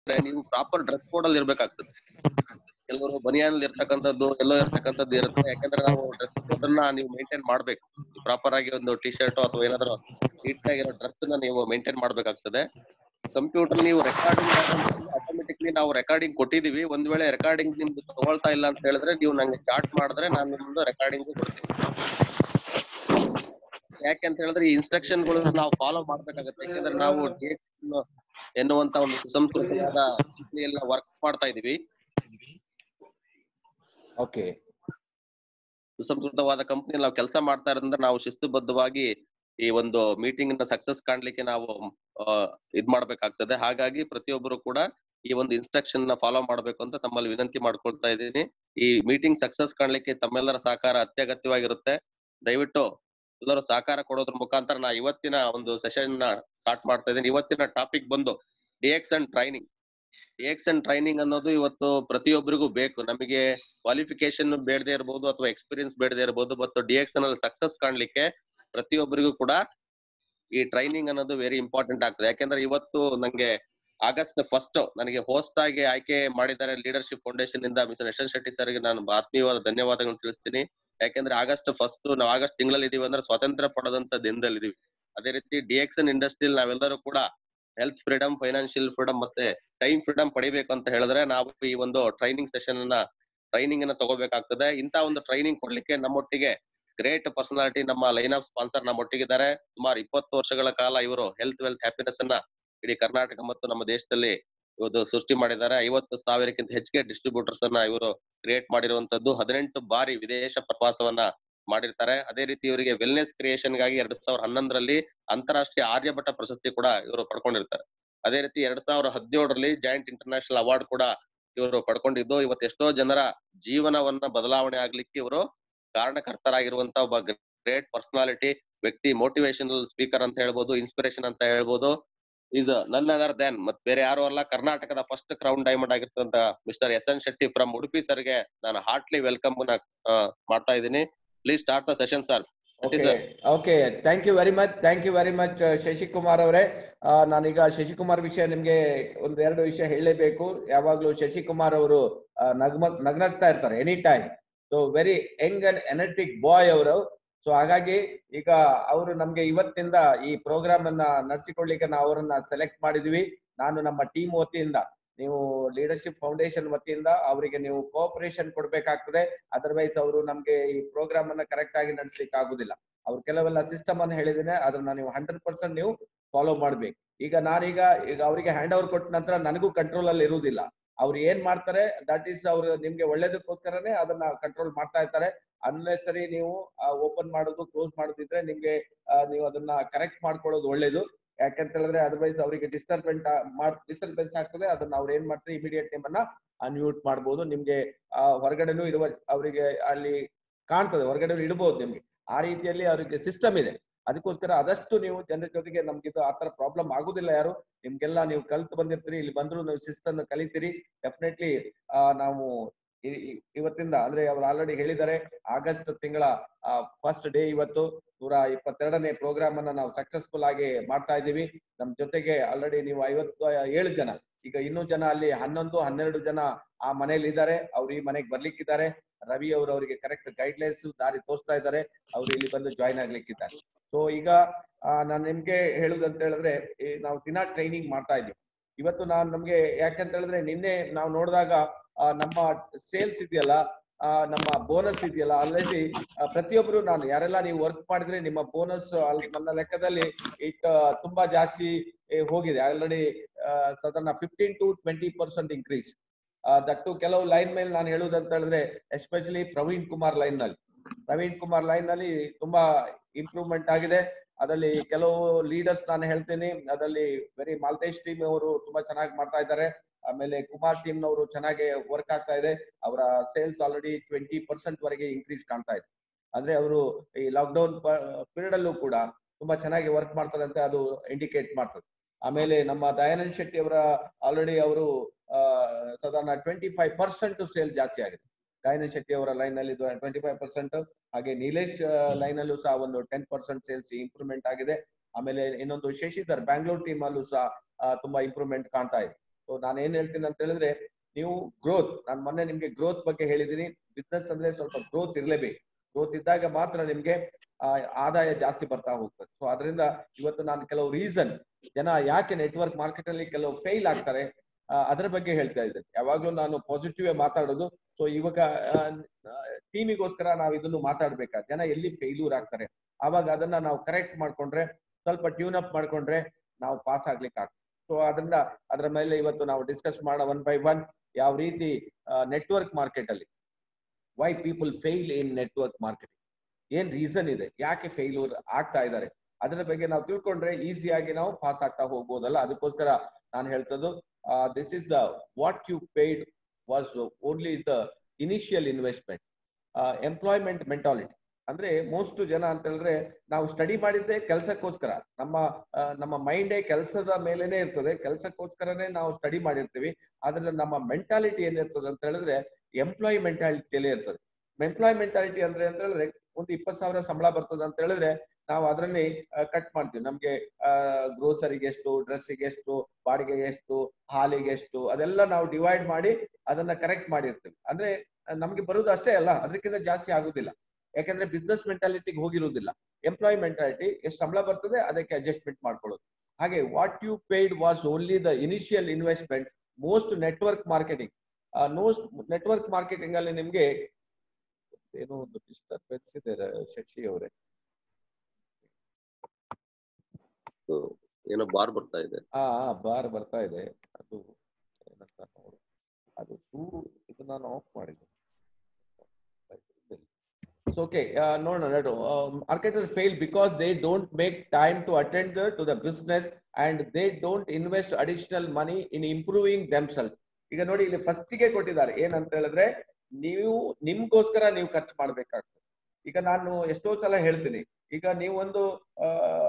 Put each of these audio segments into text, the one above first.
ನೀವು proper dress code ಅಲ್ಲಿ ಇರ್ಬೇಕಾಗ್ತದೆ ಕೆಲವರು ಬನಿಯಾನ್ ಇರ್ತಕ್ಕಂಥದ್ದು ಎಲ್ಲೋ ಇರ್ತಕ್ಕಂಥದ್ದು ಇರುತ್ತೆ ಯಾಕಂದ್ರೆ ನಾವು ಡ್ರೆಸ್ ಕೋಡ್ ಅನ್ನ ನೀವು ಮೇಂಟೈನ್ ಮಾಡ್ಬೇಕು ಪ್ರಾಪರ್ ಆಗಿ ಒಂದು ಟಿ ಶರ್ಟ್ ಅಥವಾ ಏನಾದ್ರು ನೀಟ್ ಆಗಿರೋ ಡ್ರೆಸ್ ನ ನೀವು ಮೇಂಟೈನ್ ಮಾಡ್ಬೇಕಾಗ್ತದೆ ಕಂಪ್ಯೂಟರ್ ನೀವು ರೆಕಾರ್ಡಿಂಗ್ ಆಟೋಮೆಟಿಕ್ಲಿ ನಾವು ರೆಕಾರ್ಡಿಂಗ್ ಕೊಟ್ಟಿದೀವಿ ಒಂದ್ ವೇಳೆ ರೆಕಾರ್ಡಿಂಗ್ ನಿಮ್ದು ತಗೊಳ್ತಾ ಇಲ್ಲ ಅಂತ ಹೇಳಿದ್ರೆ ನೀವು ನಂಗೆ ಚಾರ್ಟ್ ಮಾಡಿದ್ರೆ ನಾನು ನಿಮ್ದು ರೆಕಾರ್ಡಿಂಗ್ ಕೊಡ್ತೀನಿ ಯಾಕೆ ಅಂತ ಹೇಳಿದ್ರೆ ಈ ಇನ್ಸ್ಟ್ರಕ್ಷನ್ ಗಳು ನಾವು ಫಾಲೋ ಮಾಡ್ಬೇಕಾಗತ್ತೆ ಯಾಕಂದ್ರೆ ನಾವು ಡೇಟ್ ಎನ್ನುವಂತ ಒಂದು ಸುಸಂಸ್ಕೃತವಾದ ಎಲ್ಲ ವರ್ಕ್ ಮಾಡ್ತಾ ಇದೀವಿ ಓಕೆ ಸುಸಂಸ್ಕೃತವಾದ ಕಂಪನಿ ನಾವು ಕೆಲಸ ಮಾಡ್ತಾ ಇರೋದ್ರಿಂದ ನಾವು ಶಿಸ್ತುಬದ್ಧವಾಗಿ ಈ ಒಂದು ಮೀಟಿಂಗ್ ನ ಸಕ್ಸಸ್ ಕಾಣ್ಲಿಕ್ಕೆ ನಾವು ಆ, ಇದ್ ಮಾಡ್ಬೇಕಾಗ್ತದೆ ಹಾಗಾಗಿ ಪ್ರತಿಯೊಬ್ಬರು ಕೂಡ ಈ ಒಂದು ಇನ್ಸ್ಟ್ರಕ್ಷನ್ ನ ಫಾಲೋ ಮಾಡ್ಬೇಕು ಅಂತ ತಮ್ಮಲ್ಲಿ ವಿನಂತಿ ಮಾಡ್ಕೊಳ್ತಾ ಇದ್ದೀನಿ ಈ ಮೀಟಿಂಗ್ ಸಕ್ಸಸ್ ಕಾಣ್ಲಿಕ್ಕೆ ತಮ್ಮೆಲ್ಲರ ಸಹಕಾರ ಅತ್ಯಗತ್ಯವಾಗಿರುತ್ತೆ ದಯವಿಟ್ಟು ಎಲ್ಲರೂ ಸಹಕಾರ ಕೊಡೋದ್ರ ಮುಖಾಂತರ ನಾ ಇವತ್ತಿನ ಒಂದು ಸೆಷನ್ ನ ಸ್ಟಾರ್ಟ್ ಮಾಡ್ತಾ ಇದ್ದೀನಿ ಇವತ್ತಿನ ಟಾಪಿಕ್ ಬಂದು DX and training DX and training ಅನ್ನೋದು ಇವತ್ತು ಪ್ರತಿಯೊಬ್ಬರಿಗೂ ಬೇಕು ನಮಗೆ ಕ್ವಾಲಿಫಿಕೇಶನ್ ಬೇಡದೇ ಇರಬಹುದು ಅಥವಾ ಎಕ್ಸ್ಪೀರಿಯನ್ಸ್ ಬೇಡದೇ ಇರಬಹುದು ಮತ್ತು ಡಿಎಕ್ಸ್ ನಲ್ಲಿ ಸಕ್ಸಸ್ ಕಾಣ್ಲಿಕ್ಕೆ ಪ್ರತಿಯೊಬ್ಬರಿಗೂ ಕೂಡ ಈ ಟ್ರೈನಿಂಗ್ ಅನ್ನೋದು ವೆರಿ ಇಂಪಾರ್ಟೆಂಟ್ ಆಗ್ತದೆ ಯಾಕೆಂದ್ರೆ ಇವತ್ತು ನಂಗೆ ಆಗಸ್ಟ್ ಫಸ್ಟ್ ನನಗೆ ಹೋಸ್ಟ್ ಆಗಿ ಆಯ್ಕೆ ಮಾಡಿದ್ದಾರೆ ಲೀಡರ್ಶಿಪ್ ಫೌಂಡೇಶನ್ ಇಂದ ಮಿಸ್ಟರ್ ಯಶನ್ ಶೆಟ್ಟಿ ಸರ್ಗೆ ನಾನು ಆತ್ಮೀಯವಾದ ಧನ್ಯವಾದಗಳನ್ನು ತಿಳಿಸ್ತೀನಿ ಯಾಕೆಂದ್ರೆ ಆಗಸ್ಟ್ ಫಸ್ಟ್ ನಾವು ಆಗಸ್ಟ್ ತಿಂಗಳಲ್ಲಿ ಇದೀವಿ ಅಂದ್ರೆ ಸ್ವಾತಂತ್ರ್ಯ ಪಡೆದಂತ ದಿನದಲ್ಲಿ ಇದೀವಿ ಅದೇ ರೀತಿ ಡಿಎಕ್ಸನ್ ಇಂಡಸ್ಟ್ರಿಯಲ್ಲಿ ನಾವೆಲ್ಲರೂ ಕೂಡ ಹೆಲ್ತ್ ಫ್ರೀಡಮ್ ಫೈನಾನ್ಷಿಯಲ್ ಫ್ರೀಡಮ್ ಮತ್ತೆ ಟೈಮ್ ಫ್ರೀಡಮ್ ಪಡಿಬೇಕು ಅಂತ ಹೇಳಿದ್ರೆ ನಾವು ಈ ಒಂದು ಟ್ರೈನಿಂಗ್ ಸೆಷನ್ ಅನ್ನ ಟ್ರೈನಿಂಗ್ ಅನ್ನ ತಗೋಬೇಕಾಗ್ತದೆ ಇಂತ ಒಂದು ಟ್ರೈನಿಂಗ್ ಕೊಡ್ಲಿಕ್ಕೆ ನಮ್ಮೊಟ್ಟಿಗೆ ಗ್ರೇಟ್ ಪರ್ಸನಾಲಿಟಿ ನಮ್ಮ ಲೈನ್ ಆಫ್ ಸ್ಪಾನ್ಸರ್ ನಮ್ಮೊಟ್ಟಿಗಿದ್ದಾರೆ ಸುಮಾರು ಇಪ್ಪತ್ತು ವರ್ಷಗಳ ಕಾಲ ಇವರು ಹೆಲ್ತ್ ವೆಲ್ತ್ ಹ್ಯಾಪಿನೆಸ್ ಅನ್ನ ಇಡೀ ಕರ್ನಾಟಕ ಮತ್ತು ನಮ್ಮ ದೇಶದಲ್ಲಿ ಇವತ್ತು ಸೃಷ್ಟಿ ಮಾಡಿದ್ದಾರೆ ಐವತ್ತು ಸಾವಿರಕ್ಕಿಂತ ಹೆಚ್ಚಿಗೆ ಡಿಸ್ಟ್ರಿಬ್ಯೂಟರ್ಸ್ ಅನ್ನ ಇವರು ಕ್ರಿಯೇಟ್ ಮಾಡಿರುವಂತದ್ದು ಹದಿನೆಂಟು ಬಾರಿ ವಿದೇಶ ಪ್ರವಾಸವನ್ನ ಮಾಡಿರ್ತಾರೆ ಅದೇ ರೀತಿ ಇವರಿಗೆ ವೆಲ್ನೆಸ್ ಕ್ರಿಯೇಷನ್ ಗಾಗಿ ಎರಡ್ ಸಾವಿರದ ಹನ್ನೊಂದರಲ್ಲಿ ಅಂತಾರಾಷ್ಟ್ರೀಯ ಆರ್ಯಭಟ ಪ್ರಶಸ್ತಿ ಕೂಡ ಇವರು ಪಡ್ಕೊಂಡಿರ್ತಾರೆ ಅದೇ ರೀತಿ ಎರಡ್ ಸಾವಿರದ ಹದಿನೇಳರಲ್ಲಿ ಜಾಯಿಂಟ್ ಇಂಟರ್ನ್ಯಾಷನಲ್ ಅವಾರ್ಡ್ ಕೂಡ ಇವರು ಪಡ್ಕೊಂಡಿದ್ದು ಇವತ್ತು ಎಷ್ಟೋ ಜನರ ಜೀವನವನ್ನ ಬದಲಾವಣೆ ಆಗ್ಲಿಕ್ಕೆ ಇವರು ಕಾರಣಕರ್ತರಾಗಿರುವಂತ ಒಬ್ಬ ಗ್ರೇಟ್ ಪರ್ಸನಾಲಿಟಿ ವ್ಯಕ್ತಿ ಮೋಟಿವೇಶನಲ್ ಸ್ಪೀಕರ್ ಅಂತ ಹೇಳ್ಬೋದು ಇನ್ಸ್ಪಿರೇಷನ್ ಅಂತ ಹೇಳ್ಬೋದು ಇಸ್ ನನ್ ಅದರ್ ದೆನ್ ಮತ್ ಬೇರೆ ಯಾರು ಅಲ್ಲ ಕರ್ನಾಟಕದ ಫಸ್ಟ್ ಕ್ರೌನ್ ಡೈಮಂಡ್ ಆಗಿರ್ತಂತ mister S N Shetty from Udupi ಸರ್ಗೆ ನಾನು ಹಾರ್ಟ್ಲಿ ವೆಲ್ಕಮ್ ಮಾಡ್ತಾ ಇದ್ದೀನಿ please start the session sir okay okay thank you very much thank you very much Shashikumar ಅವರೇ ಆ, ನಾನೀಗ ಶಶಿಕುಮಾರ್ ವಿಷಯ ನಿಮ್ಗೆ ಒಂದ್ ಎರಡು ವಿಷಯ ಹೇಳಲೇಬೇಕು ಯಾವಾಗ್ಲೂ ಶಶಿಕುಮಾರ್ ಅವರು ಆ, ನಗ್ಮ ನಗ್ನಗ್ತಾ ಇರ್ತಾರೆ any time so very young and energetic boy ಅವರು ಸೊ ಹಾಗಾಗಿ ಈಗ ಅವರು ನಮ್ಗೆ ಇವತ್ತಿಂದ ಈ ಪ್ರೋಗ್ರಾಮ್ ಅನ್ನ ನಡೆಸಿಕೊಡ್ಲಿಕ್ಕೆ ನಾವು ಅವರನ್ನ ಸೆಲೆಕ್ಟ್ ಮಾಡಿದ್ವಿ ನಾನು ನಮ್ಮ ಟೀಮ್ ವತಿಯಿಂದ ನೀವು ಲೀಡರ್ಶಿಪ್ ಫೌಂಡೇಶನ್ ವತಿಯಿಂದ ಅವರಿಗೆ ನೀವು ಕೋಆಪರೇಷನ್ ಕೊಡ್ಬೇಕಾಗ್ತದೆ ಅದರ್ವೈಸ್ ಅವರು ನಮ್ಗೆ ಈ ಪ್ರೋಗ್ರಾಮ್ ಅನ್ನ ಕರೆಕ್ಟ್ ಆಗಿ ನಡೆಸ್ಲಿಕ್ಕೆ ಆಗುದಿಲ್ಲ ಅವ್ರು ಕೆಲವೆಲ್ಲ ಸಿಸ್ಟಮ್ ಅನ್ನು ಹೇಳಿದ್ದೇನೆ ಅದನ್ನ ನೀವು ಹಂಡ್ರೆಡ್ ಪರ್ಸೆಂಟ್ ನೀವು ಫಾಲೋ ಮಾಡ್ಬೇಕು ಈಗ ನಾನೀಗ ಈಗ ಅವರಿಗೆ ಹ್ಯಾಂಡ್ ಓವರ್ ಕೊಟ್ಟ ನಂತರ ನನಗೂ ಕಂಟ್ರೋಲ್ ಅಲ್ಲಿ ಇರುವುದಿಲ್ಲ ಅವ್ರು ಏನ್ ಮಾಡ್ತಾರೆ ದಟ್ ಈಸ್ ಅವ್ರು ನಿಮ್ಗೆ ಒಳ್ಳೇದಕ್ಕೋಸ್ಕರನೇ ಅದನ್ನ ಕಂಟ್ರೋಲ್ ಮಾಡ್ತಾ ಇರ್ತಾರೆ ಅನ್ನೆಸರಿ ನೀವು ಓಪನ್ ಮಾಡೋದು ಕ್ಲೋಸ್ ಮಾಡೋದಿದ್ರೆ ನಿಮ್ಗೆ ಆ, ನೀವು ಅದನ್ನ ಕರೆಕ್ಟ್ ಮಾಡ್ಕೊಳ್ಳೋದು ಒಳ್ಳೇದು ಯಾಕಂತ ಹೇಳಿದ್ರೆ ಅದರ್ವೈಸ್ ಅವರಿಗೆ ಡಿಸ್ಟರ್ಬೆಂಟ್ ಡಿಸ್ಟರ್ಬೆನ್ಸ್ ಆಗ್ತದೆ ಅದನ್ನ ಅವ್ರು ಏನ್ ಮಾಡ್ತಾರೆ ಇಮಿಡಿಯೇಟ್ ಟೈಮ್ ಅನ್ನ ಅನ್ಮ್ಯೂಟ್ ಮಾಡ್ಬೋದು ನಿಮ್ಗೆ ಆ, ಹೊರಗಡೆನೂ ಇರುವ ಅವರಿಗೆ ಅಲ್ಲಿ ಕಾಣ್ತದೆ ಹೊರಗಡೆ ಇಡಬಹುದು ನಿಮ್ಗೆ ಆ ರೀತಿಯಲ್ಲಿ ಅವರಿಗೆ ಸಿಸ್ಟಮ್ ಇದೆ ಅದಕ್ಕೋಸ್ಕರ ಆದಷ್ಟು ನೀವು ಜನರ ಜೊತೆಗೆ ನಮ್ಗೆ ಇದು ಆತರ ಪ್ರಾಬ್ಲಮ್ ಆಗುದಿಲ್ಲ ಯಾರು ನಿಮ್ಗೆಲ್ಲ ನೀವು ಕಲ್ತು ಬಂದಿರ್ತೀರಿ ಇಲ್ಲಿ ಬಂದ್ರು ನೀವು ಸಿಸ್ಟಮ್ ಕಲಿತೀರಿ ಡೆಫಿನೆಟ್ಲಿ ನಾವು ಇ- ಇ- ಇವತ್ತಿಂದ ಅಂದ್ರೆ ಅವ್ರು ಆಲ್ರೆಡಿ ಹೇಳಿದ್ದಾರೆ ಆಗಸ್ಟ್ ತಿಂಗಳ ಫಸ್ಟ್ ಡೇ ಇವತ್ತು ನೂರ ಇಪ್ಪತ್ತೆರಡನೇ ಪ್ರೋಗ್ರಾಮ್ ಅನ್ನ ನಾವು ಸಕ್ಸಸ್ಫುಲ್ ಆಗಿ ಮಾಡ್ತಾ ಇದ್ದೀವಿ ನಮ್ ಜೊತೆಗೆ ಆಲ್ರೆಡಿ ನೀವು ಐವತ್ತು ಏಳು ಜನ ಈಗ ಇನ್ನೂ ಜನ ಅಲ್ಲಿ ಹನ್ನೊಂದು ಹನ್ನೆರಡು ಜನ ಆ ಮನೇಲಿ ಇದ್ದಾರೆ ಅವ್ರು ಈ ಮನೆಗೆ ಬರ್ಲಿಕ್ಕಿದ್ದಾರೆ ರವಿ ಅವರು ಅವರಿಗೆ ಕರೆಕ್ಟ್ ಗೈಡ್ಲೈನ್ಸ್ ದಾರಿ ತೋರಿಸ್ತಾ ಇದ್ದಾರೆ ಅವ್ರು ಇಲ್ಲಿ ಬಂದು ಜಾಯಿನ್ ಆಗ್ಲಿಕ್ಕಿದ್ದಾರೆ ಸೊ ಈಗ ಆ, ನಾನ್ ನಿಮ್ಗೆ ಹೇಳುದಂತ ಹೇಳಿದ್ರೆ ಈ ನಾವು ದಿನ ಟ್ರೈನಿಂಗ್ ಮಾಡ್ತಾ ಇದ್ದೀವಿ ಇವತ್ತು ನಾನ್ ನಮ್ಗೆ ಯಾಕಂತ ಹೇಳಿದ್ರೆ ನಿನ್ನೆ ನಾವು ನೋಡಿದಾಗ ಆ, ನಮ್ಮ ಸೇಲ್ಸ್ ಇದೆಯಲ್ಲ ಆ, ನಮ್ಮ ಬೋನಸ್ ಇದೆಯಲ್ಲ ಅಲ್ಲಿ ಪ್ರತಿಯೊಬ್ರು ನಾನು ಯಾರೆಲ್ಲ ನೀವು ವರ್ಕ್ ಮಾಡಿದ್ರೆ ನಿಮ್ಮ ಬೋನಸ್ ನನ್ನ ಲೆಕ್ಕದಲ್ಲಿ ಇಟ್ ತುಂಬಾ ಜಾಸ್ತಿ ಏ, ಹೋಗಿದೆ ಆಲ್ರೆಡಿ ಸಾಧಾರಣ fifteen to twenty percent increase that ಕೆಲವು ಲೈನ್ ಮೇಲೆ ನಾನು ಹೇಳುವುದಂತ ಹೇಳಿದ್ರೆ ಎಸ್ಪೆಷಲಿ ಪ್ರವೀಣ್ ಕುಮಾರ್ ಲೈನ್ ನಲ್ಲಿ ಪ್ರವೀಣ್ ಕುಮಾರ್ ಲೈನ್ ನಲ್ಲಿ ತುಂಬಾ ಇಂಪ್ರೂವ್ಮೆಂಟ್ ಆಗಿದೆ ಅದರಲ್ಲಿ ಕೆಲವು ಲೀಡರ್ಸ್ ನಾನು ಹೇಳ್ತೇನೆ ಅದರಲ್ಲಿ ವೆರಿ ಮಾಲ್ತೇಶ್ ಟೀಮ್ ಅವರು ತುಂಬಾ ಚೆನ್ನಾಗಿ ಮಾಡ್ತಾ ಇದ್ದಾರೆ ಆಮೇಲೆ ಕುಮಾರ್ ಟೀಮ್ ನವರು ಚೆನ್ನಾಗಿ ವರ್ಕ್ ಆಗ್ತಾ ಇದೆ ಅವರ ಸೇಲ್ಸ್ ಆಲ್ರೆಡಿ ಟ್ವೆಂಟಿ ಪರ್ಸೆಂಟ್ ವರೆಗೆ ಇನ್ಕ್ರೀಸ್ ಕಾಣ್ತಾ ಇದೆ ಅಂದ್ರೆ ಅವರು ಈ ಲಾಕ್ಡೌನ್ ಪೀರಿಯಡ್ ಅಲ್ಲೂ ಕೂಡ ತುಂಬಾ ಚೆನ್ನಾಗಿ ವರ್ಕ್ ಮಾಡ್ತಾರೆ ಅಂತ ಅದು ಇಂಡಿಕೇಟ್ ಮಾಡ್ತದೆ ಆಮೇಲೆ ನಮ್ಮ ದಯಾನಂದ್ ಶೆಟ್ಟಿ ಅವರ ಆಲ್ರೆಡಿ ಅವರು ಸಾಧಾರಣ ಟ್ವೆಂಟಿ ಫೈವ್ ಪರ್ಸೆಂಟ್ ಸೇಲ್ ಜಾಸ್ತಿ ಆಗಿದೆ ದಯಾನಂದ್ ಶೆಟ್ಟಿ ಅವರ ಲೈನ್ ಅಲ್ಲಿ ಟ್ವೆಂಟಿ ಫೈವ್ ಪರ್ಸೆಂಟ್ ಹಾಗೆ ನೀಲೇಶ್ ಲೈನ್ ಅಲ್ಲೂ ಸಹ ಒಂದು ಟೆನ್ ಪರ್ಸೆಂಟ್ ಸೇಲ್ಸ್ ಇಂಪ್ರೂವ್ಮೆಂಟ್ ಆಗಿದೆ ಆಮೇಲೆ ಇನ್ನೊಂದು ಶಶಿಧರ್ ಬ್ಯಾಂಗ್ಳೂರ್ ಟೀಮ್ ಅಲ್ಲೂ ಸಹ ಆ, ತುಂಬಾ ಇಂಪ್ರೂವ್ಮೆಂಟ್ ಕಾಣ್ತಾ ಇದೆ ಸೊ ನಾನು ಏನ್ ಹೇಳ್ತೀನಿ ಅಂತ ಹೇಳಿದ್ರೆ ನೀವು ಗ್ರೋತ್ ನಾನು ಮೊನ್ನೆ ನಿಮ್ಗೆ ಗ್ರೋತ್ ಬಗ್ಗೆ ಹೇಳಿದೀನಿ ಬಿಸ್ನೆಸ್ ಅಂದ್ರೆ ಸ್ವಲ್ಪ ಗ್ರೋತ್ ಇರ್ಲೇಬೇಕು ಗ್ರೋತ್ ಇದ್ದಾಗ ಮಾತ್ರ ನಿಮ್ಗೆ ಆ, ಆದಾಯ ಜಾಸ್ತಿ ಬರ್ತಾ ಹೋಗ್ತದೆ ಸೊ ಅದರಿಂದ ಇವತ್ತು ನಾನು ಕೆಲವು ರೀಸನ್ ಜನ ಯಾಕೆ ನೆಟ್ವರ್ಕ್ ಮಾರ್ಕೆಟ್ ಅಲ್ಲಿ ಕೆಲವು ಫೇಲ್ ಆಗ್ತಾರೆ ಆ, ಅದರ ಬಗ್ಗೆ ಹೇಳ್ತಾ ಇದ್ದೇನೆ ಯಾವಾಗ್ಲೂ ನಾನು ಪಾಸಿಟಿವ್ ಮಾತಾಡೋದು ಸೊ ಇವಾಗ ಟೀಮಿಗೋಸ್ಕರ ನಾವು ಇದನ್ನು ಮಾತಾಡ್ಬೇಕಾ ಜನ ಎಲ್ಲಿ ಫೇಲ್ಯೂರ್ ಆಗ್ತಾರೆ ಆವಾಗ ಅದನ್ನ ನಾವು ಕರೆಕ್ಟ್ ಮಾಡ್ಕೊಂಡ್ರೆ ಸ್ವಲ್ಪ ಟ್ಯೂನ್ ಅಪ್ ಮಾಡ್ಕೊಂಡ್ರೆ ನಾವು ಪಾಸ್ ಆಗ್ಲಿಕ್ಕೆ ಆಗ್ತದೆ ಸೊ ಅದರಿಂದ ಅದರ ಮೇಲೆ ಇವತ್ತು ನಾವು ಡಿಸ್ಕಸ್ ಮಾಡೋಣ ಒನ್ ಬೈ ಒನ್ ಯಾವ ರೀತಿ ನೆಟ್ವರ್ಕ್ ಮಾರ್ಕೆಟ್ ಅಲ್ಲಿ why people fail in network marketing ಏನ್ ರೀಸನ್ ಇದೆ ಯಾಕೆ ಫೇಲ್ಯೂರ್ ಆಗ್ತಾ ಇದ್ದಾರೆ ಅದರ ಬಗ್ಗೆ ನಾವು ತಿಳ್ಕೊಂಡ್ರೆ ಈಸಿಯಾಗಿ ನಾವು ಪಾಸ್ ಆಗ್ತಾ ಹೋಗ್ಬೋದಲ್ಲ ಅದಕ್ಕೋಸ್ಕರ ನಾನು ಹೇಳ್ತದ್ದು this is the what you paid was only the initial investment employment mentality ಅಂದ್ರೆ ಮೋಸ್ಟ್ ಜನ ಅಂತ ಹೇಳಿದ್ರೆ ನಾವು ಸ್ಟಡಿ ಮಾಡಿದ್ದೆ ಕೆಲಸಕ್ಕೋಸ್ಕರ ನಮ್ಮ ಆ, ನಮ್ಮ ಮೈಂಡೇ ಕೆಲಸದ ಮೇಲೇನೆ ಇರ್ತದೆ ಕೆಲಸಕ್ಕೋಸ್ಕರನೇ ನಾವು ಸ್ಟಡಿ ಮಾಡಿರ್ತೀವಿ ಆದ್ರೆ ನಮ್ಮ ಮೆಂಟಾಲಿಟಿ ಏನಿರ್ತದೆ ಅಂತ ಹೇಳಿದ್ರೆ ಎಂಪ್ಲಾಯ್ ಮೆಂಟಾಲಿಟಿಯಲ್ಲಿ ಇರ್ತದೆ ಎಂಪ್ಲಾಯ್ ಮೆಂಟಾಲಿಟಿ ಅಂದ್ರೆ ಅಂತ ಹೇಳಿದ್ರೆ ಒಂದು ಇಪ್ಪತ್ ಸಾವಿರ ಸಂಬಳ ಬರ್ತದೆ ಅಂತ ಹೇಳಿದ್ರೆ ನಾವು ಅದರಲ್ಲಿ ಕಟ್ ಮಾಡ್ತೀವಿ ನಮ್ಗೆ ಗ್ರೋಸರಿಗೆ ಎಷ್ಟು ಡ್ರೆಸ್ಸಿಗೆ ಎಷ್ಟು ಬಾಡಿಗೆಗೆ ಎಷ್ಟು ಹಾಲಿಗೆ ಎಷ್ಟು ಅದೆಲ್ಲ ನಾವು ಡಿವೈಡ್ ಮಾಡಿ ಅದನ್ನ ಕರೆಕ್ಟ್ ಮಾಡಿರ್ತೀವಿ ಅಂದ್ರೆ ಆ, ನಮ್ಗೆ ಬರುವುದು ಅಷ್ಟೇ ಅಲ್ಲ ಅದಕ್ಕಿಂತ ಜಾಸ್ತಿ ಆಗುದಿಲ್ಲ ಯಾಕಂದ್ರೆ ಬಿಸ್ನೆಸ್ ಮೆಂಟಾಲಿಟಿಗೆ ಹೋಗಿರುವುದಿಲ್ಲ ಎಂಪ್ಲಾಯ್ ಮೆಂಟಾಲಿಟಿ ಎಷ್ಟು ಸಂಬಳ ಬರ್ತದೆ ಅದಕ್ಕೆ ಅಡ್ಜಸ್ಟ್ಮೆಂಟ್ ಮಾಡ್ಕೊಳ್ಳೋದು ಹಾಗೆ what you paid was only the initial investment most network marketing most network marketing ಅಲ್ಲಿ ನಿಮ್ಗೆ ಏನೋ ಒಂದು ಡಿಸ್ಟರ್ಬೆನ್ಸ್ ಇದೆ ರ- ಶಶಿ ಅವರೇ ಏನೋ ಬಾರ್ ಬರ್ತಾ ಇದೆ ಆ ಆ, ಬಾರ್ ಬರ್ತಾ ಇದೆ ಅದು ಏನಂತ ನೋಡು ಅದು ದೂರು ಇದು ನಾನು ಆಫ್ ಮಾಡಿದೆ ಓಕೆ ನೋಡೋಣ ನಡು marketer fail because they don't make time to attend to the business and they don't invest additional money in improving themselves ಈಗ ನೋಡಿ ಇಲ್ಲಿ ಫಸ್ಟ್ ಗೆ ಕೊಟ್ಟಿದ್ದಾರೆ ಏನಂತ ಹೇಳಿದ್ರೆ ನೀವು ನಿಮ್ಗೋಸ್ಕರ ನೀವು ಖರ್ಚು ಮಾಡ್ಬೇಕಾಗ್ತದೆ ಈಗ ನಾನು ಎಷ್ಟೋ ಸಲ ಹೇಳ್ತೀನಿ ಈಗ ನೀವು ಒಂದು ಆ,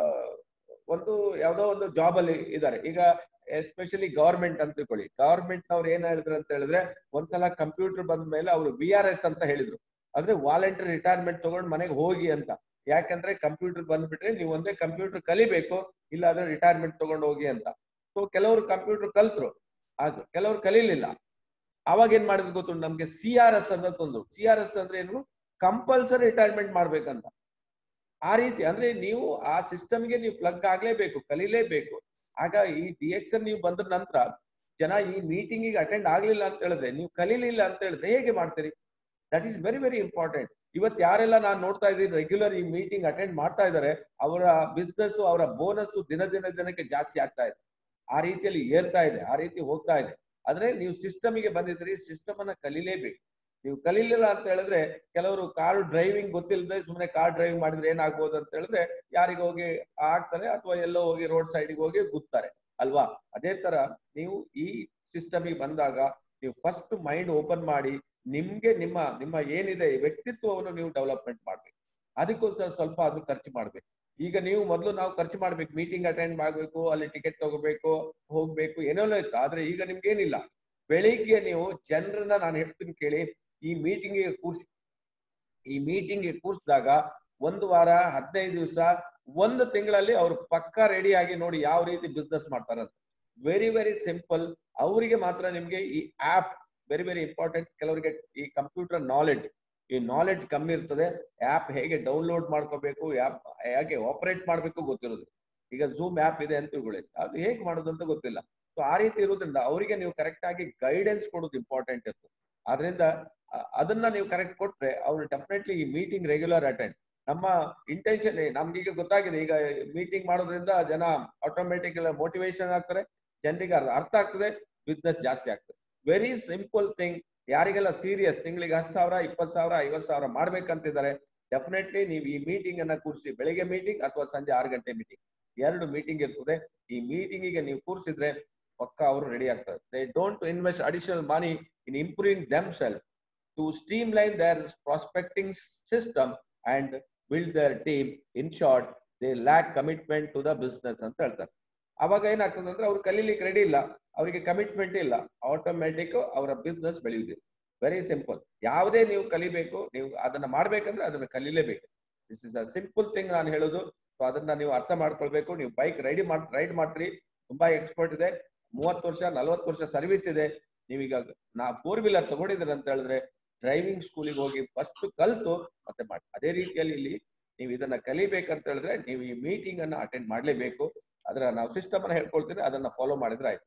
ಒಂದು ಯಾವ್ದೋ ಒಂದು ಜಾಬ್ ಅಲ್ಲಿ ಇದ್ದಾರೆ ಈಗ ಎಸ್ಪೆಷಲಿ ಗವರ್ಮೆಂಟ್ ಅಂತ ತಿಳ್ಕೊಳ್ಳಿ ಗವರ್ಮೆಂಟ್ ನವ್ರು ಏನ್ ಹೇಳಿದ್ರು ಅಂತ ಹೇಳಿದ್ರೆ ಒಂದ್ಸಲ ಕಂಪ್ಯೂಟರ್ ಬಂದ ಮೇಲೆ ಅವರು ವಿ ಆರ್ ಎಸ್ ಅಂತ ಹೇಳಿದ್ರು ಅಂದ್ರೆ ವಾಲಂಟರಿ ರಿಟೈರ್ಮೆಂಟ್ ತಗೊಂಡ್ ಮನೆಗೆ ಹೋಗಿ ಅಂತ ಯಾಕಂದ್ರೆ ಕಂಪ್ಯೂಟರ್ ಬಂದ್ಬಿಟ್ರೆ ನೀವು ಒಂದೇ ಕಂಪ್ಯೂಟರ್ ಕಲಿಬೇಕು ಇಲ್ಲಾಂದ್ರೆ ರಿಟೈರ್ಮೆಂಟ್ ತಗೊಂಡು ಹೋಗಿ ಅಂತ ಸೊ ಕೆಲವರು ಕಂಪ್ಯೂಟರ್ ಕಲ್ತ್ರು ಅದು ಕೆಲವರು ಕಲೀಲಿಲ್ಲ ಅವಾಗ ಏನ್ ಮಾಡಿದ್ರು ಗೊತ್ತು ನಮ್ಗೆ ಸಿ ಆರ್ ಎಸ್ ಅಂತ ತಂದ್ರು ಸಿ ಆರ್ ಎಸ್ ಅಂದ್ರೆ ಏನು ಕಂಪಲ್ಸರಿ ರಿಟೈರ್ಮೆಂಟ್ ಮಾಡ್ಬೇಕಂತ ಆ ರೀತಿ ಅಂದ್ರೆ ನೀವು ಆ ಸಿಸ್ಟಮ್ಗೆ ನೀವು ಪ್ಲಗ್ ಆಗ್ಲೇಬೇಕು ಕಲೀಲೇಬೇಕು ಆಗ ಈ ಡಿ ಎಕ್ಸ್ ನೀವು ಬಂದ ನಂತರ ಜನ ಈ ಮೀಟಿಂಗಿಗೆ ಅಟೆಂಡ್ ಆಗ್ಲಿಲ್ಲ ಅಂತ ಹೇಳಿದ್ರೆ ನೀವು ಕಲೀಲಿಲ್ಲ ಅಂತ ಹೇಳಿದ್ರೆ ಹೇಗೆ ಮಾಡ್ತೀರಿ that is very very important ಇವತ್ತು ಯಾರೆಲ್ಲ ನಾನು ನೋಡ್ತಾ ಇದ್ದೀನಿ ರೆಗ್ಯುಲರ್ ಈ ಮೀಟಿಂಗ್ ಅಟೆಂಡ್ ಮಾಡ್ತಾ ಇದ್ದಾರೆ ಅವರ ಬಿಸ್ನೆಸ್ ಅವರ ಬೋನಸ್ ದಿನ ದಿನ ದಿನಕ್ಕೆ ಜಾಸ್ತಿ ಆಗ್ತಾ ಇದೆ ಆ ರೀತಿಯಲ್ಲಿ ಏರ್ತಾ ಇದೆ ಆ ರೀತಿ ಹೋಗ್ತಾ ಇದೆ ಆದ್ರೆ ನೀವು ಸಿಸ್ಟಮಿಗೆ ಬಂದಿದ್ರಿ ಸಿಸ್ಟಮ್ ಅನ್ನ ಕಲೀಲೇಬೇಕು ನೀವು ಕಲೀಲಿಲ್ಲ ಅಂತ ಹೇಳಿದ್ರೆ ಕೆಲವರು ಕಾರ್ ಡ್ರೈವಿಂಗ್ ಗೊತ್ತಿಲ್ಲದೆ ಸುಮ್ಮನೆ ಕಾರ್ ಡ್ರೈವಿಂಗ್ ಮಾಡಿದ್ರೆ ಏನಾಗ್ಬೋದು ಅಂತ ಹೇಳಿದ್ರೆ ಯಾರಿಗೆ ಹೋಗಿ ಆಗ್ತಾರೆ ಅಥವಾ ಎಲ್ಲೋ ಹೋಗಿ ರೋಡ್ ಸೈಡ್ಗೆ ಹೋಗಿ ಗುತ್ತಾರೆ ಅಲ್ವಾ ಅದೇ ತರ ನೀವು ಈ ಸಿಸ್ಟಮಿಗೆ ಬಂದಾಗ ನೀವು ಫಸ್ಟ್ ಮೈಂಡ್ ಓಪನ್ ಮಾಡಿ ನಿಮ್ಗೆ ನಿಮ್ಮ ನಿಮ್ಮ ಏನಿದೆ ಈ ವ್ಯಕ್ತಿತ್ವವನ್ನು ನೀವು ಡೆವಲಪ್ಮೆಂಟ್ ಮಾಡ್ಬೇಕು ಅದಕ್ಕೋಸ್ಕರ ಸ್ವಲ್ಪ ಅದು ಖರ್ಚು ಮಾಡ್ಬೇಕು ಈಗ ನೀವು ಮೊದಲು ನಾವು ಖರ್ಚು ಮಾಡ್ಬೇಕು ಮೀಟಿಂಗ್ ಅಟೆಂಡ್ ಮಾಡ್ಬೇಕು ಅಲ್ಲಿ ಟಿಕೆಟ್ ತಗೋಬೇಕು ಹೋಗ್ಬೇಕು ಏನೆಲ್ಲ ಇತ್ತು ಆದ್ರೆ ಈಗ ನಿಮ್ಗೆ ಏನಿಲ್ಲ ಬೆಳಿಗ್ಗೆ ನೀವು ಜನರನ್ನ ನಾನು ಹೇಳ್ತೀನಿ ಕೇಳಿ ಈ ಮೀಟಿಂಗಿಗೆ ಕೂರ್ಸಿ ಈ ಮೀಟಿಂಗ್ಗೆ ಕೂರ್ಸಿದಾಗ ಒಂದು ವಾರ ಹದಿನೈದು ದಿವಸ ಒಂದು ತಿಂಗಳಲ್ಲಿ ಅವ್ರು ಪಕ್ಕಾ ರೆಡಿ ಆಗಿ ನೋಡಿ ಯಾವ ರೀತಿ ಬಿಸ್ನೆಸ್ ಮಾಡ್ತಾರಂತ ವೆರಿ ವೆರಿ ಸಿಂಪಲ್ ಅವರಿಗೆ ಮಾತ್ರ ನಿಮ್ಗೆ ಈ ಆಪ್ ವೆರಿ ವೆರಿ ಇಂಪಾರ್ಟೆಂಟ್ ಕೆಲವರಿಗೆ ಈ ಕಂಪ್ಯೂಟರ್ ನಾಲೆಡ್ಜ್ ಈ ನಾಲೆಡ್ಜ್ ಕಮ್ಮಿ ಇರ್ತದೆ ಆಪ್ ಹೇಗೆ ಡೌನ್ಲೋಡ್ ಮಾಡ್ಕೋಬೇಕು ಆಪ್ ಹೇಗೆ ಆಪರೇಟ್ ಮಾಡ್ಬೇಕು ಗೊತ್ತಿರೋದು ಈಗ ಝೂಮ್ ಆಪ್ ಇದೆ ಅಂತ ತಿಳ್ಕೊಳ್ಳಿ ಅದು ಹೇಗೆ ಮಾಡೋದು ಅಂತ ಗೊತ್ತಿಲ್ಲ ಸೊ ಆ ರೀತಿ ಇರೋದ್ರಿಂದ ಅವರಿಗೆ ನೀವು ಕರೆಕ್ಟ್ ಆಗಿ ಗೈಡೆನ್ಸ್ ಕೊಡೋದು ಇಂಪಾರ್ಟೆಂಟ್ ಇರ್ತದೆ ಆದ್ರಿಂದ ಅ- ಅದನ್ನ ನೀವು ಕರೆಕ್ಟ್ ಕೊಟ್ರೆ ಅವ್ರು ಡೆಫಿನೆಟ್ಲಿ ಈ ಮೀಟಿಂಗ್ ರೆಗ್ಯುಲರ್ ಅಟೆಂಡ್ ನಮ್ಮ ಇಂಟೆನ್ಷನ್ ನಮ್ಗೀಗ ಗೊತ್ತಾಗಿದೆ ಈಗ ಮೀಟಿಂಗ್ ಮಾಡೋದ್ರಿಂದ ಜನ ಆಟೋಮೆಟಿಕ್ ಎಲ್ಲ ಮೋಟಿವೇಶನ್ ಆಗ್ತಾರೆ ಜನರಿಗೆ ಅರ್ಥ ಅರ್ಥ ಆಗ್ತದೆ ಬಿಸ್ನೆಸ್ ಜಾಸ್ತಿ ಆಗ್ತದೆ ವೆರಿ ಸಿಂಪಲ್ ಥಿಂಗ್ ಯಾರಿಗೆಲ್ಲ ಸೀರಿಯಸ್ ತಿಂಗಳಿಗೆ ಹತ್ತು ಸಾವಿರ ಇಪ್ಪತ್ತು ಸಾವಿರ ಐವತ್ತು ಸಾವಿರ ಮಾಡ್ಬೇಕಂತಿದ್ದಾರೆ ಡೆಫಿನೆಟ್ಲಿ ನೀವು ಈ ಮೀಟಿಂಗ್ ಅನ್ನ ಕೂರಿಸಿ ಬೆಳಿಗ್ಗೆ ಮೀಟಿಂಗ್ ಅಥವಾ ಸಂಜೆ ಆರು ಗಂಟೆ ಮೀಟಿಂಗ್ ಎರಡು ಮೀಟಿಂಗ್ ಇರ್ತದೆ ಈ ಮೀಟಿಂಗಿಗೆ ನೀವು ಕೂರಿಸಿದ್ರೆ ಪಕ್ಕ ಅವರು ರೆಡಿ ಆಗ್ತಾರೆ they don't invest additional money in improving themself to streamline their prospecting system and build their team in short they lack commitment to the business ಅಂತ ಹೇಳ್ತಾರೆ ಅವಾಗ ಏನಾಗ್ತದೆ ಅಂದ್ರೆ ಅವ್ರು ಕಲೀಲಿಕ್ಕೆ ರೆಡಿ ಇಲ್ಲ ಅವರಿಗೆ ಕಮಿಟ್ಮೆಂಟ್ ಇಲ್ಲ ಆಟೋಮೆಟಿಕ್ ಅವರ ಬಿಸ್ನೆಸ್ ಬೆಳೆಯುವುದಿಲ್ಲ ವೆರಿ ಸಿಂಪಲ್ ಯಾವುದೇ ನೀವು ಕಲಿಬೇಕು ನೀವು ಅದನ್ನ ಮಾಡ್ಬೇಕಂದ್ರೆ ಅದನ್ನ ಕಲೀಲೇಬೇಕು this is a simple thing ನಾನು ಹೇಳೋದು ಸೊ ಅದನ್ನ ನೀವು ಅರ್ಥ ಮಾಡ್ಕೊಳ್ಬೇಕು ನೀವು ಬೈಕ್ ರೈಡಿ ಮಾಡ್ ರೈಡ್ ಮಾಡ್ತೀರಿ ತುಂಬಾ ಎಕ್ಸ್ಪರ್ಟ್ ಇದೆ ಮೂವತ್ತು ವರ್ಷ ನಲವತ್ತು ವರ್ಷ ಸರ್ವಿಸ್ ಇದೆ ನೀವೀಗ ನಾ ಫೋರ್ ವೀಲರ್ ತಗೊಂಡಿದ್ದೀರ ಅಂತ ಹೇಳಿದ್ರೆ ಡ್ರೈವಿಂಗ್ ಸ್ಕೂಲಿಗೆ ಹೋಗಿ ಫಸ್ಟ್ ಕಲ್ತು ಮತ್ತೆ ಮಾಡಿ ಅದೇ ರೀತಿಯಲ್ಲಿ ಇಲ್ಲಿ ನೀವು ಇದನ್ನ ಕಲಿಬೇಕಂತ ಹೇಳಿದ್ರೆ ನೀವು ಈ ಮೀಟಿಂಗ್ ಅನ್ನ ಅಟೆಂಡ್ ಮಾಡ್ಲೇಬೇಕು ಅದರ ನಾವು ಸಿಸ್ಟಮ್ ಅನ್ನ ಹೇಳ್ಕೊಳ್ತೀನಿ ಅದನ್ನ ಫಾಲೋ ಮಾಡಿದ್ರೆ ಆಯ್ತು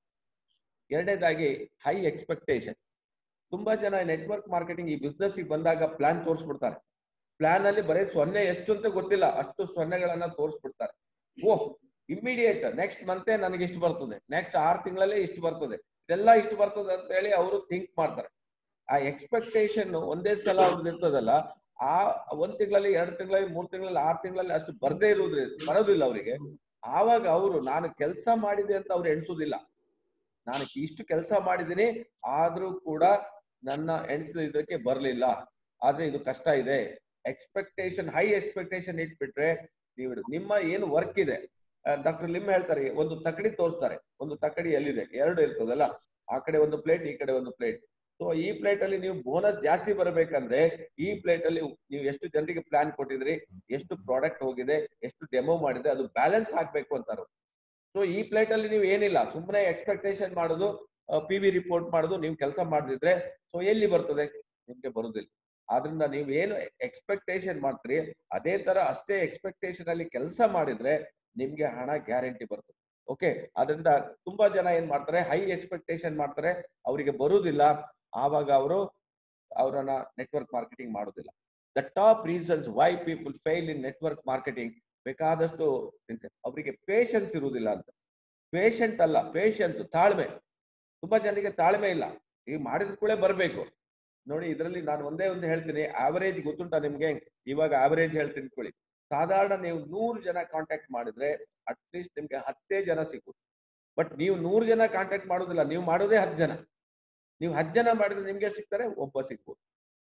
ಎರಡನೇದಾಗಿ ಹೈ ಎಕ್ಸ್ಪೆಕ್ಟೇಷನ್ ತುಂಬಾ ಜನ ನೆಟ್ವರ್ಕ್ ಮಾರ್ಕೆಟಿಂಗ್ ಈ ಬಿಸ್ನೆಸ್ ಬಂದಾಗ ಪ್ಲಾನ್ ತೋರಿಸ್ಬಿಡ್ತಾರೆ ಪ್ಲಾನ್ ಅಲ್ಲಿ ಬರೀ ಸೊನ್ನೆ ಎಷ್ಟು ಅಂತ ಗೊತ್ತಿಲ್ಲ ಅಷ್ಟು ಸೊನ್ನೆಗಳನ್ನ ತೋರಿಸ್ಬಿಡ್ತಾರೆ ಓಹ್ ಇಮಿಡಿಯೇಟ್ ನೆಕ್ಸ್ಟ್ ಮಂತೆ ನನಗೆ ಇಷ್ಟು ಬರ್ತದೆ ನೆಕ್ಸ್ಟ್ ಆರು ತಿಂಗಳಲ್ಲೇ ಇಷ್ಟು ಬರ್ತದೆ ಇದೆಲ್ಲ ಇಷ್ಟು ಬರ್ತದೆ ಅಂತ ಹೇಳಿ ಅವರು ಥಿಂಕ್ ಮಾಡ್ತಾರೆ ಆ ಎಕ್ಸ್ಪೆಕ್ಟೇಷನ್ ಒಂದೇ ಸಲ ಅವ್ರದ್ದು ಇರ್ತದಲ್ಲ ಆ ಒಂದ್ ತಿಂಗಳಲ್ಲಿ ಎರಡು ತಿಂಗಳಲ್ಲಿ ಮೂರ್ ತಿಂಗಳಲ್ಲಿ ಆರು ತಿಂಗಳಲ್ಲಿ ಅಷ್ಟು ಬರ್ದೇ ಇರುವುದ್ರಿಂದ ಬರೋದಿಲ್ಲ ಅವರಿಗೆ ಆವಾಗ ಅವರು ನಾನು ಕೆಲಸ ಮಾಡಿದೆ ಅಂತ ಅವ್ರು ಎಣಿಸೋದಿಲ್ಲ ನಾನು ಇಷ್ಟು ಕೆಲಸ ಮಾಡಿದ್ದೀನಿ ಆದ್ರೂ ಕೂಡ ನನ್ನ ಎಣಿಸಿದ ಇದಕ್ಕೆ ಬರ್ಲಿಲ್ಲ ಆದ್ರೆ ಇದು ಕಷ್ಟ ಇದೆ ಎಕ್ಸ್ಪೆಕ್ಟೇಷನ್ ಹೈ ಎಕ್ಸ್ಪೆಕ್ಟೇಷನ್ ಇಟ್ಬಿಟ್ರೆ ನೀವು ನಿಮ್ಮ ಏನು ವರ್ಕ್ ಇದೆ ಡಾಕ್ಟರ್ ಲಿಮ್ ಹೇಳ್ತಾರೆ ಒಂದು ತಕಡಿ ತೋರಿಸ್ತಾರೆ ಒಂದು ತಕಡಿ ಎಲ್ಲಿದೆ ಎರಡು ಇರ್ತದಲ್ಲ ಆ ಕಡೆ ಒಂದು ಪ್ಲೇಟ್ ಈ ಕಡೆ ಒಂದು ಪ್ಲೇಟ್ ಸೊ ಈ ಪ್ಲೇಟ್ ಅಲ್ಲಿ ನೀವು ಬೋನಸ್ ಜಾಸ್ತಿ ಬರಬೇಕಂದ್ರೆ ಈ ಪ್ಲೇಟ್ ಅಲ್ಲಿ ನೀವು ಎಷ್ಟು ಜನರಿಗೆ ಪ್ಲಾನ್ ಕೊಟ್ಟಿದ್ರಿ ಎಷ್ಟು ಪ್ರಾಡಕ್ಟ್ ಹೋಗಿದೆ ಎಷ್ಟು ಡೆಮೋ ಮಾಡಿದೆ ಅದು ಬ್ಯಾಲೆನ್ಸ್ ಹಾಕ್ಬೇಕು ಅಂತಾರೆ ಸೊ ಈ ಪ್ಲೇಟ್ ಅಲ್ಲಿ ನೀವು ಏನಿಲ್ಲ ಸುಮ್ಮನೆ ಎಕ್ಸ್ಪೆಕ್ಟೇಷನ್ ಮಾಡೋದು ಪಿ ವಿ ರಿಪೋರ್ಟ್ ಮಾಡೋದು ನೀವು ಕೆಲಸ ಮಾಡದಿದ್ರೆ ಸೊ ಎಲ್ಲಿ ಬರ್ತದೆ ನಿಮ್ಗೆ ಬರುದಿಲ್ಲ ಆದ್ರಿಂದ ನೀವು ಏನು ಎಕ್ಸ್ಪೆಕ್ಟೇಷನ್ ಮಾಡ್ತೀರಿ ಅದೇ ತರ ಅಷ್ಟೇ ಎಕ್ಸ್ಪೆಕ್ಟೇಷನ್ ಅಲ್ಲಿ ಕೆಲಸ ಮಾಡಿದ್ರೆ ನಿಮ್ಗೆ ಹಣ ಗ್ಯಾರಂಟಿ ಬರ್ತದೆ ಓಕೆ ಅದರಿಂದ ತುಂಬಾ ಜನ ಏನ್ ಮಾಡ್ತಾರೆ ಹೈ ಎಕ್ಸ್ಪೆಕ್ಟೇಷನ್ ಮಾಡ್ತಾರೆ ಅವರಿಗೆ ಬರುವುದಿಲ್ಲ ಆವಾಗ ಅವರು ಅವರನ್ನ ನೆಟ್ವರ್ಕ್ ಮಾರ್ಕೆಟಿಂಗ್ ಮಾಡೋದಿಲ್ಲ the top reasons why people fail in network marketing ಬೇಕಾದಷ್ಟು ಅವರಿಗೆ ಪೇಷನ್ಸ್ ಇರುವುದಿಲ್ಲ ಅಂತ ಪೇಷಂಟ್ ಅಲ್ಲ ಪೇಷನ್ಸ್ ತಾಳ್ಮೆ ತುಂಬಾ ಜನರಿಗೆ ತಾಳ್ಮೆ ಇಲ್ಲ ಈಗ ಮಾಡಿದ ಕೂಡ ಬರ್ಬೇಕು ನೋಡಿ ಇದರಲ್ಲಿ ನಾನು ಒಂದೇ ಒಂದು ಹೇಳ್ತೀನಿ ಆವರೇಜ್ ಗೊತ್ತುಂಟಾ ನಿಮ್ಗೆ ಇವಾಗ ಆವರೇಜ್ ಹೇಳ್ತೀನಿ ಕೊಳ್ಳಿ ಸಾಧಾರಣ ನೀವು ನೂರು ಜನ ಕಾಂಟ್ಯಾಕ್ಟ್ ಮಾಡಿದ್ರೆ ಅಟ್ಲೀಸ್ಟ್ ನಿಮ್ಗೆ ಹತ್ತೇ ಜನ ಸಿಗುತ್ತೆ ಬಟ್ ನೀವು ನೂರು ಜನ ಕಾಂಟ್ಯಾಕ್ಟ್ ಮಾಡೋದಿಲ್ಲ ನೀವು ಮಾಡೋದೇ ಹತ್ತು ಜನ ನೀವು ಹತ್ತು ಜನ ಮಾಡಿದ್ರೆ ನಿಮ್ಗೆ ಸಿಗ್ತಾರೆ ಒಬ್ಬ ಸಿಗ್ಬೋದು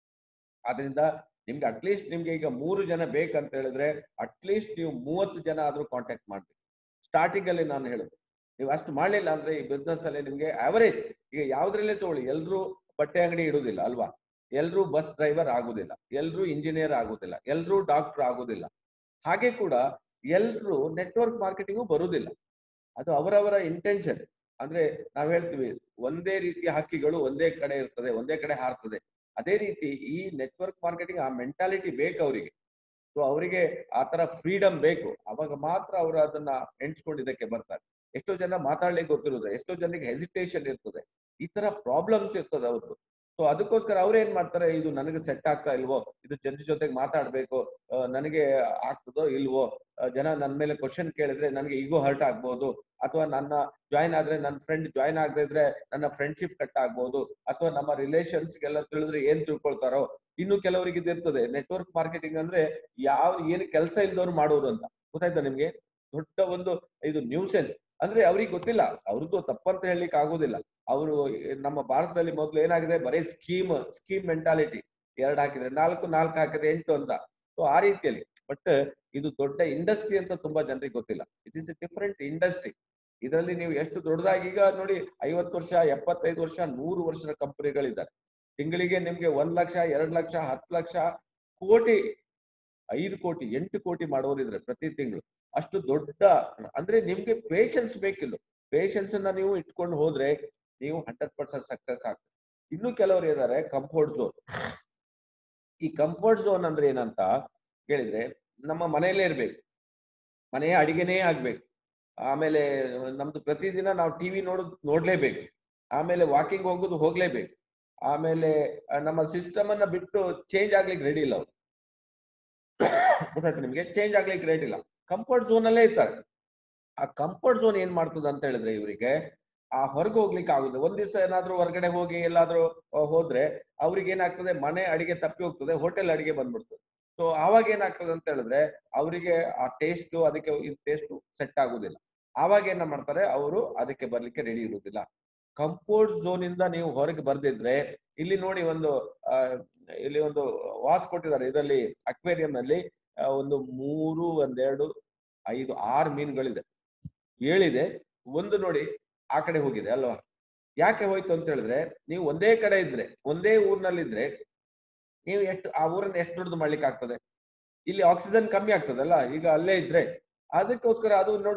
ಆದ್ರಿಂದ ನಿಮ್ಗೆ ಅಟ್ಲೀಸ್ಟ್ ನಿಮ್ಗೆ ಈಗ ಮೂರು ಜನ ಬೇಕಂತ ಹೇಳಿದ್ರೆ ಅಟ್ಲೀಸ್ಟ್ ನೀವು ಮೂವತ್ತು ಜನ ಆದ್ರೂ ಕಾಂಟ್ಯಾಕ್ಟ್ ಮಾಡ್ಬೇಕು ಸ್ಟಾರ್ಟಿಂಗ್ ಅಲ್ಲಿ ನಾನು ಹೇಳುದು ನೀವು ಅಷ್ಟು ಮಾಡ್ಲಿಲ್ಲ ಅಂದ್ರೆ ಈ ಬಿಸ್ನೆಸ್ ಅಲ್ಲಿ ನಿಮ್ಗೆ ಆವರೇಜ್ ಈಗ ಯಾವ್ದ್ರಲ್ಲೇ ತಗೊಳ್ಳಿ ಎಲ್ರು ಬಟ್ಟೆ ಅಂಗಡಿ ಇಡುದಿಲ್ಲ ಅಲ್ವಾ ಎಲ್ರು ಬಸ್ ಡ್ರೈವರ್ ಆಗುದಿಲ್ಲ ಎಲ್ರು ಇಂಜಿನಿಯರ್ ಆಗುದಿಲ್ಲ ಎಲ್ರು ಡಾಕ್ಟರ್ ಆಗುದಿಲ್ಲ ಹಾಗೆ ಕೂಡ ಎಲ್ರು ನೆಟ್ವರ್ಕ್ ಮಾರ್ಕೆಟಿಂಗು ಬರುದಿಲ್ಲ ಅದು ಅವರವರ ಇಂಟೆನ್ಷನ್ ಅಂದ್ರೆ ನಾವ್ ಹೇಳ್ತೀವಿ ಒಂದೇ ರೀತಿಯ ಹಕ್ಕಿಗಳು ಒಂದೇ ಕಡೆ ಇರ್ತದೆ ಒಂದೇ ಕಡೆ ಹಾರ್ತದೆ ಅದೇ ರೀತಿ ಈ ನೆಟ್ವರ್ಕ್ ಮಾರ್ಕೆಟಿಂಗ್ ಆ ಮೆಂಟಾಲಿಟಿ ಬೇಕು ಅವರಿಗೆ ಸೊ ಅವರಿಗೆ ಆ ತರ ಫ್ರೀಡಮ್ ಬೇಕು ಅವಾಗ ಮಾತ್ರ ಅವರು ಅದನ್ನ ಎಣಿಸ್ಕೊಂಡಿದ್ದಕ್ಕೆ ಬರ್ತಾರೆ ಎಷ್ಟೋ ಜನ ಮಾತಾಡ್ಲಿಕ್ಕೆ ಗೊತ್ತಿರೋದು ಎಷ್ಟೋ ಜನರಿಗೆ ಹೆಸಿಟೇಷನ್ ಇರ್ತದೆ ಈ ತರ ಪ್ರಾಬ್ಲಮ್ಸ್ ಇರ್ತದೆ ಅವ್ರದ್ದು ಸೊ ಅದಕ್ಕೋಸ್ಕರ ಅವ್ರು ಏನ್ ಮಾಡ್ತಾರೆ ಇದು ನನಗೆ ಸೆಟ್ ಆಗ್ತಾ ಇಲ್ವೋ ಇದು ಜನರ ಜೊತೆಗೆ ಮಾತಾಡ್ಬೇಕು ನನಗೆ ಆಗ್ತದೋ ಇಲ್ವೋ ಜನ ನನ್ನ ಮೇಲೆ ಕ್ವಶನ್ ಕೇಳಿದ್ರೆ ನನಗೆ ಈಗೋ ಹರ್ಟ್ ಆಗ್ಬೋದು ಅಥವಾ ನನ್ನ ಜಾಯ್ನ್ ಆದ್ರೆ ನನ್ನ ಫ್ರೆಂಡ್ ಜಾಯ್ನ್ ಆಗದೆ ಇದ್ರೆ ನನ್ನ ಫ್ರೆಂಡ್ಶಿಪ್ ಕಟ್ ಆಗ್ಬೋದು ಅಥವಾ ನಮ್ಮ ರಿಲೇಷನ್ಸ್ ಗೆಲ್ಲ ತಿಳಿದ್ರೆ ಏನ್ ತಿಳ್ಕೊಳ್ತಾರೋ ಇನ್ನು ಕೆಲವರಿಗೆ ಇದಿರ್ತದೆ ನೆಟ್ವರ್ಕ್ ಮಾರ್ಕೆಟಿಂಗ್ ಅಂದ್ರೆ ಯಾವ ಏನು ಕೆಲಸ ಇಲ್ದವ್ರು ಮಾಡೋರು ಅಂತ ಗೊತ್ತಾಯ್ತಾ ನಿಮ್ಗೆ ದೊಡ್ಡ ಒಂದು ಇದು ನ್ಯೂಸೆನ್ಸ್ ಅಂದ್ರೆ ಅವ್ರಿಗೆ ಗೊತ್ತಿಲ್ಲ ಅವ್ರದ್ದು ತಪ್ಪಂತ ಹೇಳಲಿಕ್ಕೆ ಆಗೋದಿಲ್ಲ ಅವರು ನಮ್ಮ ಭಾರತದಲ್ಲಿ ಮೊದಲು ಏನಾಗಿದೆ ಬರೀ ಸ್ಕೀಮ್ ಸ್ಕೀಮ್ ಮೆಂಟಾಲಿಟಿ ಎರಡ್ ಹಾಕಿದ್ರೆ ನಾಲ್ಕು ನಾಲ್ಕು ಹಾಕಿದ್ರೆ ಎಂಟು ಅಂತ ಸೊ ಆ ರೀತಿಯಲ್ಲಿ ಬಟ್ ಇದು ದೊಡ್ಡ ಇಂಡಸ್ಟ್ರಿ ಅಂತ ತುಂಬಾ ಜನರಿಗೆ ಗೊತ್ತಿಲ್ಲ it is a different industry ಇದರಲ್ಲಿ ನೀವು ಎಷ್ಟು ದೊಡ್ಡದಾಗಿ ಈಗ ನೋಡಿ ಐವತ್ತು ವರ್ಷ ಎಪ್ಪತ್ತೈದು ವರ್ಷ ನೂರು ವರ್ಷದ ಕಂಪನಿಗಳಿದ್ದಾರೆ ತಿಂಗಳಿಗೆ ನಿಮ್ಗೆ ಒಂದ್ ಲಕ್ಷ ಎರಡ್ ಲಕ್ಷ ಹತ್ತು ಲಕ್ಷ ಕೋಟಿ ಐದು ಕೋಟಿ ಎಂಟು ಕೋಟಿ ಮಾಡೋರಿದ್ರೆ ಪ್ರತಿ ತಿಂಗಳು ಅಷ್ಟು ದೊಡ್ಡ ಅಂದ್ರೆ ನಿಮ್ಗೆ ಪೇಷನ್ಸ್ ಬೇಕಿಲ್ಲ ಪೇಷನ್ಸ್ ಅನ್ನ ನೀವು ಇಟ್ಕೊಂಡು ಹೋದ್ರೆ ನೀವು ಹಂಡ್ರೆಡ್ ಪರ್ಸೆಂಟ್ ಸಕ್ಸಸ್ ಆಗ್ತದೆ ಇನ್ನು ಕೆಲವರು ಇದ್ದಾರೆ ಕಂಫರ್ಟ್ ಝೋನ್ ಈ ಕಂಫರ್ಟ್ ಝೋನ್ ಅಂದ್ರೆ ಏನಂತ ಹೇಳಿದ್ರೆ ನಮ್ಮ ಮನೆಯಲ್ಲೇ ಇರ್ಬೇಕು ಮನೆಯ ಅಡಿಗೆನೇ ಆಗ್ಬೇಕು ಆಮೇಲೆ ನಮ್ದು ಪ್ರತಿದಿನ ನಾವು ಟಿವಿ ನೋಡೋದು ನೋಡ್ಲೇಬೇಕು ಆಮೇಲೆ ವಾಕಿಂಗ್ ಹೋಗೋದು ಹೋಗ್ಲೇಬೇಕು ಆಮೇಲೆ ನಮ್ಮ ಸಿಸ್ಟಮ್ ಅನ್ನ ಬಿಟ್ಟು ಚೇಂಜ್ ಆಗ್ಲಿಕ್ಕೆ ರೆಡಿ ಇಲ್ಲ ಅವ್ರು ಗೊತ್ತಾಯ್ತು ನಿಮ್ಗೆ ಚೇಂಜ್ ಆಗ್ಲಿಕ್ಕೆ ರೆಡಿ ಇಲ್ಲ ಕಂಫರ್ಟ್ ಝೋನ್ ಅಲ್ಲೇ ಇರ್ತಾರೆ ಆ ಕಂಫರ್ಟ್ ಝೋನ್ ಏನ್ ಮಾಡ್ತದ ಅಂತ ಹೇಳಿದ್ರೆ ಇವರಿಗೆ ಆ ಹೊರಗೆ ಹೋಗ್ಲಿಕ್ಕೆ ಆಗುದು ಒಂದ್ ದಿವಸ ಏನಾದ್ರೂ ಹೊರಗಡೆ ಹೋಗಿ ಎಲ್ಲಾದ್ರೂ ಹೋದ್ರೆ ಅವ್ರಿಗೆ ಏನಾಗ್ತದೆ ಮನೆ ಅಡಿಗೆ ತಪ್ಪಿ ಹೋಗ್ತದೆ ಹೋಟೆಲ್ ಅಡಿಗೆ ಬಂದ್ಬಿಡ್ತದೆ ಸೊ ಆವಾಗ ಏನಾಗ್ತದೆ ಅಂತ ಹೇಳಿದ್ರೆ ಅವರಿಗೆ ಆ ಟೇಸ್ಟ್ ಅದಕ್ಕೆ ಟೇಸ್ಟ್ ಸೆಟ್ ಆಗುದಿಲ್ಲ ಆವಾಗ ಏನ ಮಾಡ್ತಾರೆ ಅವರು ಅದಕ್ಕೆ ಬರ್ಲಿಕ್ಕೆ ರೆಡಿ ಇರುವುದಿಲ್ಲ ಕಂಫರ್ಟ್ ಝೋನ್ ಇಂದ ನೀವು ಹೊರಗೆ ಬರ್ದಿದ್ರೆ ಇಲ್ಲಿ ನೋಡಿ ಒಂದು ಆ ಇಲ್ಲಿ ಒಂದು ವಾಚ್ ಕೊಟ್ಟಿದ್ದಾರೆ ಇದರಲ್ಲಿ ಅಕ್ವೇರಿಯಂ ನಲ್ಲಿ ಒಂದು ಮೂರು ಒಂದೆರಡು ಐದು ಆರು ಮೀನುಗಳಿದೆ ಏಳಿದೆ ಒಂದು ನೋಡಿ ಆ ಕಡೆ ಹೋಗಿದೆ ಅಲ್ವಾ ಯಾಕೆ ಹೋಯ್ತು ಅಂತ ಹೇಳಿದ್ರೆ ನೀವು ಒಂದೇ ಕಡೆ ಇದ್ರೆ ಒಂದೇ ಊರ್ನಲ್ಲಿದ್ರೆ ನೀವು ಎಷ್ಟು ಆ ಊರನ್ನ ಎಷ್ಟು ದೊಡ್ಡದು ಮಾಡ್ಲಿಕ್ಕೆ ಆಗ್ತದೆ ಇಲ್ಲಿ ಆಕ್ಸಿಜನ್ ಕಮ್ಮಿ ಆಗ್ತದಲ್ಲ ಈಗ ಅಲ್ಲೇ ಇದ್ರೆ ಅದಕ್ಕೋಸ್ಕರ ಅದು ನೋಡಿ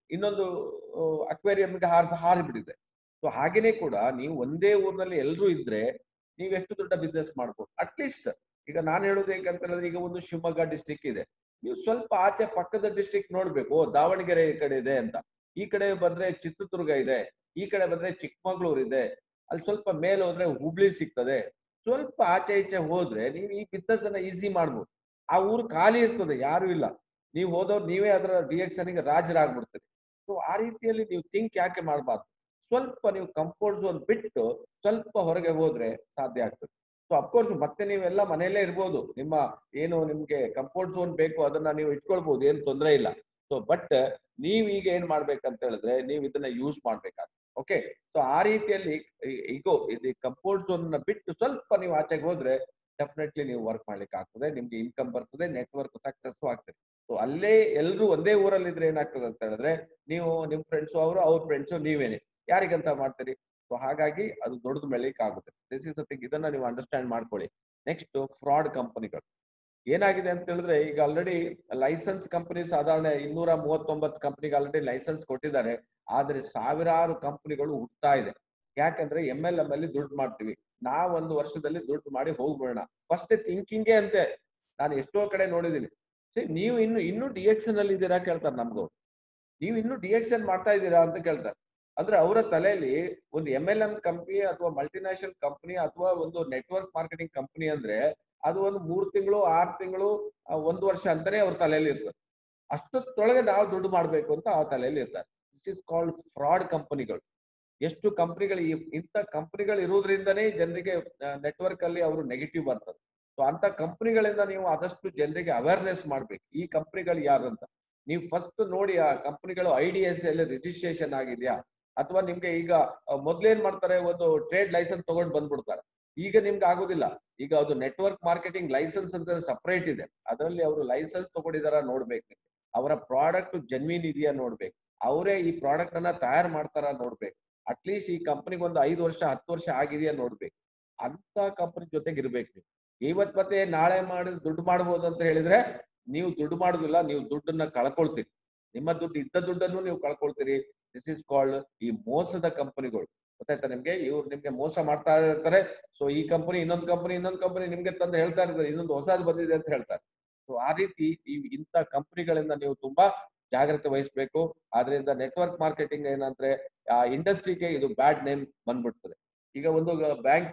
ಇನ್ನೊಂದು ಅಕ್ವೇರಿಯಂಗೆ ಹಾರ್ ಹಾರಿಬಿಟ್ಟಿದೆ ಸೊ ಹಾಗೇನೆ ಕೂಡ ನೀವು ಒಂದೇ ಊರಿನಲ್ಲಿ ಎಲ್ಲರೂ ಇದ್ರೆ ನೀವು ಎಷ್ಟು ದೊಡ್ಡ ಬಿಸ್ನೆಸ್ ಮಾಡ್ಬೋದು ಅಟ್ಲೀಸ್ಟ್ ಈಗ ನಾನು ಹೇಳೋದು ಹೇಗಂತ ಹೇಳಿದ್ರೆ ಈಗ ಒಂದು ಶಿವಮೊಗ್ಗ ಡಿಸ್ಟಿಕ್ ಇದೆ ನೀವು ಸ್ವಲ್ಪ ಆಚೆ ಪಕ್ಕದ ಡಿಸ್ಟಿಕ್ ನೋಡ್ಬೇಕು ಓ ದಾವಣಗೆರೆ ಈ ಕಡೆ ಇದೆ ಅಂತ ಈ ಕಡೆ ಬಂದ್ರೆ ಚಿತ್ರದುರ್ಗ ಇದೆ ಈ ಕಡೆ ಬಂದ್ರೆ ಚಿಕ್ಕಮಗಳೂರು ಇದೆ ಅಲ್ಲಿ ಸ್ವಲ್ಪ ಮೇಲೆ ಹೋದ್ರೆ ಹುಬ್ಳಿ ಸಿಗ್ತದೆ ಸ್ವಲ್ಪ ಆಚೆ ಈಚೆ ಹೋದ್ರೆ ನೀವು ಈ ಬಿಸ್ನೆಸ್ ಅನ್ನ ಈಸಿ ಮಾಡ್ಬೋದು ಆ ಊರು ಖಾಲಿ ಇರ್ತದೆ ಯಾರು ಇಲ್ಲ ನೀವು ಹೋದವ್ರು ನೀವೇ ಅದರ ಡಿಎಕ್ಷನ್ ಗೆ ರಾಜರಾಗ್ಬಿಡ್ತೀರಿ ಸೊ ಆ ರೀತಿಯಲ್ಲಿ ನೀವು ಥಿಂಕ್ ಯಾಕೆ ಮಾಡಬಾರ್ದು ಸ್ವಲ್ಪ ನೀವು ಕಂಫರ್ಟ್ ಝೋನ್ ಬಿಟ್ಟು ಸ್ವಲ್ಪ ಹೊರಗೆ ಹೋದ್ರೆ ಸಾಧ್ಯ ಆಗ್ತದೆ ಸೊ ಅಫ್ಕೋರ್ಸ್ ಮತ್ತೆ ನೀವೆಲ್ಲ ಮನೆಯಲ್ಲೇ ಇರ್ಬೋದು ನಿಮ್ಮ ಏನು ನಿಮ್ಗೆ ಕಂಫರ್ಟ್ ಝೋನ್ ಬೇಕು ಅದನ್ನ ನೀವು ಇಟ್ಕೊಳ್ಬಹುದು ಏನ್ ತೊಂದರೆ ಇಲ್ಲ ಸೊ ಬಟ್ ನೀವ್ ಈಗ ಏನ್ ಮಾಡ್ಬೇಕಂತ ಹೇಳಿದ್ರೆ ನೀವು ಇದನ್ನ ಯೂಸ್ ಮಾಡ್ಬೇಕಾಗ್ತದೆ ಓಕೆ ಸೊ ಆ ರೀತಿಯಲ್ಲಿ ಈಗೋ ಇದು ಕಂಫರ್ಟ್ ಝೋನ್ ನ ಬಿಟ್ಟು ಸ್ವಲ್ಪ ನೀವು ಆಚೆಗೆ ಹೋದ್ರೆ ಡೆಫಿನೆಟ್ಲಿ ನೀವು ವರ್ಕ್ ಮಾಡ್ಲಿಕ್ಕೆ ಆಗ್ತದೆ ನಿಮ್ಗೆ ಇನ್ಕಮ್ ಬರ್ತದೆ ನೆಟ್ವರ್ಕ್ ಸಕ್ಸಸ್ ಆಗ್ತದೆ ಸೊ ಅಲ್ಲೇ ಎಲ್ರು ಒಂದೇ ಊರಲ್ಲಿ ಇದ್ರೆ ಏನಾಗ್ತದೆ ಅಂತ ಹೇಳಿದ್ರೆ ನೀವು ನಿಮ್ ಫ್ರೆಂಡ್ಸ್ ಅವರು ಅವ್ರ ಫ್ರೆಂಡ್ಸ್ ನೀವೇನೆ ಯಾರಿಗಂತ ಮಾಡ್ತೀರಿ ಸೊ ಹಾಗಾಗಿ ಅದು ದೊಡ್ಡದು ಬೆಳಿಲಿಕ್ಕೆ ಆಗುತ್ತೆ ದಿಸ್ ಇಸ್ ಥಿಂಗ್ ಇದನ್ನ ನೀವು ಅಂಡರ್ಸ್ಟ್ಯಾಂಡ್ ಮಾಡ್ಕೊಳ್ಳಿ ನೆಕ್ಸ್ಟ್ ಫ್ರಾಡ್ ಕಂಪನಿಗಳು ಏನಾಗಿದೆ ಅಂತ ಹೇಳಿದ್ರೆ ಈಗ ಆಲ್ರೆಡಿ ಲೈಸೆನ್ಸ್ ಕಂಪನಿ ಸಾಧಾರಣ ಇನ್ನೂರ ಮೂವತ್ತೊಂಬತ್ತು ಕಂಪನಿಗೆ ಆಲ್ರೆಡಿ ಲೈಸೆನ್ಸ್ ಕೊಟ್ಟಿದ್ದಾರೆ ಆದ್ರೆ ಸಾವಿರಾರು ಕಂಪನಿಗಳು ಹುಟ್ಟತಾ ಇದೆ ಯಾಕಂದ್ರೆ ಎಂ ಎಲ್ ಎಂ ಅಲ್ಲಿ ದುಡ್ಡು ಮಾಡ್ತೀವಿ ನಾವ್ ಒಂದು ವರ್ಷದಲ್ಲಿ ದುಡ್ಡು ಮಾಡಿ ಹೋಗ್ಬಿಡೋಣ ಫಸ್ಟ್ ಥಿಂಕಿಂಗೇ ಅಂತೆ ನಾನು ಎಷ್ಟೋ ಕಡೆ ನೋಡಿದೀನಿ ಸರಿ ನೀವು ಇನ್ನು ಇನ್ನು ಡಿಎಕ್ಷನ್ ಅಲ್ಲಿ ಇದ್ದೀರಾ ಕೇಳ್ತಾರೆ ನಮ್ಗವ್ರು ನೀವು ಇನ್ನು ಡಿಎಕ್ಷನ್ ಮಾಡ್ತಾ ಇದ್ದೀರಾ ಅಂತ ಕೇಳ್ತಾರೆ ಅಂದ್ರೆ ಅವರ ತಲೆಯಲ್ಲಿ ಒಂದು ಎಂ ಎಲ್ ಎಂ ಕಂಪನಿ ಅಥವಾ ಮಲ್ಟಿನ್ಯಾಷನಲ್ ಕಂಪನಿ ಅಥವಾ ಒಂದು ನೆಟ್ವರ್ಕ್ ಮಾರ್ಕೆಟಿಂಗ್ ಕಂಪನಿ ಅಂದ್ರೆ ಅದು ಒಂದು ಮೂರ್ ತಿಂಗಳು ಆರ್ ತಿಂಗಳು ಒಂದು ವರ್ಷ ಅಂತಾನೆ ಅವ್ರ ತಲೆಯಲ್ಲಿ ಇರ್ತದೆ ಅಷ್ಟೊತ್ತೊಳಗೆ ನಾವು ದುಡ್ಡು ಮಾಡ್ಬೇಕು ಅಂತ ಆ ತಲೆಯಲ್ಲಿ ಇರ್ತಾರೆ ದಿಸ್ ಇಸ್ ಕಾಲ್ಡ್ ಫ್ರಾಡ್ ಕಂಪನಿಗಳು ಎಷ್ಟು ಕಂಪನಿಗಳು ಇಂಥ ಕಂಪನಿಗಳು ಇರುವುದರಿಂದನೇ ಜನರಿಗೆ ನೆಟ್ವರ್ಕ್ ಅಲ್ಲಿ ಅವರು ನೆಗೆಟಿವ್ ಬರ್ತದೆ ಸೊ ಅಂತ ಕಂಪನಿಗಳಿಂದ ನೀವು ಆದಷ್ಟು ಜನರಿಗೆ ಅವೇರ್ನೆಸ್ ಮಾಡ್ಬೇಕು ಈ ಕಂಪನಿಗಳು ಯಾರು ಅಂತ ನೀವು ಫಸ್ಟ್ ನೋಡಿ ಆ ಕಂಪನಿಗಳು ಐ ಡಿ ಎಸ್ ಅಲ್ಲಿ ರಿಜಿಸ್ಟ್ರೇಷನ್ ಆಗಿದೆಯಾ ಅಥವಾ ನಿಮ್ಗೆ ಈಗ ಮೊದ್ಲೇನ್ ಮಾಡ್ತಾರೆ ಒಂದು ಟ್ರೇಡ್ ಲೈಸೆನ್ಸ್ ತಗೊಂಡ್ ಬಂದ್ಬಿಡ್ತಾರೆ ಈಗ ನಿಮ್ಗೆ ಆಗುದಿಲ್ಲ ಈಗ ಅದು ನೆಟ್ವರ್ಕ್ ಮಾರ್ಕೆಟಿಂಗ್ ಲೈಸೆನ್ಸ್ ಅಂತ ಸಪರೇಟ್ ಇದೆ ಅದರಲ್ಲಿ ಅವರು ಲೈಸೆನ್ಸ್ ತಗೊಂಡಿದಾರ ನೋಡ್ಬೇಕು ಅವರ ಪ್ರಾಡಕ್ಟ್ ಜನ್ಮೀನ್ ಇದೆಯಾ ನೋಡ್ಬೇಕು ಅವರೇ ಈ ಪ್ರಾಡಕ್ಟ್ ಅನ್ನ ತಯಾರು ಮಾಡ್ತಾರ ನೋಡ್ಬೇಕು ಅಟ್ಲೀಸ್ಟ್ ಈ ಕಂಪನಿಗೆ ಒಂದು ಐದು ವರ್ಷ ಹತ್ತು ವರ್ಷ ಆಗಿದೆಯಾ ನೋಡ್ಬೇಕು ಅಂತ ಕಂಪನಿ ಜೊತೆಗೆ ಇರ್ಬೇಕು ನೀವು ಇವತ್ ಮತ್ತೆ ನಾಳೆ ಮಾಡಿ ದುಡ್ಡು ಮಾಡ್ಬೋದು ಅಂತ ಹೇಳಿದ್ರೆ ನೀವು ದುಡ್ಡು ಮಾಡುದಿಲ್ಲ ನೀವು ದುಡ್ಡನ್ನ ಕಳ್ಕೊಳ್ತೀರಿ ನಿಮ್ಮ ದುಡ್ಡು ಇದ್ದ ದುಡ್ಡನ್ನು ನೀವು ಕಳ್ಕೊಳ್ತೀರಿ ದಿಸ್ ಇಸ್ ಕಾಲ್ಡ್ ಈ ಮೋಸದ ಕಂಪನಿಗಳು ಗೊತ್ತಾಯ್ತಾ ನಿಮ್ಗೆ ಇವ್ರು ನಿಮ್ಗೆ ಮೋಸ ಮಾಡ್ತಾ ಇರ್ತಾರೆ ಸೊ ಈ ಕಂಪನಿ ಇನ್ನೊಂದು ಕಂಪನಿ ಇನ್ನೊಂದು ಕಂಪನಿ ನಿಮ್ಗೆ ತಂದು ಹೇಳ್ತಾ ಇರ್ತಾರೆ ಇನ್ನೊಂದು ಹೊಸದು ಬಂದಿದೆ ಅಂತ ಹೇಳ್ತಾರೆ ಸೊ ಆ ರೀತಿ ಈ ಇಂಥ ಕಂಪನಿಗಳಿಂದ ನೀವು ತುಂಬಾ ಜಾಗ್ರತೆ ವಹಿಸ್ಬೇಕು ಆದ್ರಿಂದ ನೆಟ್ವರ್ಕ್ ಮಾರ್ಕೆಟಿಂಗ್ ಏನಂದ್ರೆ ಆ ಇಂಡಸ್ಟ್ರಿಗೆ ಇದು ಬ್ಯಾಡ್ ನೇಮ್ ಬಂದ್ಬಿಡ್ತದೆ ಈಗ ಒಂದು ಬ್ಯಾಂಕ್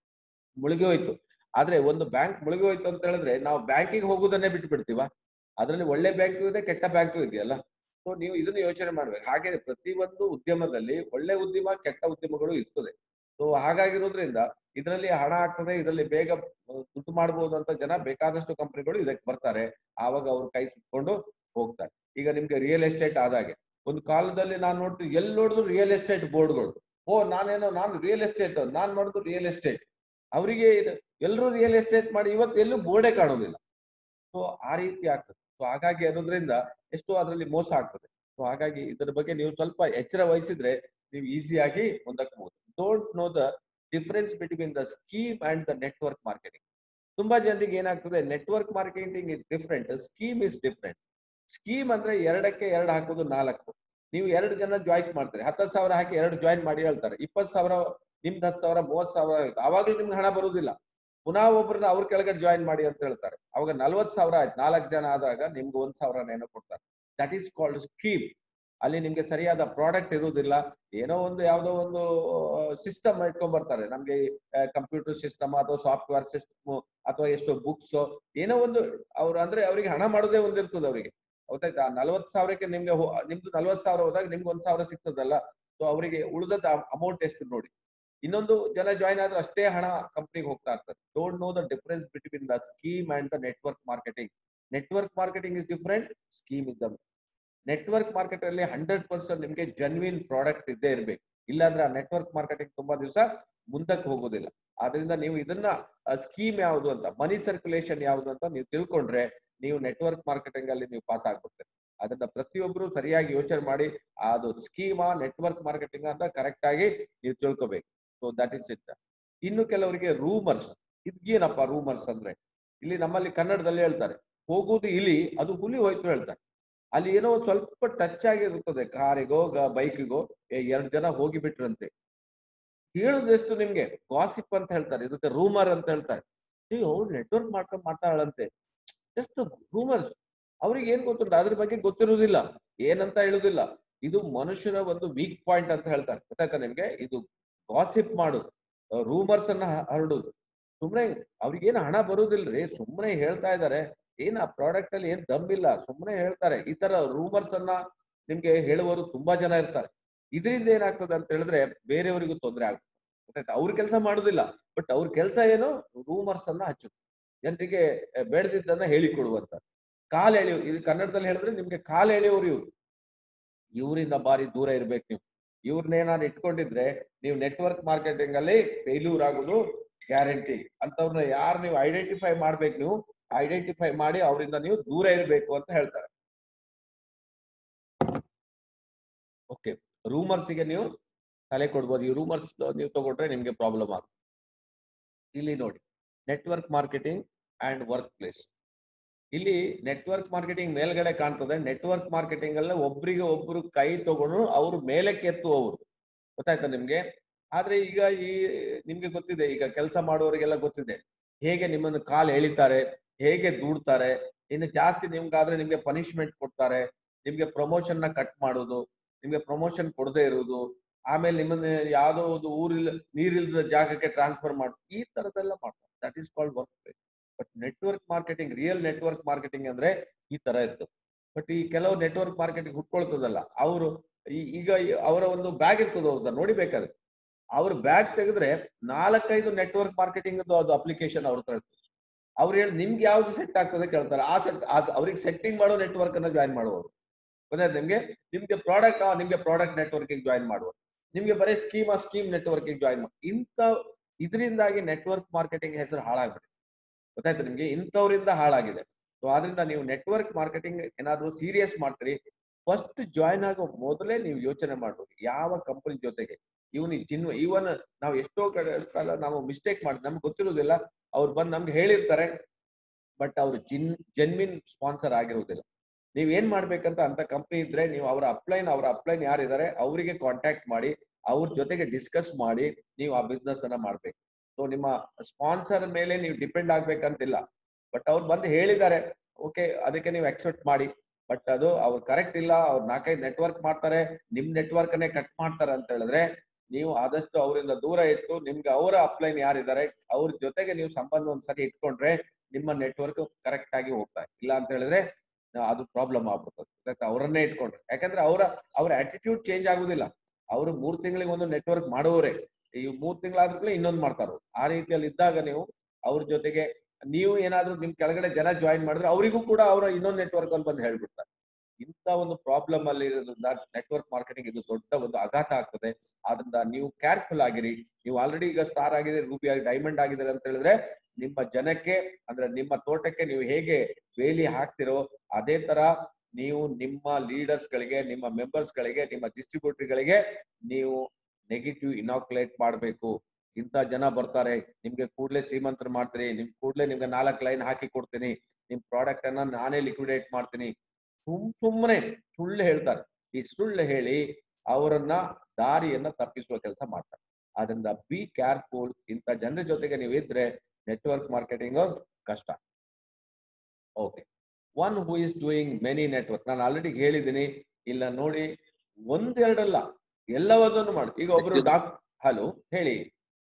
ಮುಳುಗಿ ಹೋಯ್ತು ಆದ್ರೆ ಒಂದು ಬ್ಯಾಂಕ್ ಮುಳುಗಿ ಹೋಯ್ತು ಅಂತ ಹೇಳಿದ್ರೆ ನಾವು ಬ್ಯಾಂಕಿಗೆ ಹೋಗುದನ್ನೇ ಬಿಟ್ಟು ಬಿಡ್ತೀವ ಅದರಲ್ಲಿ ಒಳ್ಳೆ ಬ್ಯಾಂಕು ಇದೆ ಕೆಟ್ಟ ಬ್ಯಾಂಕು ಇದೆಯಲ್ಲ ಸೊ ನೀವು ಇದನ್ನ ಯೋಚನೆ ಮಾಡ್ಬೇಕು ಹಾಗೆ ಪ್ರತಿ ಒಂದು ಉದ್ಯಮದಲ್ಲಿ ಒಳ್ಳೆ ಉದ್ಯಮ ಕೆಟ್ಟ ಉದ್ಯಮಗಳು ಇರ್ತದೆ ಸೊ ಹಾಗಾಗಿರೋದ್ರಿಂದ ಇದರಲ್ಲಿ ಹಣ ಆಗ್ತದೆ ಇದರಲ್ಲಿ ಬೇಗ ದುಡ್ಡು ಮಾಡಬಹುದು ಅಂತ ಜನ ಬೇಕಾದಷ್ಟು ಕಂಪನಿಗಳು ಇದಕ್ಕೆ ಬರ್ತಾರೆ ಆವಾಗ ಅವ್ರು ಕೈ ಸುತ್ಕೊಂಡು ಹೋಗ್ತಾರೆ ಈಗ ನಿಮ್ಗೆ ರಿಯಲ್ ಎಸ್ಟೇಟ್ ಆದಾಗೆ ಒಂದು ಕಾಲದಲ್ಲಿ ನಾನು ನೋಡ್ತೀವಿ ಎಲ್ಲಿ ನೋಡಿದ್ರು ರಿಯಲ್ ಎಸ್ಟೇಟ್ ಬೋರ್ಡ್ಗಳು ಓ ನಾನೇನೋ ನಾನು ರಿಯಲ್ ಎಸ್ಟೇಟ್ ನಾನ್ ಮಾಡೋದು ರಿಯಲ್ ಎಸ್ಟೇಟ್ ಅವರಿಗೆ ಎಲ್ಲರೂ ರಿಯಲ್ ಎಸ್ಟೇಟ್ ಮಾಡಿ ಇವತ್ತು ಎಲ್ಲೂ ಬೋರ್ಡೇ ಕಾಣೋದಿಲ್ಲ ಸೊ ಆ ರೀತಿ ಆಗ್ತದೆ ಸೊ ಹಾಗಾಗಿ ಅನ್ನೋದ್ರಿಂದ ಎಷ್ಟೋ ಅದರಲ್ಲಿ ಮೋಸ ಆಗ್ತದೆ ಸೊ ಹಾಗಾಗಿ ಇದರ ಬಗ್ಗೆ ನೀವು ಸ್ವಲ್ಪ ಎಚ್ಚರ ವಹಿಸಿದ್ರೆ ನೀವು ಈಸಿಯಾಗಿ ಮುಂದಕ್ಕೆ don't know the difference between the scheme and the network marketing ತುಂಬಾ ಜನರಿಗೆ ಏನಾಗ್ತದೆ network marketing is different scheme is different scheme ಅಂದ್ರೆ ಎರಡಕ್ಕೆ ಎರಡು ಹಾಕೋದು ನಾಲ್ಕು ನೀವು ಎರಡು ಜನ ಜಾಯಿನ್ ಮಾಡ್ತಾರೆ ಹತ್ತು ಸಾವಿರ ಹಾಕಿ ಎರಡು ಜಾಯಿನ್ ಮಾಡಿ ಹೇಳ್ತಾರೆ ಇಪ್ಪತ್ತು ಸಾವಿರ ನಿಮ್ದು ಹತ್ತು ಸಾವಿರ ಮೂವತ್ ಸಾವಿರ ಆಯ್ತು ಅವಾಗ್ಲೂ ನಿಮ್ಗೆ ಹಣ ಬರುವುದಿಲ್ಲ ಪುನಃ ಒಬ್ಬರನ್ನ ಅವ್ರ ಕೆಳಗಡೆ ಜಾಯಿನ್ ಮಾಡಿ ಅಂತ ಹೇಳ್ತಾರೆ ಅವಾಗ ನಲ್ವತ್ ಸಾವಿರ ಆಯ್ತು ನಾಲ್ಕು ಜನ ಆದಾಗ ನಿಮ್ಗೆ ಒಂದ್ ಸಾವಿರನೇನೋ ಕೊಡ್ತಾರೆ ದಟ್ ಈಸ್ ಕಾಲ್ಡ್ ಸ್ಕೀಮ್ ಅಲ್ಲಿ ನಿಮ್ಗೆ ಸರಿಯಾದ ಪ್ರಾಡಕ್ಟ್ ಇರುವುದಿಲ್ಲ ಏನೋ ಒಂದು ಯಾವ್ದೋ ಒಂದು ಸಿಸ್ಟಮ್ ಇಟ್ಕೊಂಡ್ ಬರ್ತಾರೆ ನಮ್ಗೆ ಕಂಪ್ಯೂಟರ್ ಸಿಸ್ಟಮ್ ಅಥವಾ ಸಾಫ್ಟ್ವೇರ್ ಸಿಸ್ಟಮ್ ಅಥವಾ ಎಷ್ಟು ಬುಕ್ಸ್ ಏನೋ ಒಂದು ಅವ್ರು ಅಂದ್ರೆ ಅವರಿಗೆ ಹಣ ಮಾಡೋದೇ ಒಂದಿರ್ತದೆ ಅವರಿಗೆ ಗೊತ್ತಾಯ್ತಾ ನಲ್ವತ್ ಸಾವಿರಕ್ಕೆ ನಿಮ್ಗೆ ನಿಮ್ದು ನಲ್ವತ್ ಸಾವಿರ ಹೋದಾಗ ನಿಮ್ಗೆ ಒಂದ್ ಸಾವಿರ ಸಿಗ್ತದಲ್ಲ ಸೊ ಅವರಿಗೆ ಉಳಿದದ ಅಮೌಂಟ್ ಎಷ್ಟು ನೋಡಿ ಇನ್ನೊಂದು ಜನ ಜಾಯಿನ್ ಆದ್ರೆ ಅಷ್ಟೇ ಹಣ ಕಂಪ್ನಿಗೆ ಹೋಗ್ತಾ ಇರ್ತಾರೆ don't know the difference between the scheme and the network marketing network marketing is different scheme is the network market ಅಲ್ಲಿ ಹಂಡ್ರೆಡ್ ಪರ್ಸೆಂಟ್ ನಿಮ್ಗೆ ಜೆನ್ವಿನ್ ಪ್ರಾಡಕ್ಟ್ ಇದ್ದೇ ಇರ್ಬೇಕು ಇಲ್ಲಾಂದ್ರೆ ಆ ನೆಟ್ವರ್ಕ್ ಮಾರ್ಕೆಟಿಂಗ್ ತುಂಬಾ ದಿವಸ ಮುಂದಕ್ಕೆ ಹೋಗೋದಿಲ್ಲ ಆದ್ರಿಂದ ನೀವು ಇದನ್ನ ಸ್ಕೀಮ್ ಯಾವುದು ಅಂತ ಮನಿ ಸರ್ಕ್ಯುಲೇಷನ್ ಯಾವುದು ಅಂತ ನೀವು ತಿಳ್ಕೊಂಡ್ರೆ ನೀವು ನೆಟ್ವರ್ಕ್ ಮಾರ್ಕೆಟಿಂಗ್ ಅಲ್ಲಿ ನೀವು ಪಾಸ್ ಆಗ್ಬಿಡ್ತೀರಿ ಅದನ್ನ ಪ್ರತಿಯೊಬ್ರು ಸರಿಯಾಗಿ ಯೋಚನೆ ಮಾಡಿ ಅದು ಸ್ಕೀಮಾ ನೆಟ್ವರ್ಕ್ ಮಾರ್ಕೆಟಿಂಗ್ ಅಂತ ಕರೆಕ್ಟ್ ಆಗಿ ನೀವು ತಿಳ್ಕೊಬೇಕು ಸೊ ದಟ್ ಇಸ್ ಇಟ್ ಇನ್ನು ಕೆಲವರಿಗೆ ರೂಮರ್ಸ್ ಇದ್ಗೇನಪ್ಪ ರೂಮರ್ಸ್ ಅಂದ್ರೆ ಇಲ್ಲಿ ನಮ್ಮಲ್ಲಿ ಕನ್ನಡದಲ್ಲಿ ಹೇಳ್ತಾರೆ ಹೋಗುವುದು ಇಲಿ ಅದು ಹುಲಿ ಹೋಯ್ತು ಹೇಳ್ತಾರೆ ಅಲ್ಲಿ ಏನೋ ಒಂದ್ ಸ್ವಲ್ಪ ಟಚ್ ಆಗಿರುತ್ತದೆ ಕಾರಿಗೋ ಬೈಕಿಗೋ ಎರಡು ಜನ ಹೋಗಿ ಬಿಟ್ರಂತೆ ಹೇಳುದೆಷ್ಟು ನಿಮ್ಗೆ ಗಾಸಿಪ್ ಅಂತ ಹೇಳ್ತಾರೆ ಇದಕ್ಕೆ ರೂಮರ್ ಅಂತ ಹೇಳ್ತಾರೆ ಅಯ್ಯೋ ನೆಟ್ವರ್ಕ್ ಮಾಡ್ಕೊಂಡು ಮಾತಾಡಂತೆ ಎಷ್ಟು ರೂಮರ್ಸ್ ಅವ್ರಿಗೆ ಏನ್ ಗೊತ್ತುಂಟು ಅದ್ರ ಬಗ್ಗೆ ಗೊತ್ತಿರುವುದಿಲ್ಲ ಏನಂತ ಹೇಳುದಿಲ್ಲ ಇದು ಮನುಷ್ಯನ ಒಂದು ವೀಕ್ ಪಾಯಿಂಟ್ ಅಂತ ಹೇಳ್ತಾರೆ ಗೊತ್ತಾಯ್ತಾ ನಿಮ್ಗೆ ಇದು ಗಾಸಿಪ್ ಮಾಡುದು ರೂಮರ್ಸ್ ಅನ್ನ ಹರಡುದು ಸುಮ್ನೆ ಅವ್ರಿಗೇನು ಹಣ ಬರುದಿಲ್ರಿ ಸುಮ್ನೆ ಹೇಳ್ತಾ ಇದ್ದಾರೆ ಏನ್ ಆ ಪ್ರಾಡಕ್ಟ್ ಅಲ್ಲಿ ಏನ್ ದಮ್ ಇಲ್ಲ ಸುಮ್ನೆ ಹೇಳ್ತಾರೆ ಈ ತರ ರೂಮರ್ಸ್ ಅನ್ನ ನಿಮ್ಗೆ ಹೇಳುವವರು ತುಂಬಾ ಜನ ಇರ್ತಾರೆ ಇದರಿಂದ ಏನಾಗ್ತದೆ ಅಂತ ಹೇಳಿದ್ರೆ ಬೇರೆಯವರಿಗೂ ತೊಂದರೆ ಆಗ್ತದೆ ಗೊತ್ತಾಯ್ತಾ ಅವ್ರ ಕೆಲಸ ಮಾಡುದಿಲ್ಲ ಬಟ್ ಅವ್ರ ಕೆಲಸ ಏನು ರೂಮರ್ಸ್ ಅನ್ನ ಹಚ್ಚುದು ಜನರಿಗೆ ಬೇಡದಿದ್ದನ್ನ ಹೇಳಿಕೊಡುವಂತ ಕಾಲ್ ಎಳೆಯು ಇದು ಕನ್ನಡದಲ್ಲಿ ಹೇಳಿದ್ರೆ ನಿಮ್ಗೆ ಕಾಲ್ ಎಳೆಯೋರು ಇವ್ರು ಇವರಿಂದ ಬಾರಿ ದೂರ ಇರ್ಬೇಕು ನೀವು ಇವ್ರನ್ನೇನಾದ್ರು ಇಟ್ಕೊಂಡಿದ್ರೆ ನೀವು ನೆಟ್ವರ್ಕ್ ಮಾರ್ಕೆಟಿಂಗ್ ಅಲ್ಲಿ ಫೇಲ್ಯೂರ್ ಆಗುದು ಗ್ಯಾರಂಟಿ ಅಂತವ್ರನ್ನ ಯಾರು ನೀವು ಐಡೆಂಟಿಫೈ ಮಾಡ್ಬೇಕು ನೀವು ಐಡೆಂಟಿಫೈ ಮಾಡಿ ಅವರಿಂದ ನೀವು ದೂರ ಇರಬೇಕು ಅಂತ ಹೇಳ್ತಾರೆ ಓಕೆ ರೂಮರ್ಸ್ಗೆ ನೀವು ತಲೆ ಕೊಡ್ಬೋದು ಈ ರೂಮರ್ಸ್ ನೀವು ತಗೊಂಡ್ರೆ ನಿಮ್ಗೆ ಪ್ರಾಬ್ಲಮ್ ಆಗುತ್ತೆ ಇಲ್ಲಿ ನೋಡಿ network marketing and workplace ಇಲ್ಲಿ ನೆಟ್ವರ್ಕ್ ಮಾರ್ಕೆಟಿಂಗ್ ಮೇಲ್ಗಡೆ ಕಾಣ್ತದೆ ನೆಟ್ವರ್ಕ್ ಮಾರ್ಕೆಟಿಂಗ್ ಅಲ್ಲ ಒಬ್ರಿಗೆ ಒಬ್ರು ಕೈ ತಗೊಂಡು ಅವ್ರು ಮೇಲಕ್ಕೆ ಎತ್ತುವವರು ಗೊತ್ತಾಯ್ತಾ ನಿಮ್ಗೆ ಆದ್ರೆ ಈಗ ಈ ನಿಮ್ಗೆ ಗೊತ್ತಿದೆ ಈಗ ಕೆಲಸ ಮಾಡುವವರಿಗೆಲ್ಲ ಗೊತ್ತಿದೆ ಹೇಗೆ ನಿಮ್ಮನ್ನು ಕಾಲ್ ಎಳಿತಾರೆ ಹೇಗೆ ದೂಡ್ತಾರೆ ಇನ್ನು ಜಾಸ್ತಿ ನಿಮ್ಗಾದ್ರೆ ನಿಮ್ಗೆ ಪನಿಷ್ಮೆಂಟ್ ಕೊಡ್ತಾರೆ ನಿಮ್ಗೆ ಪ್ರಮೋಷನ್ ನ ಕಟ್ ಮಾಡೋದು ನಿಮ್ಗೆ ಪ್ರಮೋಷನ್ ಕೊಡದೇ ಇರುವುದು ಆಮೇಲೆ ನಿಮ್ಮನ್ನ ಯಾವ್ದೋ ಒಂದು ಊರಿಲ್ ನೀರಿಲ್ದ ಜಾಗಕ್ಕೆ ಟ್ರಾನ್ಸ್ಫರ್ ಮಾಡ್ ಈ ತರದೆಲ್ಲ ಮಾಡ್ತಾರೆ that is called workplace but network marketing real network marketing ಅಂದ್ರೆ ಈ ತರ ಇರ್ತದೆ ಬಟ್ ಈ ಕೆಲವು ನೆಟ್ವರ್ಕ್ ಮಾರ್ಕೆಟಿಂಗ್ ಹುಟ್ಕೊಳ್ತದಲ್ಲ ಅವರು ಈಗ ಅವರ ಒಂದು ಬ್ಯಾಗ್ ಇರ್ತದ ಅವ್ರದ್ದು ನೋಡಿಬೇಕಾದ್ರೆ ಅವ್ರ ಬ್ಯಾಗ್ ತೆಗೆದ್ರೆ ನಾಲ್ಕೈದು ನೆಟ್ವರ್ಕ್ ಮಾರ್ಕೆಟಿಂಗ್ ಅದು ಅಪ್ಲಿಕೇಶನ್ ಅವ್ರ ಹತ್ರ ಇರ್ತದೆ ಅವ್ರು ಹೇಳಿ ನಿಮ್ಗೆ ಯಾವ್ದು ಸೆಟ್ ಆಗ್ತದೆ ಕೇಳ್ತಾರೆ ಆ ಸೆಟ್ ಅವ್ರಿಗೆ ಸೆಟ್ಟಿಂಗ್ ಮಾಡೋ ನೆಟ್ವರ್ಕ್ ಅನ್ನ ಜಾಯಿನ್ ಮಾಡುವವರು ಗೊತ್ತಾಯ್ತು ನಿಮ್ಗೆ ನಿಮ್ಗೆ ಪ್ರಾಡಕ್ಟ್ ನಿಮ್ಗೆ ಪ್ರಾಡಕ್ಟ್ ನೆಟ್ವರ್ಕಿಂಗ್ ಜಾಯಿನ್ ಮಾಡುವ ನಿಮ್ಗೆ ಬರೀ ಸ್ಕೀಮ್ ಆ ಸ್ಕೀಮ್ ನೆಟ್ವರ್ಕಿಂಗ್ ಜಾಯಿನ್ ಮಾಡಿ ಇಂಥ ಇದರಿಂದಾಗಿ ನೆಟ್ವರ್ಕ್ ಮಾರ್ಕೆಟಿಂಗ್ ಹೆಸರು ಹಾಳಾಗ್ಬಿಡುತ್ತೆ ಗೊತ್ತಾಯ್ತು ನಿಮ್ಗೆ ಇಂಥವ್ರಿಂದ ಹಾಳಾಗಿದೆ ಸೊ ಆದ್ರಿಂದ ನೀವು ನೆಟ್ವರ್ಕ್ ಮಾರ್ಕೆಟಿಂಗ್ ಏನಾದ್ರು ಸೀರಿಯಸ್ ಮಾಡ್ತೀರಿ ಫಸ್ಟ್ ಜಾಯಿನ್ ಆಗೋ ಮೊದಲೇ ನೀವು ಯೋಚನೆ ಮಾಡ್ಬೇಕು ಯಾವ ಕಂಪನಿ ಜೊತೆಗೆ ಇವನ್ ಜಿನ್ ಇವನ್ ನಾವು ಎಷ್ಟೋ ಕಡೆ ಕಾಲ ನಾವು ಮಿಸ್ಟೇಕ್ ಮಾಡಿ ನಮ್ಗೆ ಗೊತ್ತಿರೋದಿಲ್ಲ ಅವ್ರು ಬಂದು ನಮ್ಗೆ ಹೇಳಿರ್ತಾರೆ ಬಟ್ ಅವ್ರು ಜಿನ್ ಜೆನ್ಮಿನ್ ಸ್ಪಾನ್ಸರ್ ಆಗಿರುವುದಿಲ್ಲ ನೀವ್ ಏನ್ ಮಾಡ್ಬೇಕಂತ ಅಂತ ಕಂಪ್ನಿ ಇದ್ರೆ ನೀವು ಅವರ ಅಪ್ಲೈನ್ ಅವರ ಅಪ್ಲೈನ್ ಯಾರಿದ್ದಾರೆ ಅವರಿಗೆ ಕಾಂಟ್ಯಾಕ್ಟ್ ಮಾಡಿ ಅವ್ರ ಜೊತೆಗೆ ಡಿಸ್ಕಸ್ ಮಾಡಿ ನೀವು ಆ ಬಿಸ್ನೆಸ್ ಅನ್ನ ಮಾಡ್ಬೇಕು ಸೊ ನಿಮ್ಮ ಸ್ಪಾನ್ಸರ್ ಮೇಲೆ ನೀವು ಡಿಪೆಂಡ್ ಆಗ್ಬೇಕಂತಿಲ್ಲ ಬಟ್ ಅವ್ರು ಬಂದು ಹೇಳಿದ್ದಾರೆ ಓಕೆ ಅದಕ್ಕೆ ನೀವು ಎಕ್ಸೆಪ್ಟ್ ಮಾಡಿ ಬಟ್ ಅದು ಅವ್ರು ಕರೆಕ್ಟ್ ಇಲ್ಲ ಅವ್ರು ನಾಲ್ಕೈದು ನೆಟ್ವರ್ಕ್ ಮಾಡ್ತಾರೆ ನಿಮ್ ನೆಟ್ವರ್ಕ್ ಅನ್ನೇ ಕಟ್ ಮಾಡ್ತಾರೆ ಅಂತ ಹೇಳಿದ್ರೆ ನೀವು ಆದಷ್ಟು ಅವರಿಂದ ದೂರ ಇಟ್ಟು ನಿಮ್ಗೆ ಅವರ ಅಪ್ಲೈನ್ ಯಾರಿದ್ದಾರೆ ಅವ್ರ ಜೊತೆಗೆ ನೀವು ಸಂಬಂಧ ಒಂದ್ಸರಿ ಇಟ್ಕೊಂಡ್ರೆ ನಿಮ್ಮ ನೆಟ್ವರ್ಕ್ ಕರೆಕ್ಟ್ ಆಗಿ ಹೋಗ್ತಾ ಇಲ್ಲ ಅಂತ ಹೇಳಿದ್ರೆ ಅದು ಪ್ರಾಬ್ಲಮ್ ಆಗ್ಬಿಡ್ತದೆ ಅವರನ್ನೇ ಇಟ್ಕೊಂಡ್ರೆ ಯಾಕಂದ್ರೆ ಅವರ ಅವ್ರ ಆಟಿಟ್ಯೂಡ್ ಚೇಂಜ್ ಆಗುದಿಲ್ಲ ಅವರು ಮೂರ್ ತಿಂಗಳಿಗೆ ಒಂದು ನೆಟ್ವರ್ಕ್ ಮಾಡುವವರೇ ಈ ಮೂರ್ ತಿಂಗಳಾದ್ರೂ ಇನ್ನೊಂದು ಮಾಡ್ತಾರ ಆ ರೀತಿಯಲ್ಲಿ ಇದ್ದಾಗ ನೀವು ಅವ್ರ ಜೊತೆಗೆ ನೀವು ಏನಾದ್ರೂ ನಿಮ್ ಕೆಳಗಡೆ ಜನ ಜಾಯಿನ್ ಮಾಡಿದ್ರೆ ಅವರಿಗೂ ಕೂಡ ಅವರ ಇನ್ನೊಂದು ನೆಟ್ವರ್ಕ್ ಅಲ್ಲಿ ಬಂದು ಹೇಳ್ಬಿಡ್ತಾರೆ ಇಂಥ ಒಂದು ಪ್ರಾಬ್ಲಮ್ ಅಲ್ಲಿ ಇರೋದ್ರಿಂದ ನೆಟ್ವರ್ಕ್ ಮಾರ್ಕೆಟಿಂಗ್ ಇದು ದೊಡ್ಡ ಒಂದು ಆಘಾತ ಆಗ್ತದೆ ಆದ್ರಿಂದ ನೀವು ಕೇರ್ಫುಲ್ ಆಗಿರಿ ನೀವು ಆಲ್ರೆಡಿ ಈಗ ಸ್ಟಾರ್ ಆಗಿದೆ ರೂಬಿ ಆಗಿ ಡೈಮಂಡ್ ಆಗಿದ್ದಾರೆ ಅಂತ ಹೇಳಿದ್ರೆ ನಿಮ್ಮ ಜನಕ್ಕೆ ಅಂದ್ರೆ ನಿಮ್ಮ ತೋಟಕ್ಕೆ ನೀವು ಹೇಗೆ ಬೇಲಿ ಹಾಕ್ತಿರೋ ಅದೇ ತರ ನೀವು ನಿಮ್ಮ ಲೀಡರ್ಸ್ ಗಳಿಗೆ ನಿಮ್ಮ ಮೆಂಬರ್ಸ್ ಗಳಿಗೆ ನಿಮ್ಮ ಡಿಸ್ಟ್ರಿಬ್ಯೂಟರ್ ಗಳಿಗೆ ನೀವು ನೆಗೆಟಿವ್ ಇನಾಕ್ಯುಲೇಟ್ ಮಾಡಬೇಕು ಇಂಥ ಜನ ಬರ್ತಾರೆ ನಿಮ್ಗೆ ಕೂಡ್ಲೆ ಶ್ರೀಮಂತರು ಮಾಡ್ತೀನಿ ನಿಮ್ ಕೂಡ್ಲೆ ನಿಮ್ಗೆ ನಾಲ್ಕು ಲೈನ್ ಹಾಕಿ ಕೊಡ್ತೀನಿ ನಿಮ್ ಪ್ರಾಡಕ್ಟ್ ಅನ್ನ ನಾನೇ ಲಿಕ್ವಿಡೇಟ್ ಮಾಡ್ತೀನಿ ಸುಮ್ ಸುಮ್ಮನೆ ಸುಳ್ಳು ಹೇಳ್ತಾರೆ ಈ ಸುಳ್ಳು ಹೇಳಿ ಅವರನ್ನ ದಾರಿಯನ್ನ ತಪ್ಪಿಸುವ ಕೆಲಸ ಮಾಡ್ತಾರೆ ಅದರಿಂದ ಬಿ ಕೇರ್ಫುಲ್ ಇಂಥ ಜನರ ಜೊತೆಗೆ ನೀವು ಇದ್ರೆ ನೆಟ್ವರ್ಕ್ ಮಾರ್ಕೆಟಿಂಗ್ ಕಷ್ಟ okay one who is doing many network ನಾನು ಆಲ್ರೆಡಿ ಹೇಳಿದ್ದೀನಿ ಇಲ್ಲ ನೋಡಿ ಒಂದೆರಡಲ್ಲ ಎಲ್ಲವನ್ನೂ ಮಾಡಿ ಈಗ ಒಬ್ರು ಡಾಕ್ ಹಲೋ ಹೇಳಿ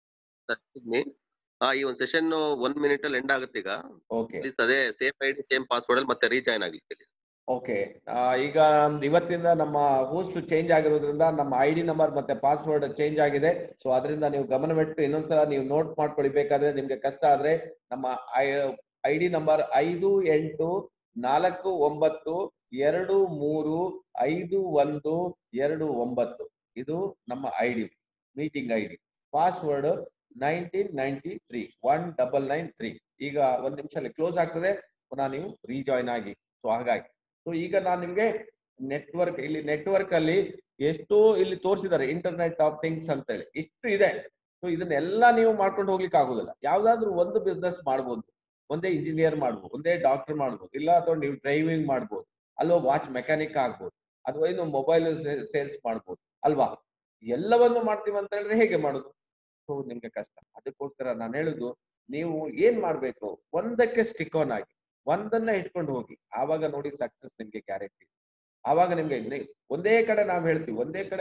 ಹಾ ಈ ಒಂದು ಸೆಷನ್ ಒನ್ ಮಿನಿಟ್ ಅಲ್ಲಿ ಎಂಡ್ ಆಗುತ್ತೆ ಈಗ ಓಕೆ ಪ್ಲೀಸ್ ಅದೇ ಸೇಮ್ ಐಡಿ ಸೇಮ್ ಪಾಸ್ವರ್ಡ್ ಅಲ್ಲಿ ಮತ್ತೆ ರೀಜಾಯ್ನ್ ಆಗ್ಲಿ ಪ್ಲೀಸ್ ಓಕೆ ಈಗ ನಮ್ದು ಇವತ್ತಿಂದ ನಮ್ಮ ಹೋಸ್ಟ್ ಚೇಂಜ್ ಆಗಿರೋದ್ರಿಂದ ನಮ್ಮ ಐ ಡಿ ನಂಬರ್ ಮತ್ತೆ ಪಾಸ್ವರ್ಡ್ ಚೇಂಜ್ ಆಗಿದೆ ಸೊ ಅದರಿಂದ ನೀವು ಗಮನವಿಟ್ಟು ಇನ್ನೊಂದ್ಸಲ ನೀವು ನೋಟ್ ಮಾಡ್ಕೊಳ್ಳಿ ಬೇಕಾದ್ರೆ ನಿಮ್ಗೆ ಕಷ್ಟ ಆದ್ರೆ ನಮ್ಮ ಐ ಡಿ ನಂಬರ್ ಐದು ಎಂಟು ನಾಲ್ಕು ಒಂಬತ್ತು ಎರಡು ಮೂರು ಐದು ಒಂದು ಎರಡು ಒಂಬತ್ತು ಇದು ನಮ್ಮ I D meeting I D password nineteen ninety three one double nine three ಈಗ ಒಂದ್ ನಿಮಿಷದಲ್ಲಿ ಕ್ಲೋಸ್ ಆಗ್ತದೆ ಪುನಃ ನೀವು ರೀಜಾಯ್ನ್ ಆಗಿ ಸೊ ಹಾಗಾಗಿ ಸೊ ಈಗ ನಾನು ನಿಮ್ಗೆ ನೆಟ್ವರ್ಕ್ ಇಲ್ಲಿ ನೆಟ್ವರ್ಕ್ ಅಲ್ಲಿ ಎಷ್ಟು ಇಲ್ಲಿ ತೋರಿಸಿದ್ದಾರೆ ಇಂಟರ್ನೆಟ್ ಆಫ್ ಥಿಂಗ್ಸ್ ಅಂತ ಹೇಳಿ ಇಷ್ಟು ಇದೆ ಸೊ ಇದನ್ನೆಲ್ಲ ನೀವು ಮಾಡ್ಕೊಂಡು ಹೋಗ್ಲಿಕ್ಕೆ ಆಗುದಿಲ್ಲ ಯಾವ್ದಾದ್ರು ಒಂದು ಬಿಸ್ನೆಸ್ ಮಾಡ್ಬೋದು ಒಂದೇ ಇಂಜಿನಿಯರ್ ಮಾಡ್ಬೋದು ಒಂದೇ ಡಾಕ್ಟರ್ ಮಾಡ್ಬೋದು ಇಲ್ಲ ಅಥವಾ ನೀವು ಡ್ರೈವಿಂಗ್ ಮಾಡ್ಬೋದು ಅಲ್ವಾ ವಾಚ್ ಮೆಕ್ಯಾನಿಕ್ ಆಗ್ಬೋದು ಅಥವಾ ಏನು ಮೊಬೈಲ್ ಸೇಲ್ಸ್ ಮಾಡ್ಬೋದು ಅಲ್ವಾ ಎಲ್ಲವನ್ನು ಮಾಡ್ತೀವಿ ಅಂತ ಹೇಳಿದ್ರೆ ಹೇಗೆ ಮಾಡುದು ಸೊ ನಿಮ್ಗೆ ಕಷ್ಟ ಅದಕ್ಕೋಸ್ಕರ ನಾನು ಹೇಳುದು ನೀವು ಏನ್ ಮಾಡ್ಬೇಕು ಒಂದಕ್ಕೆ ಸ್ಟಿಕ್ ಆನ್ ಆಗಿ ಒಂದನ್ನ ಇಟ್ಕೊಂಡು ಹೋಗಿ ಆವಾಗ ನೋಡಿ ಸಕ್ಸಸ್ ನಿಮ್ಗೆ ಗ್ಯಾರಂಟಿ ಆವಾಗ ನಿಮ್ಗೆ ನಿ- ಒಂದೇ ಕಡೆ ನಾವ್ ಹೇಳ್ತೀವಿ ಒಂದೇ ಕಡೆ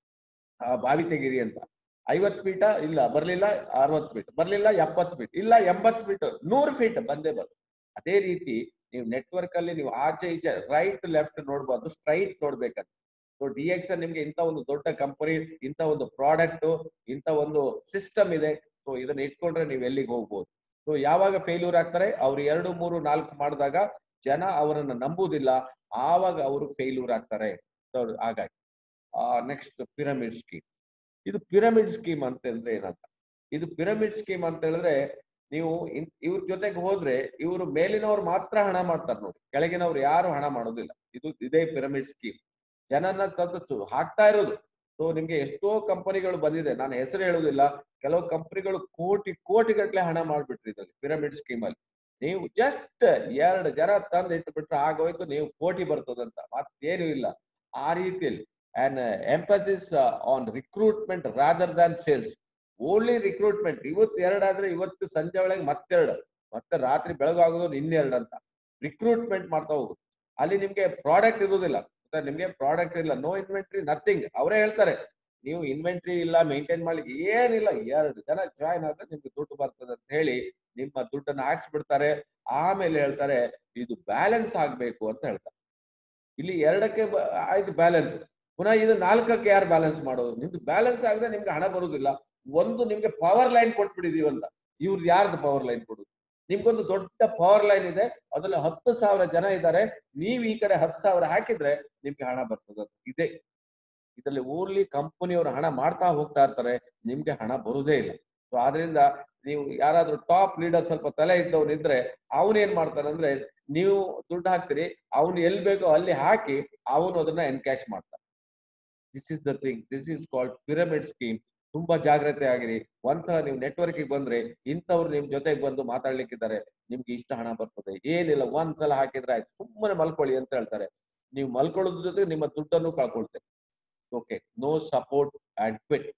ಆ, ಬಾವಿ ತೆಗೀರಿ ಅಂತ ಐವತ್ ಫೀಟ ಇಲ್ಲ ಬರ್ಲಿಲ್ಲ ಅರವತ್ ಫೀಟ್ ಬರ್ಲಿಲ್ಲ ಎಪ್ಪತ್ ಫೀಟ್ ಇಲ್ಲ ಎಂಬತ್ ಫೀಟ್ ನೂರ್ ಫೀಟ್ ಬಂದೇ ಬರುತ್ತೆ ಅದೇ ರೀತಿ ನೀವು ನೆಟ್ವರ್ಕ್ ಅಲ್ಲಿ ನೀವು ಆಚೆ ಈಚೆ ರೈಟ್ ಲೆಫ್ಟ್ ನೋಡ್ಬಾರ್ದು ಸ್ಟ್ರೈಟ್ ನೋಡ್ಬೇಕಂತ ಸೊ ಡಿ ಎಕ್ಸ್ ನಿಮ್ಗೆ ಇಂತ ಒಂದು ದೊಡ್ಡ ಕಂಪನಿ ಇಂತ ಒಂದು ಪ್ರಾಡಕ್ಟ್ ಇಂತ ಒಂದು ಸಿಸ್ಟಮ್ ಇದೆ ಸೊ ಇದನ್ನ ಇಟ್ಕೊಂಡ್ರೆ ನೀವು ಎಲ್ಲಿಗೆ ಹೋಗ್ಬೋದು ಸೊ ಯಾವಾಗ ಫೇಲ್ಯೂರ್ ಆಗ್ತಾರೆ ಅವ್ರು ಎರಡು ಮೂರು ನಾಲ್ಕು ಮಾಡಿದಾಗ ಜನ ಅವರನ್ನ ನಂಬುವುದಿಲ್ಲ ಆವಾಗ ಅವರು ಫೇಲ್ಯೂರ್ ಆಗ್ತಾರೆ So, ಹಾಗಾಗಿ ನೆಕ್ಸ್ಟ್ ಪಿರಮಿಡ್ ಸ್ಕೀಮ್ ಇದು ಪಿರಮಿಡ್ ಸ್ಕೀಮ್ ಅಂತ ಅಂದ್ರೆ ಏನಂತ ಇದು ಪಿರಮಿಡ್ ಸ್ಕೀಮ್ ಅಂತ ಹೇಳಿದ್ರೆ ನೀವು ಇನ್- ಇವ್ರ ಜೊತೆಗೆ ಹೋದ್ರೆ ಇವರು ಮೇಲಿನವ್ರು ಮಾತ್ರ ಹಣ ಮಾಡ್ತಾರೆ ನೋಡಿ ಕೆಳಗಿನವ್ರು ಯಾರು ಹಣ ಮಾಡೋದಿಲ್ಲ ಇದು ಇದೇ ಪಿರಮಿಡ್ ಸ್ಕೀಮ್ ಜನನ ತಂದು ಹಾಕ್ತಾ ಇರೋದು ಸೊ ನಿಮ್ಗೆ ಎಷ್ಟೋ ಕಂಪನಿಗಳು ಬಂದಿದೆ ನಾನು ಹೆಸರು ಹೇಳುದಿಲ್ಲ ಕೆಲವು ಕಂಪನಿಗಳು ಕೋಟಿ ಕೋಟಿ ಗಟ್ಟಲೆ ಹಣ ಮಾಡ್ಬಿಟ್ರಿ ಇದ್ರಲ್ಲಿ ಪಿರಮಿಡ್ ಸ್ಕೀಮ್ ಅಲ್ಲಿ ನೀವು ಜಸ್ಟ್ ಎರಡು ಜನ ತಂದು ಇಟ್ಬಿಟ್ರೆ ಆಗೋಯ್ತು ನೀವು ಕೋಟಿ ಬರ್ತದಂತ ಮತ್ತೇನು ಇಲ್ಲ ಆ ರೀತಿಯಲ್ಲಿ and emphasis on recruitment rather than sales only recruitment ಇವತ್ತು ಎರಡಾದ್ರೆ ಇವತ್ತು ಸಂಜೆ ಒಳಗೆ ಮತ್ತೆರಡು ಮತ್ತೆ ರಾತ್ರಿ ಬೆಳಗಾಗೋದು ಇನ್ನೆರಡು ಅಂತ ರಿಕ್ರೂಟ್ಮೆಂಟ್ ಮಾಡ್ತಾ ಹೋಗುದು ಅಲ್ಲಿ ನಿಮ್ಗೆ ಪ್ರಾಡಕ್ಟ್ ಇರುವುದಿಲ್ಲ ಮತ್ತೆ ನಿಮ್ಗೆ ಪ್ರಾಡಕ್ಟ್ ಇಲ್ಲ ನೋ ಇನ್ವೆಂಟ್ರಿ ನಥಿಂಗ್ ಅವರೇ ಹೇಳ್ತಾರೆ ನೀವು ಇನ್ವೆಂಟ್ರಿ ಇಲ್ಲ ಮೇಂಟೈನ್ ಮಾಡ್ಲಿಕ್ಕೆ ಏನಿಲ್ಲ ಎರಡು ಜನ ಜಾಯ್ನ್ ಆದ್ರೆ ನಿಮ್ಗೆ ದುಡ್ಡು ಬರ್ತದೆ ಅಂತ ಹೇಳಿ ನಿಮ್ಮ ದುಡ್ಡನ್ನ ಹಾಕ್ಸ್ಬಿಡ್ತಾರೆ ಆಮೇಲೆ ಹೇಳ್ತಾರೆ ಇದು ಬ್ಯಾಲೆನ್ಸ್ ಆಗ್ಬೇಕು ಅಂತ ಹೇಳ್ತಾರೆ ಇಲ್ಲಿ ಎರಡಕ್ಕೆ ಬ- ಆಯ್ತು ಬ್ಯಾಲೆನ್ಸ್ ಪುನಃ ಇದು ನಾಲ್ಕಕ್ಕೆ ಯಾರು ಬ್ಯಾಲೆನ್ಸ್ ಮಾಡೋದು ನಿಮ್ದು ಬ್ಯಾಲೆನ್ಸ್ ಆಗದೆ ನಿಮ್ಗೆ ಹಣ ಬರುವುದಿಲ್ಲ ಒಂದು ನಿಮ್ಗೆ ಪವರ್ ಲೈನ್ ಕೊಟ್ಬಿಟ್ಟಿದೀವಿ ಅಂತ ಇವ್ರದ್ದು ಯಾರ್ದು ಪವರ್ ಲೈನ್ ಕೊಡುದು ನಿಮ್ಗೊಂದು ದೊಡ್ಡ ಪವರ್ ಲೈನ್ ಇದೆ ಅದ್ರಲ್ಲಿ ಹತ್ತು ಸಾವಿರ ಜನ ಇದ್ದಾರೆ ನೀವ್ ಈ ಕಡೆ ಹತ್ತು ಸಾವಿರ ಹಾಕಿದ್ರೆ ನಿಮ್ಗೆ ಹಣ ಬರ್ತದೆ ಅಂತ. ಇದೆ ಇದರಲ್ಲಿ ಓನ್ಲಿ ಕಂಪನಿಯವರು ಹಣ ಮಾಡ್ತಾ ಹೋಗ್ತಾ ಇರ್ತಾರೆ ನಿಮ್ಗೆ ಹಣ ಬರುವುದೇ ಇಲ್ಲ ಸೊ ಆದ್ರಿಂದ ನೀವು ಯಾರಾದ್ರೂ ಟಾಪ್ ಲೀಡರ್ ಸ್ವಲ್ಪ ತಲೆ ಇದ್ದವ್ರು ಇದ್ರೆ ಅವನ್ ಏನ್ ಮಾಡ್ತಾನೆ ಅಂದ್ರೆ ನೀವು ದುಡ್ಡು ಹಾಕ್ತೀರಿ ಅವನು ಎಲ್ಲಿ ಬೇಕೋ ಅಲ್ಲಿ ಹಾಕಿ ಅವನು ಅದನ್ನ ಎನ್ಕ್ಯಾಶ್ ಮಾಡ್ತಾನೆ this is the thing this is called pyramid scheme ತುಂಬಾ ಜಾಗ್ರತೆ ಆಗಿರಿ ಒಂದ್ಸಲ ನೀವು ನೆಟ್ವರ್ಕ್ ಬಂದ್ರೆ ಇಂಥವ್ರು ನಿಮ್ ಜೊತೆಗೆ ಬಂದು ಮಾತಾಡ್ಲಿಕ್ಕಿದ್ದಾರೆ ನಿಮ್ಗೆ ಇಷ್ಟ ಹಣ ಬರ್ತದೆ ಏನಿಲ್ಲ ಒಂದ್ಸಲ ಹಾಕಿದ್ರೆ ಆಯ್ತು ಸುಮ್ಮನೆ ಮಲ್ಕೊಳ್ಳಿ ಅಂತ ಹೇಳ್ತಾರೆ ನೀವು ಮಲ್ಕೊಳ್ಳೋದ್ರ ಜೊತೆ ನಿಮ್ಮ ದುಡ್ಡನ್ನು ಕಳ್ಕೊಳ್ತೇವೆ okay no support and quit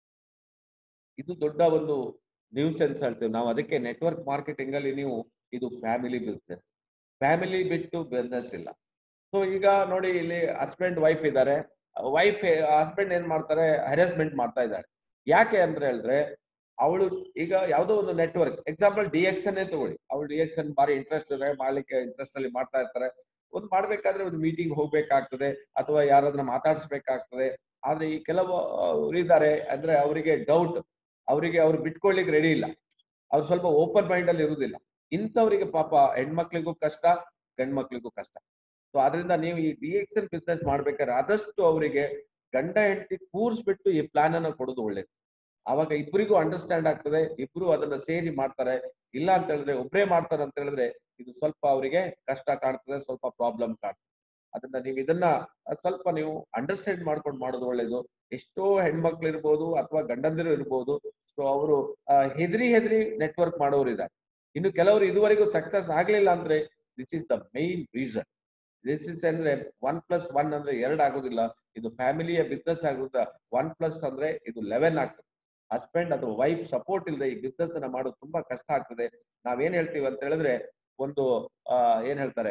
ಇದು ದೊಡ್ಡ ಒಂದು ನ್ಯೂಸ್ ಅಂತ ಹೇಳ್ತೇವೆ ನಾವು ಅದಕ್ಕೆ ನೆಟ್ವರ್ಕ್ ಮಾರ್ಕೆಟಿಂಗ್ ಅಲ್ಲಿ ನೀವು ಇದು ಫ್ಯಾಮಿಲಿ ಬಿಸ್ನೆಸ್ ಫ್ಯಾಮಿಲಿ ಬಿಟ್ಟು ಬಿಸ್ನೆಸ್ ಇಲ್ಲ ಸೊ ಈಗ ನೋಡಿ ಇಲ್ಲಿ ಹಸ್ಬೆಂಡ್ ವೈಫ್ ಇದ್ದಾರೆ ವೈಫ್ ಹಸ್ಬೆಂಡ್ ಏನ್ ಮಾಡ್ತಾರೆ ಹ್ಯಾರಾಸ್ಮೆಂಟ್ ಮಾಡ್ತಾ ಇದ್ದಾರೆ ಯಾಕೆ ಅಂದ್ರೆ ಹೇಳಿದ್ರೆ ಅವಳು ಈಗ ಯಾವುದೋ ಒಂದು ನೆಟ್ವರ್ಕ್ ಎಕ್ಸಾಂಪಲ್ ಡಿ ಎಕ್ಸ್ ಅನ್ನೇ ತಗೊಳ್ಳಿ ಅವಳು ಡಿ ಎಕ್ಸ್ ಅನ್ ಬಾರಿ ಇಂಟ್ರೆಸ್ಟ್ ಇದೆ ಮಾಡ್ಲಿಕ್ಕೆ ಇಂಟ್ರೆಸ್ಟ್ ಅಲ್ಲಿ ಮಾಡ್ತಾ ಇರ್ತಾರೆ ಒಂದು ಮಾಡ್ಬೇಕಾದ್ರೆ ಒಂದು ಮೀಟಿಂಗ್ ಹೋಗ್ಬೇಕಾಗ್ತದೆ ಅಥವಾ ಯಾರಾದ್ರೂ ಮಾತಾಡ್ಸ್ಬೇಕಾಗ್ತದೆ ಆದ್ರೆ ಈ ಕೆಲವು ಇದ್ದಾರೆ ಅಂದ್ರೆ ಅವರಿಗೆ ಡೌಟ್ ಅವರಿಗೆ ಅವ್ರು ಬಿಟ್ಕೊಳ್ಳಿಕ್ ರೆಡಿ ಇಲ್ಲ ಅವ್ರು ಸ್ವಲ್ಪ ಓಪನ್ ಮೈಂಡ್ ಅಲ್ಲಿ ಇರುವುದಿಲ್ಲ ಇಂಥವರಿಗೆ ಪಾಪ ಹೆಣ್ಮಕ್ಳಿಗೂ ಕಷ್ಟ ಗಂಡ್ಮಕ್ಳಿಗೂ ಕಷ್ಟ ಸೊ ಅದರಿಂದ ನೀವು ಈ ಡಿ ಎಕ್ಸ್ ಎಲ್ ಬಿಸ್ನೆಸ್ ಮಾಡ್ಬೇಕಾದ್ರೆ ಆದಷ್ಟು ಅವರಿಗೆ ಗಂಡ ಹೆಂಡತಿ ಕೂರ್ಸ್ಬಿಟ್ಟು ಈ ಪ್ಲಾನ್ ಅನ್ನ ಕೊಡೋದು ಒಳ್ಳೇದು ಆವಾಗ ಇಬ್ಬರಿಗೂ ಅಂಡರ್ಸ್ಟ್ಯಾಂಡ್ ಆಗ್ತದೆ ಇಬ್ರು ಅದನ್ನ ಸೇರಿ ಮಾಡ್ತಾರೆ ಇಲ್ಲ ಅಂತ ಹೇಳಿದ್ರೆ ಒಬ್ರೇ ಮಾಡ್ತಾರೆ ಅಂತ ಹೇಳಿದ್ರೆ ಇದು ಸ್ವಲ್ಪ ಅವರಿಗೆ ಕಷ್ಟ ಕಾಣ್ತದೆ ಸ್ವಲ್ಪ ಪ್ರಾಬ್ಲಮ್ ಕಾಣ್ತದೆ ಅದನ್ನ ನೀವು ಇದನ್ನ ಸ್ವಲ್ಪ ನೀವು ಅಂಡರ್ಸ್ಟ್ಯಾಂಡ್ ಮಾಡ್ಕೊಂಡು ಮಾಡೋದು ಒಳ್ಳೇದು ಎಷ್ಟೋ ಹೆಣ್ಮಕ್ಳು ಇರ್ಬೋದು ಅಥವಾ ಗಂಡಂದಿರು ಇರ್ಬೋದು ಸೊ ಅವರು ಹೆದರಿ ಹೆದರಿ ನೆಟ್ವರ್ಕ್ ಮಾಡೋರು ಇದ್ದಾರೆ ಇನ್ನು ಕೆಲವರು ಇದುವರೆಗೂ ಸಕ್ಸಸ್ ಆಗ್ಲಿಲ್ಲ ಅಂದ್ರೆ this is the main reason this is ಅಂದ್ರೆ ಒನ್ ಪ್ಲಸ್ ಒನ್ ಅಂದ್ರೆ ಎರಡು ಆಗೋದಿಲ್ಲ ಇದು ಫ್ಯಾಮಿಲಿಯ ಬಿಸ್ನೆಸ್ ಆಗುತ್ತ ಒನ್ ಪ್ಲಸ್ ಅಂದ್ರೆ ಇದು ಲೆವೆನ್ ಆಗ್ತದೆ ಹಸ್ಬೆಂಡ್ ಅಥವಾ ವೈಫ್ ಸಪೋರ್ಟ್ ಇಲ್ಲದೆ ಈ ಬಿಸ್ನೆಸ್ ಅನ್ನ ಮಾಡೋದು ತುಂಬಾ ಕಷ್ಟ ಆಗ್ತದೆ ನಾವೇನ್ ಹೇಳ್ತೀವಿ ಅಂತ ಹೇಳಿದ್ರೆ ಒಂದು ಆ ಏನ್ ಹೇಳ್ತಾರೆ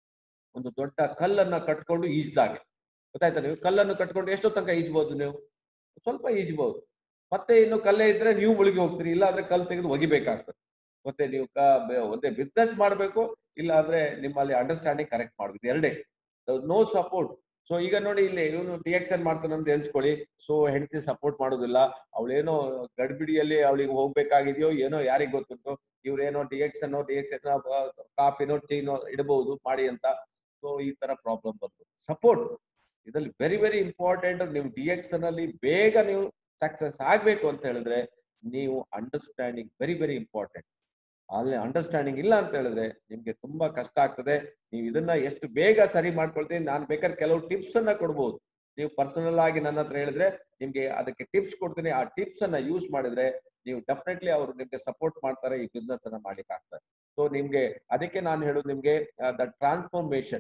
ಒಂದು ದೊಡ್ಡ ಕಲ್ಲನ್ನ ಕಟ್ಕೊಂಡು ಈಜ್ದಾಗೆ ಗೊತ್ತಾಯ್ತಾ ನೀವು ಕಲ್ಲನ್ನು ಕಟ್ಕೊಂಡು ಎಷ್ಟೋ ತನಕ ಈಜ್ಬೋದು ನೀವು ಸ್ವಲ್ಪ ಈಜ್ಬಹುದು ಮತ್ತೆ ಇನ್ನು ಕಲ್ಲೇ ಇದ್ರೆ ನೀವು ಮುಳುಗಿ ಹೋಗ್ತೀರಿ ಇಲ್ಲ ಅಂದ್ರೆ ಕಲ್ಲು ತೆಗೆದು ಒಗಿಬೇಕಾಗ್ತದೆ ಮತ್ತೆ ನೀವು ಕ- ಬೆ- ಒಂದೇ ಬಿಸ್ನೆಸ್ ಮಾಡ್ಬೇಕು ಇಲ್ಲ ಅಂದ್ರೆ ನಿಮ್ಮಲ್ಲಿ ಅಂಡರ್ಸ್ಟ್ಯಾಂಡಿಂಗ್ ಕರೆಕ್ಟ್ ಮಾಡ್ಬೇಕು ಎರಡೇ ನೋ ಸಪೋರ್ಟ್ ಸೊ ಈಗ ನೋಡಿ ಇಲ್ಲಿ ಇವನು ಡಿಎಕ್ಷನ್ ಮಾಡ್ತಾನೆ ಅಂತ ಎನ್ಸ್ಕೊಳ್ಳಿ ಸೊ ಹೆಂಡತಿ ಸಪೋರ್ಟ್ ಮಾಡೋದಿಲ್ಲ ಅವಳೇನೋ ಗಡ್ಬಿಡಿಯಲ್ಲಿ ಅವಳಿಗೆ ಹೋಗ್ಬೇಕಾಗಿದೆಯೋ ಏನೋ ಯಾರಿಗ್ ಗೊತ್ತುಂಟು ಇವ್ರೇನೋ ಡಿಎಕ್ಷನ್ ಡಿಎಕ್ಷನ್ ಕಾಫಿನೋ ಟೀನೋ ಇಡಬಹುದು ಮಾಡಿ ಅಂತ ಸೊ ಈ ತರ ಪ್ರಾಬ್ಲಮ್ ಬರ್ಬೋದು ಸಪೋರ್ಟ್ ಇದ್ರಲ್ಲಿ ವೆರಿ ವೆರಿ ಇಂಪಾರ್ಟೆಂಟ್ ನೀವು ಡಿಎಕ್ಷನ್ ಅಲ್ಲಿ ಬೇಗ ನೀವು ಸಕ್ಸಸ್ ಆಗ್ಬೇಕು ಅಂತ ಹೇಳಿದ್ರೆ ನೀವು ಅಂಡರ್ಸ್ಟ್ಯಾಂಡಿಂಗ್ ವೆರಿ ವೆರಿ ಇಂಪಾರ್ಟೆಂಟ್ ಅಲ್ಲಿ ಅಂಡರ್ಸ್ಟ್ಯಾಂಡಿಂಗ್ ಇಲ್ಲ ಅಂತ ಹೇಳಿದ್ರೆ ನಿಮ್ಗೆ ತುಂಬಾ ಕಷ್ಟ ಆಗ್ತದೆ ನೀವು ಇದನ್ನ ಎಷ್ಟು ಬೇಗ ಸರಿ ಮಾಡ್ಕೊಳ್ತೀನಿ ನಾನು ಬೇಕಾದ್ರೆ ಕೆಲವು ಟಿಪ್ಸ್ ಅನ್ನ ಕೊಡ್ಬೋದು ನೀವು ಪರ್ಸನಲ್ ಆಗಿ ನನ್ನ ಹತ್ರ ಹೇಳಿದ್ರೆ ನಿಮ್ಗೆ ಅದಕ್ಕೆ ಟಿಪ್ಸ್ ಕೊಡ್ತೀನಿ ಆ ಟಿಪ್ಸ್ ಅನ್ನ ಯೂಸ್ ಮಾಡಿದ್ರೆ ನೀವು ಡೆಫಿನೆಟ್ಲಿ ಅವರು ನಿಮ್ಗೆ ಸಪೋರ್ಟ್ ಮಾಡ್ತಾರೆ ಈ ಬಿಸ್ನೆಸ್ ಅನ್ನ ಮಾಡ್ಲಿಕ್ಕೆ ಆಗ್ತದೆ ಸೊ ನಿಮ್ಗೆ ಅದಕ್ಕೆ ನಾನು ಹೇಳೋದು ನಿಮ್ಗೆ ದ ಟ್ರಾನ್ಸ್ಫಾರ್ಮೇಶನ್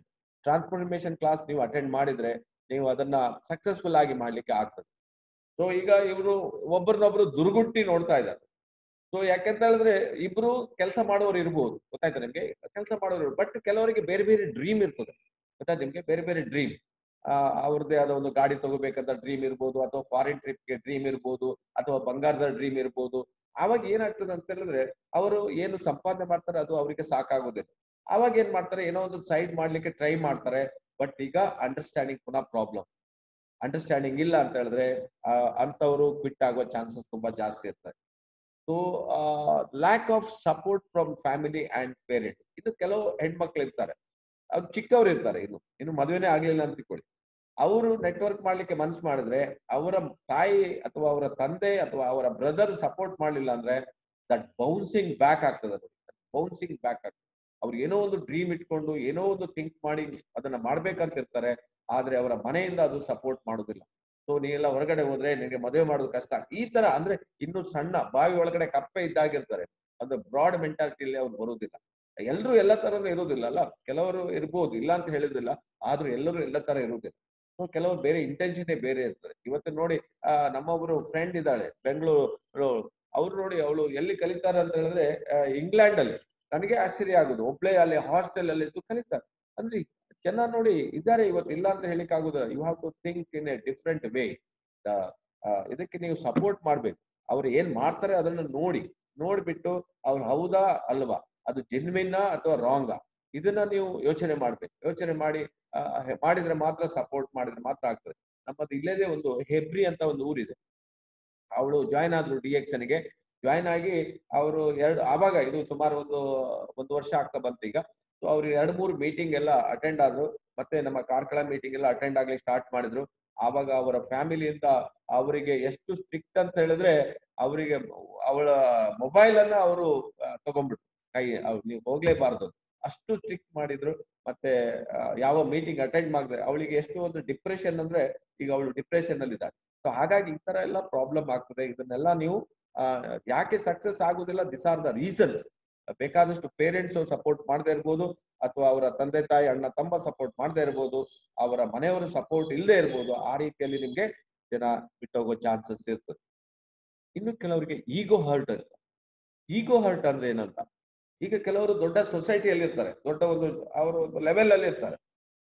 ಟ್ರಾನ್ಸ್ಫಾರ್ಮೇಶನ್ ಕ್ಲಾಸ್ ನೀವು ಅಟೆಂಡ್ ಮಾಡಿದ್ರೆ ನೀವು ಅದನ್ನ ಸಕ್ಸಸ್ಫುಲ್ ಆಗಿ ಮಾಡ್ಲಿಕ್ಕೆ ಆಗ್ತದೆ ಸೊ ಈಗ ಇವರು ಒಬ್ಬರನ್ನೊಬ್ರು ದುರ್ಗುಟ್ಟಿ ನೋಡ್ತಾ ಇದ್ದಾರೆ ಸೊ ಯಾಕೆಂತ ಹೇಳಿದ್ರೆ ಇಬ್ರು ಕೆಲಸ ಮಾಡೋರು ಇರ್ಬೋದು ಗೊತ್ತಾಯ್ತಾ ನಿಮ್ಗೆ ಕೆಲಸ ಮಾಡೋರು ಬಟ್ ಕೆಲವರಿಗೆ ಬೇರೆ ಬೇರೆ ಡ್ರೀಮ್ ಇರ್ತದೆ ಗೊತ್ತಾಯ್ತು ನಿಮ್ಗೆ ಬೇರೆ ಬೇರೆ ಡ್ರೀಮ್ ಆ ಅವ್ರದ್ದೇ ಆದ ಒಂದು ಗಾಡಿ ತಗೋಬೇಕಂತ ಡ್ರೀಮ್ ಇರ್ಬೋದು ಅಥವಾ ಫಾರಿನ್ ಟ್ರಿಪ್ಗೆ ಡ್ರೀಮ್ ಇರ್ಬೋದು ಅಥವಾ ಬಂಗಾರದ ಡ್ರೀಮ್ ಇರ್ಬೋದು ಅವಾಗ ಏನಾಗ್ತದೆ ಅಂತ ಹೇಳಿದ್ರೆ ಅವರು ಏನು ಸಂಪಾದನೆ ಮಾಡ್ತಾರೆ ಅದು ಅವರಿಗೆ ಸಾಕಾಗೋದಿಲ್ಲ ಅವಾಗ ಏನ್ ಮಾಡ್ತಾರೆ ಏನೋ ಒಂದು ಸೈಡ್ ಮಾಡ್ಲಿಕ್ಕೆ ಟ್ರೈ ಮಾಡ್ತಾರೆ ಬಟ್ ಈಗ ಅಂಡರ್ಸ್ಟ್ಯಾಂಡಿಂಗ್ ಪುನಃ ಪ್ರಾಬ್ಲಮ್ ಅಂಡರ್ಸ್ಟ್ಯಾಂಡಿಂಗ್ ಇಲ್ಲ ಅಂತ ಹೇಳಿದ್ರೆ ಅಂತವರು ಕ್ವಿಟ್ ಆಗೋ ಚಾನ್ಸಸ್ ತುಂಬಾ ಜಾಸ್ತಿ ಇರ್ತದೆ so lack of support from family and parents ಇದು ಕೆಲವು ಹೆಣ್ಮಕ್ಳು ಇರ್ತಾರೆ ಅವ್ರು ಚಿಕ್ಕವ್ರು ಇರ್ತಾರೆ ಇನ್ನು ಇನ್ನು ಮದುವೆನೇ ಆಗ್ಲಿಲ್ಲ ಅಂತ ತಿಳ್ಕೊಳ್ಳಿ ಅವರು ನೆಟ್ವರ್ಕ್ ಮಾಡ್ಲಿಕ್ಕೆ ಮನ್ಸು ಮಾಡಿದ್ರೆ ಅವರ ತಾಯಿ ಅಥವಾ ಅವರ ತಂದೆ ಅಥವಾ ಅವರ ಬ್ರದರ್ ಸಪೋರ್ಟ್ ಮಾಡ್ಲಿಲ್ಲ ಅಂದ್ರೆ ದಟ್ ಬೌನ್ಸಿಂಗ್ ಬ್ಯಾಕ್ ಆಗ್ತದೆ ಬೌನ್ಸಿಂಗ್ ಬ್ಯಾಕ್ ಆಗ್ತದೆ ಅವ್ರು ಏನೋ ಒಂದು ಡ್ರೀಮ್ ಇಟ್ಕೊಂಡು ಏನೋ ಒಂದು ಥಿಂಕ್ ಮಾಡಿ ಅದನ್ನ ಮಾಡ್ಬೇಕಂತ ಇರ್ತಾರೆ ಆದ್ರೆ ಅವರ ಮನೆಯಿಂದ ಅದು ಸಪೋರ್ಟ್ ಮಾಡುದಿಲ್ಲ ಸೊ ನೀವೆಲ್ಲ ಹೊರಗಡೆ ಹೋದ್ರೆ ನಿಮಗೆ ಮದುವೆ ಮಾಡೋದು ಕಷ್ಟ ಈ ತರ ಅಂದ್ರೆ ಇನ್ನು ಸಣ್ಣ ಬಾವಿ ಒಳಗಡೆ ಕಪ್ಪೆ ಇದ್ದಾಗಿರ್ತಾರೆ ಅದು ಬ್ರಾಡ್ ಮೆಂಟಾಲಿಟಿಯಲ್ಲಿ ಅವ್ರು ಬರುವುದಿಲ್ಲ ಎಲ್ಲರೂ ಎಲ್ಲ ತರನು ಇರುವುದಿಲ್ಲ ಅಲ್ಲ ಕೆಲವರು ಇರ್ಬೋದು ಇಲ್ಲ ಅಂತ ಹೇಳಿದಿಲ್ಲ ಆದ್ರೂ ಎಲ್ಲರೂ ಎಲ್ಲ ತರ ಇರುವುದಿಲ್ಲ ಸೊ ಕೆಲವರು ಬೇರೆ ಇಂಟೆನ್ಷನ್ ಬೇರೆ ಇರ್ತಾರೆ ಇವತ್ತು ನೋಡಿ ಆ ನಮ್ಮೊಬ್ರು ಫ್ರೆಂಡ್ ಇದ್ದಾಳೆ ಬೆಂಗಳೂರು ಅವ್ರು ನೋಡಿ ಅವಳು ಎಲ್ಲಿ ಕಲಿತಾರೆ ಅಂತ ಹೇಳಿದ್ರೆ ಇಂಗ್ಲೆಂಡ್ ಅಲ್ಲಿ ನನಗೆ ಆಶ್ಚರ್ಯ ಆಗುದು ಒಬ್ಳೆ ಅಲ್ಲಿ ಹಾಸ್ಟೆಲ್ ಅಲ್ಲಿ ಇದ್ದು ಕಲಿತಾರೆ ಅಂದ್ರೆ ಜನ ನೋಡಿ ಇದ್ದಾರೆ ಇವತ್ತು ಇಲ್ಲ ಅಂತ ಹೇಳಿಕ್ ಆಗುದಿಲ್ಲ you have to think in a different way ಇದಕ್ಕೆ ನೀವು ಸಪೋರ್ಟ್ ಮಾಡ್ಬೇಕು ಅವ್ರು ಏನ್ ಮಾಡ್ತಾರೆ ಅದನ್ನ ನೋಡಿ ನೋಡ್ಬಿಟ್ಟು ಅವ್ರು ಹೌದಾ ಅಲ್ವಾ ಅದು ಜೆನ್ವಿನ್ ಅಥವಾ ರಾಂಗ್ ಇದನ್ನ ನೀವು ಯೋಚನೆ ಮಾಡ್ಬೇಕು ಯೋಚನೆ ಮಾಡಿ ಮಾಡಿದ್ರೆ ಮಾತ್ರ ಸಪೋರ್ಟ್ ಮಾಡಿದ್ರೆ ಮಾತ್ರ ಆಗ್ತದೆ ನಮ್ಮದು ಇಲ್ಲದೇ ಒಂದು ಹೆಬ್ರಿ ಅಂತ ಒಂದು ಊರಿದೆ ಅವಳು ಜಾಯ್ನ್ ಆದ್ರು ಡಿ ಎಕ್ಸ್ ಗೆ ಜಾಯ್ನ್ ಆಗಿ ಅವರು ಎರಡು ಆವಾಗ ಇದು ಸುಮಾರು ಒಂದು ಒಂದು ವರ್ಷ ಆಗ್ತಾ ಬಂತು ಈಗ ಸೊ ಅವ್ರು ಎರಡು ಮೂರು ಮೀಟಿಂಗ್ ಎಲ್ಲ ಅಟೆಂಡ್ ಆದ್ರು ಮತ್ತೆ ನಮ್ಮ ಕಾರ್ಕಳ ಮೀಟಿಂಗ್ ಎಲ್ಲ ಅಟೆಂಡ್ ಆಗ್ಲಿಕ್ಕೆ ಸ್ಟಾರ್ಟ್ ಮಾಡಿದ್ರು ಆವಾಗ ಅವರ ಫ್ಯಾಮಿಲಿಯಿಂದ ಅವರಿಗೆ ಎಷ್ಟು ಸ್ಟ್ರಿಕ್ಟ್ ಅಂತ ಹೇಳಿದ್ರೆ ಅವರಿಗೆ ಅವಳ ಮೊಬೈಲ್ ಅನ್ನ ಅವರು ತಗೊಂಡ್ಬಿಟ್ರು ಕೈ ನೀವು ಹೋಗ್ಲೇಬಾರ್ದು ಅಷ್ಟು ಸ್ಟ್ರಿಕ್ಟ್ ಮಾಡಿದ್ರು ಮತ್ತೆ ಯಾವ ಮೀಟಿಂಗ್ ಅಟೆಂಡ್ ಮಾಡಿದ್ರೆ ಅವಳಿಗೆ ಎಷ್ಟು ಒಂದು ಡಿಪ್ರೆಷನ್ ಅಂದ್ರೆ ಈಗ ಅವಳು ಡಿಪ್ರೆಷನ್ ಅಲ್ಲಿ ಇದ್ದಾಳೆ ಸೊ ಹಾಗಾಗಿ ಈ ತರ ಎಲ್ಲ ಪ್ರಾಬ್ಲಮ್ ಆಗ್ತದೆ ಇದನ್ನೆಲ್ಲ ನೀವು ಯಾಕೆ ಸಕ್ಸಸ್ ಆಗುದಿಲ್ಲ ದಿಸ್ ಆರ್ ದ ರೀಸನ್ಸ್ ಬೇಕಾದಷ್ಟು ಪೇರೆಂಟ್ಸ್ ಸಪೋರ್ಟ್ ಮಾಡದೇ ಇರ್ಬೋದು ಅಥವಾ ಅವರ ತಂದೆ ತಾಯಿ ಅಣ್ಣ ತಮ್ಮ ಸಪೋರ್ಟ್ ಮಾಡದೇ ಇರ್ಬೋದು ಅವರ ಮನೆಯವರು ಸಪೋರ್ಟ್ ಇಲ್ಲದೆ ಇರ್ಬೋದು ಆ ರೀತಿಯಲ್ಲಿ ನಿಮ್ಗೆ ಜನ ಬಿಟ್ಟೋಗೋ ಚಾನ್ಸಸ್ ಇರ್ತದೆ ಇನ್ನು ಕೆಲವರಿಗೆ ಈಗೋ ಹರ್ಟ್ ಇರ್ತದೆ ಈಗೋ ಹರ್ಟ್ ಅಂದ್ರೆ ಏನಂತ ಈಗ ಕೆಲವರು ದೊಡ್ಡ ಸೊಸೈಟಿಯಲ್ಲಿ ಇರ್ತಾರೆ ದೊಡ್ಡ ಒಂದು ಅವರು ಒಂದು ಲೆವೆಲ್ ಅಲ್ಲಿ ಇರ್ತಾರೆ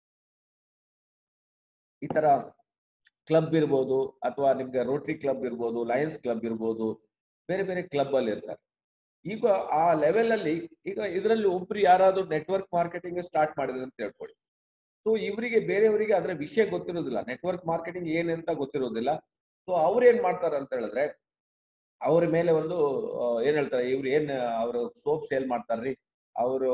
ಈ ತರ ಕ್ಲಬ್ ಇರ್ಬೋದು ಅಥವಾ ನಿಮ್ಗೆ ರೋಟರಿ ಕ್ಲಬ್ ಇರ್ಬೋದು ಲಯನ್ಸ್ ಕ್ಲಬ್ ಇರ್ಬೋದು ಬೇರೆ ಬೇರೆ ಕ್ಲಬ್ ಅಲ್ಲಿ ಇರ್ತಾರೆ ಈಗ ಆ ಲೆವೆಲ್ ಅಲ್ಲಿ ಈಗ ಇದರಲ್ಲಿ ಒಬ್ರು ಯಾರಾದ್ರೂ ನೆಟ್ವರ್ಕ್ ಮಾರ್ಕೆಟಿಂಗ್ ಸ್ಟಾರ್ಟ್ ಮಾಡಿದ್ರೆ ಅಂತ ಹೇಳ್ಕೊಳ್ಳಿ ಸೊ ಇವರಿಗೆ ಬೇರೆಯವರಿಗೆ ಅದರ ವಿಷಯ ಗೊತ್ತಿರೋದಿಲ್ಲ ನೆಟ್ವರ್ಕ್ ಮಾರ್ಕೆಟಿಂಗ್ ಏನಂತ ಗೊತ್ತಿರೋದಿಲ್ಲ ಸೊ ಅವ್ರು ಏನ್ ಮಾಡ್ತಾರೆ ಅಂತ ಹೇಳಿದ್ರೆ ಅವ್ರ ಮೇಲೆ ಒಂದು ಏನ್ ಹೇಳ್ತಾರೆ ಇವ್ರು ಏನ್ ಅವರು ಸೋಪ್ ಸೇಲ್ ಮಾಡ್ತಾರ್ರಿ ಅವರು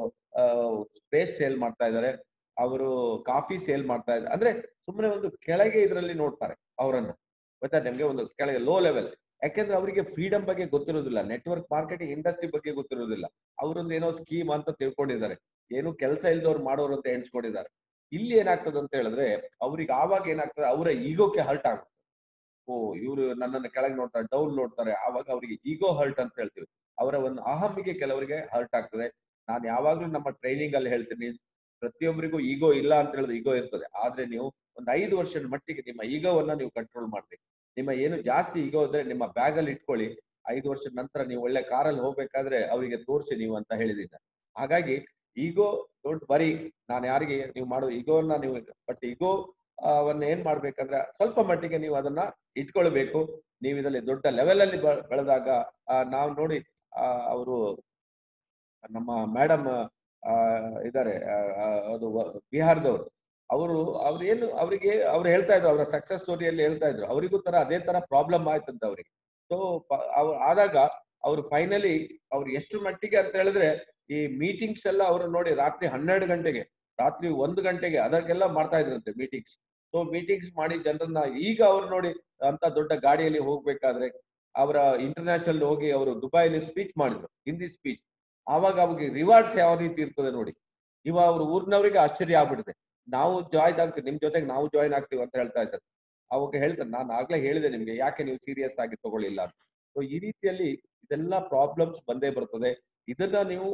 ಪೇಸ್ಟ್ ಸೇಲ್ ಮಾಡ್ತಾ ಇದಾರೆ ಅವರು ಕಾಫಿ ಸೇಲ್ ಮಾಡ್ತಾ ಇದ್ದಾರೆ ಅಂದ್ರೆ ಸುಮ್ಮನೆ ಒಂದು ಕೆಳಗೆ ಇದರಲ್ಲಿ ನೋಡ್ತಾರೆ ಅವರನ್ನ ಗೊತ್ತಾ ನಿಮ್ಗೆ ಒಂದು ಕೆಳಗೆ ಲೋ ಲೆವೆಲ್ ಯಾಕೆಂದ್ರೆ ಅವರಿಗೆ ಫ್ರೀಡಮ್ ಬಗ್ಗೆ ಗೊತ್ತಿರೋದಿಲ್ಲ ನೆಟ್ವರ್ಕ್ ಮಾರ್ಕೆಟಿಂಗ್ ಇಂಡಸ್ಟ್ರಿ ಬಗ್ಗೆ ಗೊತ್ತಿರೋದಿಲ್ಲ ಅವರೊಂದು ಏನೋ ಸ್ಕೀಮ್ ಅಂತ ತಿಳ್ಕೊಂಡಿದ್ದಾರೆ ಏನು ಕೆಲಸ ಇಲ್ದವ್ರು ಮಾಡೋರು ಅಂತ ಎಣಿಸ್ಕೊಂಡಿದ್ದಾರೆ ಇಲ್ಲಿ ಏನಾಗ್ತದೆ ಅಂತ ಹೇಳಿದ್ರೆ ಅವ್ರಿಗೆ ಆವಾಗ ಏನಾಗ್ತದೆ ಅವರ ಈಗೋಕ್ಕೆ ಹರ್ಟ್ ಆಗುತ್ತೆ ಓ ಇವರು ನನ್ನನ್ನು ಕೆಳಗೆ ನೋಡ್ತಾರೆ ಡೌನ್ ನೋಡ್ತಾರೆ ಆವಾಗ ಅವರಿಗೆ ಈಗೋ ಹರ್ಟ್ ಅಂತ ಹೇಳ್ತೀವಿ ಅವರ ಒಂದು ಅಹಮ್ಮಿಗೆ ಕೆಲವರಿಗೆ ಹರ್ಟ್ ಆಗ್ತದೆ ನಾನು ಯಾವಾಗ್ಲೂ ನಮ್ಮ ಟ್ರೈನಿಂಗ್ ಅಲ್ಲಿ ಹೇಳ್ತೀನಿ ಪ್ರತಿಯೊಬ್ಬರಿಗೂ ಈಗೋ ಇಲ್ಲ ಅಂತ ಹೇಳಿದ್ರೆ ಈಗೋ ಇರ್ತದೆ ಆದ್ರೆ ನೀವು ಒಂದು ಐದು ವರ್ಷದ ಮಟ್ಟಿಗೆ ನಿಮ್ಮ ಈಗೋವನ್ನ ನೀವು ಕಂಟ್ರೋಲ್ ಮಾಡ್ಬೇಕು ನಿಮ್ಮ ಏನು ಜಾಸ್ತಿ ಈಗೋ ಇದ್ರೆ ನಿಮ್ಮ ಬ್ಯಾಗ್ ಅಲ್ಲಿ ಇಟ್ಕೊಳ್ಳಿ ಐದು ವರ್ಷದ ನಂತರ ನೀವು ಒಳ್ಳೆ ಕಾರಲ್ಲಿ ಹೋಗ್ಬೇಕಾದ್ರೆ ಅವರಿಗೆ ತೋರಿಸಿ ನೀವು ಅಂತ ಹೇಳಿದ್ದೀನಿ ಹಾಗಾಗಿ ಈಗೋ ಡೋಂಟ್ ಬರಿ ನಾನು ಯಾರಿಗೆ ನೀವು ಮಾಡೋ ಈಗೋವನ್ನ ನೀವು ಬಟ್ ಈಗೋ ಅವನ್ನ ಏನ್ ಮಾಡ್ಬೇಕಂದ್ರೆ ಸ್ವಲ್ಪ ಮಟ್ಟಿಗೆ ನೀವು ಅದನ್ನ ಇಟ್ಕೊಳ್ಬೇಕು ನೀವು ಇದರಲ್ಲಿ ದೊಡ್ಡ ಲೆವೆಲ್ ಅಲ್ಲಿ ಬೆಳೆದಾಗ ನಾವು ನೋಡಿ ಅವರು ನಮ್ಮ ಮೇಡಮ್ ಆ ಇದ್ದಾರೆ ಅದು ಬಿಹಾರದವರು ಅವರು ಅವ್ರು ಏನು ಅವರಿಗೆ ಅವ್ರು ಹೇಳ್ತಾ ಇದ್ರು ಅವರ ಸಕ್ಸಸ್ ಸ್ಟೋರಿಯಲ್ಲಿ ಹೇಳ್ತಾ ಇದ್ರು ಅವರಿಗೂ ತರ ಅದೇ ತರ ಪ್ರಾಬ್ಲಮ್ ಆಯ್ತಂತ ಅವ್ರಿಗೆ ಸೊ ಆದಾಗ ಅವ್ರು ಫೈನಲಿ ಅವ್ರು ಎಷ್ಟು ಮಟ್ಟಿಗೆ ಅಂತ ಹೇಳಿದ್ರೆ ಈ ಮೀಟಿಂಗ್ಸ್ ಎಲ್ಲ ಅವರು ನೋಡಿ ರಾತ್ರಿ ಹನ್ನೆರಡು ಗಂಟೆಗೆ ರಾತ್ರಿ ಒಂದು ಗಂಟೆಗೆ ಅದಕ್ಕೆಲ್ಲ ಮಾಡ್ತಾ ಇದ್ರಂತೆ ಮೀಟಿಂಗ್ಸ್ ಸೊ ಮೀಟಿಂಗ್ಸ್ ಮಾಡಿ ಜನರನ್ನ ಈಗ ಅವ್ರು ನೋಡಿ ಅಂತ ದೊಡ್ಡ ಗಾಡಿಯಲ್ಲಿ ಹೋಗ್ಬೇಕಾದ್ರೆ ಅವರ ಇಂಟರ್ನ್ಯಾಷನಲ್ ಹೋಗಿ ಅವರು ದುಬೈಲಿ ಸ್ಪೀಚ್ ಮಾಡಿದ್ರು ಹಿಂದಿ ಸ್ಪೀಚ್ ಆವಾಗ ಅವ್ರಿಗೆ ರಿವಾರ್ಡ್ಸ್ ಯಾವ ರೀತಿ ಇರ್ತದೆ ನೋಡಿ ಇವಾಗ ಅವ್ರ ಊರಿನವರಿಗೆ ಆಶ್ಚರ್ಯ ಆಗ್ಬಿಟ್ಟಿದೆ ನಾವು ಜಾಯ್ನ್ ಆಗ್ತೀವಿ ನಿಮ್ ಜೊತೆಗೆ ನಾವು ಜಾಯ್ನ್ ಆಗ್ತೀವಿ ಅಂತ ಹೇಳ್ತಾ ಇದ್ದಾರೆ ಅವಾಗ ಹೇಳ್ತಾರೆ ನಾನು ಆಗ್ಲೇ ಹೇಳಿದೆ ನಿಮ್ಗೆ ಯಾಕೆ ನೀವು ಸೀರಿಯಸ್ ಆಗಿ ತಗೊಳ್ಳಿಲ್ಲ ಅಂತ ಸೊ ಈ ರೀತಿಯಲ್ಲಿ ಇದೆಲ್ಲ ಪ್ರಾಬ್ಲಮ್ಸ್ ಬಂದೇ ಬರ್ತದೆ ಇದನ್ನ ನೀವು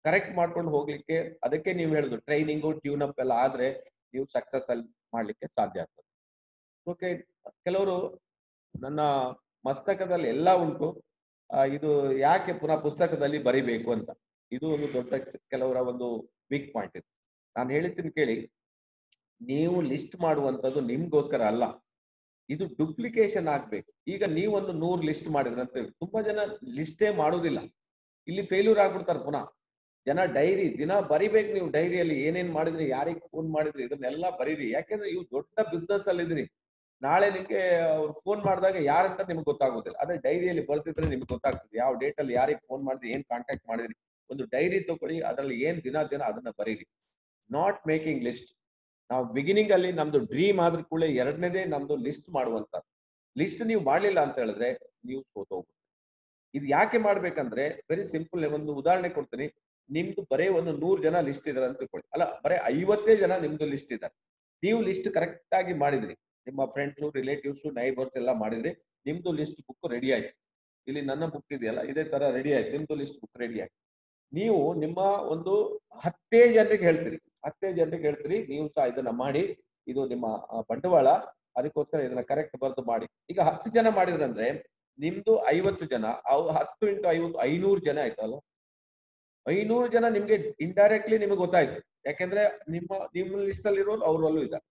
ಕರೆಕ್ಟ್ ಮಾಡ್ಕೊಂಡು ಹೋಗ್ಲಿಕ್ಕೆ ಅದಕ್ಕೆ ನೀವು ಹೇಳುದು ಟ್ರೈನಿಂಗು ಟ್ಯೂನ್ ಅಪ್ ಎಲ್ಲ ಆದ್ರೆ ನೀವು ಸಕ್ಸಸ್ ಅಲ್ಲಿ ಮಾಡ್ಲಿಕ್ಕೆ ಸಾಧ್ಯ ಆಗ್ತದೆ ಓಕೆ ಕೆಲವರು ನನ್ನ ಮಸ್ತಕದಲ್ಲಿ ಎಲ್ಲ ಉಂಟು ಆ, ಇದು ಯಾಕೆ ಪುನಃ ಪುಸ್ತಕದಲ್ಲಿ ಬರಿಬೇಕು ಅಂತ ಇದು ಒಂದು ದೊಡ್ಡ ಕೆಲವರ ಒಂದು ವೀಕ್ ಪಾಯಿಂಟ್ ಇದೆ ನಾನು ಹೇಳಿದ್ದೀನಿ ಕೇಳಿ ನೀವು ಲಿಸ್ಟ್ ಮಾಡುವಂತದ್ದು ನಿಮ್ಗೋಸ್ಕರ ಅಲ್ಲ ಇದು ಡುಪ್ಲಿಕೇಶನ್ ಆಗ್ಬೇಕು ಈಗ ನೀವೊಂದು ನೂರ್ ಲಿಸ್ಟ್ ಮಾಡಿದ್ರೆ ಅಂತ ಹೇಳಿ ತುಂಬಾ ಜನ ಲಿಸ್ಟೇ ಮಾಡುದಿಲ್ಲ ಇಲ್ಲಿ ಫೇಲ್ಯೂರ್ ಆಗ್ಬಿಡ್ತಾರೆ ಪುನಃ ಜನ ಡೈರಿ ದಿನ ಬರಿಬೇಕು ನೀವು ಡೈರಿಯಲ್ಲಿ ಏನೇನ್ ಮಾಡಿದ್ರಿ ಯಾರಿಗೆ ಫೋನ್ ಮಾಡಿದ್ರಿ ಇದನ್ನೆಲ್ಲ ಬರೀರಿ ಯಾಕೆಂದ್ರೆ ಇವು ದೊಡ್ಡ ಬಿಸ್ನೆಸ್ ಅಲ್ಲಿ ಇದ್ರಿ ನಾಳೆ ನಿಮ್ಗೆ ಅವ್ರು ಫೋನ್ ಮಾಡಿದಾಗ ಯಾರಂತ ನಿಮ್ಗೆ ಗೊತ್ತಾಗೋದಿಲ್ಲ ಅದೇ ಡೈರಿಯಲ್ಲಿ ಬರ್ತಿದ್ರೆ ನಿಮ್ಗೆ ಗೊತ್ತಾಗ್ತದೆ ಯಾವ ಡೇಟ್ ಅಲ್ಲಿ ಯಾರಿಗೆ ಫೋನ್ ಮಾಡಿದ್ರಿ ಏನ್ ಕಾಂಟ್ಯಾಕ್ಟ್ ಮಾಡಿದ್ರಿ ಒಂದು ಡೈರಿ ತಗೊಳ್ಳಿ ಅದ್ರಲ್ಲಿ ಏನ್ ದಿನ ದಿನ ಅದನ್ನ ಬರೀರಿ ನಾಟ್ ಮೇಕಿಂಗ್ ಲಿಸ್ಟ್ ನಾವು ಬಿಗಿನಿಂಗ್ ಅಲ್ಲಿ ನಮ್ದು ಡ್ರೀಮ್ ಆದ್ರೂ ಕೂಡ ಎರಡನೇದೇ ನಮ್ದು ಲಿಸ್ಟ್ ಮಾಡುವಂತ ಲಿಸ್ಟ್ ನೀವು ಮಾಡ್ಲಿಲ್ಲ ಅಂತ ಹೇಳಿದ್ರೆ ನೀವು ಸೋತೋಗ್ಬೋದು ಇದು ಯಾಕೆ ಮಾಡ್ಬೇಕಂದ್ರೆ ವೆರಿ ಸಿಂಪಲ್ ಒಂದು ಉದಾಹರಣೆ ಕೊಡ್ತೀನಿ ನಿಮ್ದು ಬರೇ ಒಂದು ನೂರ್ ಜನ ಲಿಸ್ಟ್ ಇದಾರೆ ಅಂತ ತಿಳ್ಕೊಳ್ಳಿ ಅಲ್ಲ ಬರೇ ಐವತ್ತೇ ಜನ ನಿಮ್ದು ಲಿಸ್ಟ್ ಇದ್ದಾರೆ ನೀವು ಲಿಸ್ಟ್ ಕರೆಕ್ಟ್ ಆಗಿ ಮಾಡಿದ್ರಿ ನಿಮ್ಮ ಫ್ರೆಂಡ್ಸ್ ರಿಲೇಟಿವ್ಸ್ ನೈಬರ್ಸ್ ಎಲ್ಲ ಮಾಡಿದ್ರಿ ನಿಮ್ದು ಲಿಸ್ಟ್ ಬುಕ್ ರೆಡಿ ಆಯ್ತು ಇಲ್ಲಿ ನನ್ನ ಬುಕ್ ಇದೆಯಲ್ಲ ಇದೇ ತರ ರೆಡಿ ಆಯ್ತು ನಿಮ್ದು ಲಿಸ್ಟ್ ಬುಕ್ ರೆಡಿ ಆಯ್ತು ನೀವು ನಿಮ್ಮ ಒಂದು ಹತ್ತೇ ಜನರಿಗೆ ಹೇಳ್ತೀರಿ ಹತ್ತೇ ಜನರಿಗೆ ಹೇಳ್ತೀರಿ ನೀವು ಸಹ ಇದನ್ನ ಮಾಡಿ ಇದು ನಿಮ್ಮ ಆ, ಬಂಡವಾಳ ಅದಕ್ಕೋಸ್ಕರ ಇದನ್ನ ಕರೆಕ್ಟ್ ಬರೆದು ಮಾಡಿ ಈಗ ಹತ್ತು ಜನ ಮಾಡಿದ್ರಂದ್ರೆ ನಿಮ್ದು ಐವತ್ತು ಜನ ಅವು ಹತ್ತು ಇಂಟು ಐವತ್ತು ಐನೂರು ಜನ ಆಯ್ತಲ್ಲ ಐನೂರು ಜನ ನಿಮ್ಗೆ ಇಂಡೈರೆಕ್ಟ್ಲಿ ನಿಮಗೆ ಗೊತ್ತಾಯ್ತು ಯಾಕೆಂದ್ರೆ ನಿಮ್ಮ ನಿಮ್ಮ ಲಿಸ್ಟ್ ಅಲ್ಲಿ ಇರೋರು ಅವರಲ್ಲೂ ಇದ್ದಾರೆ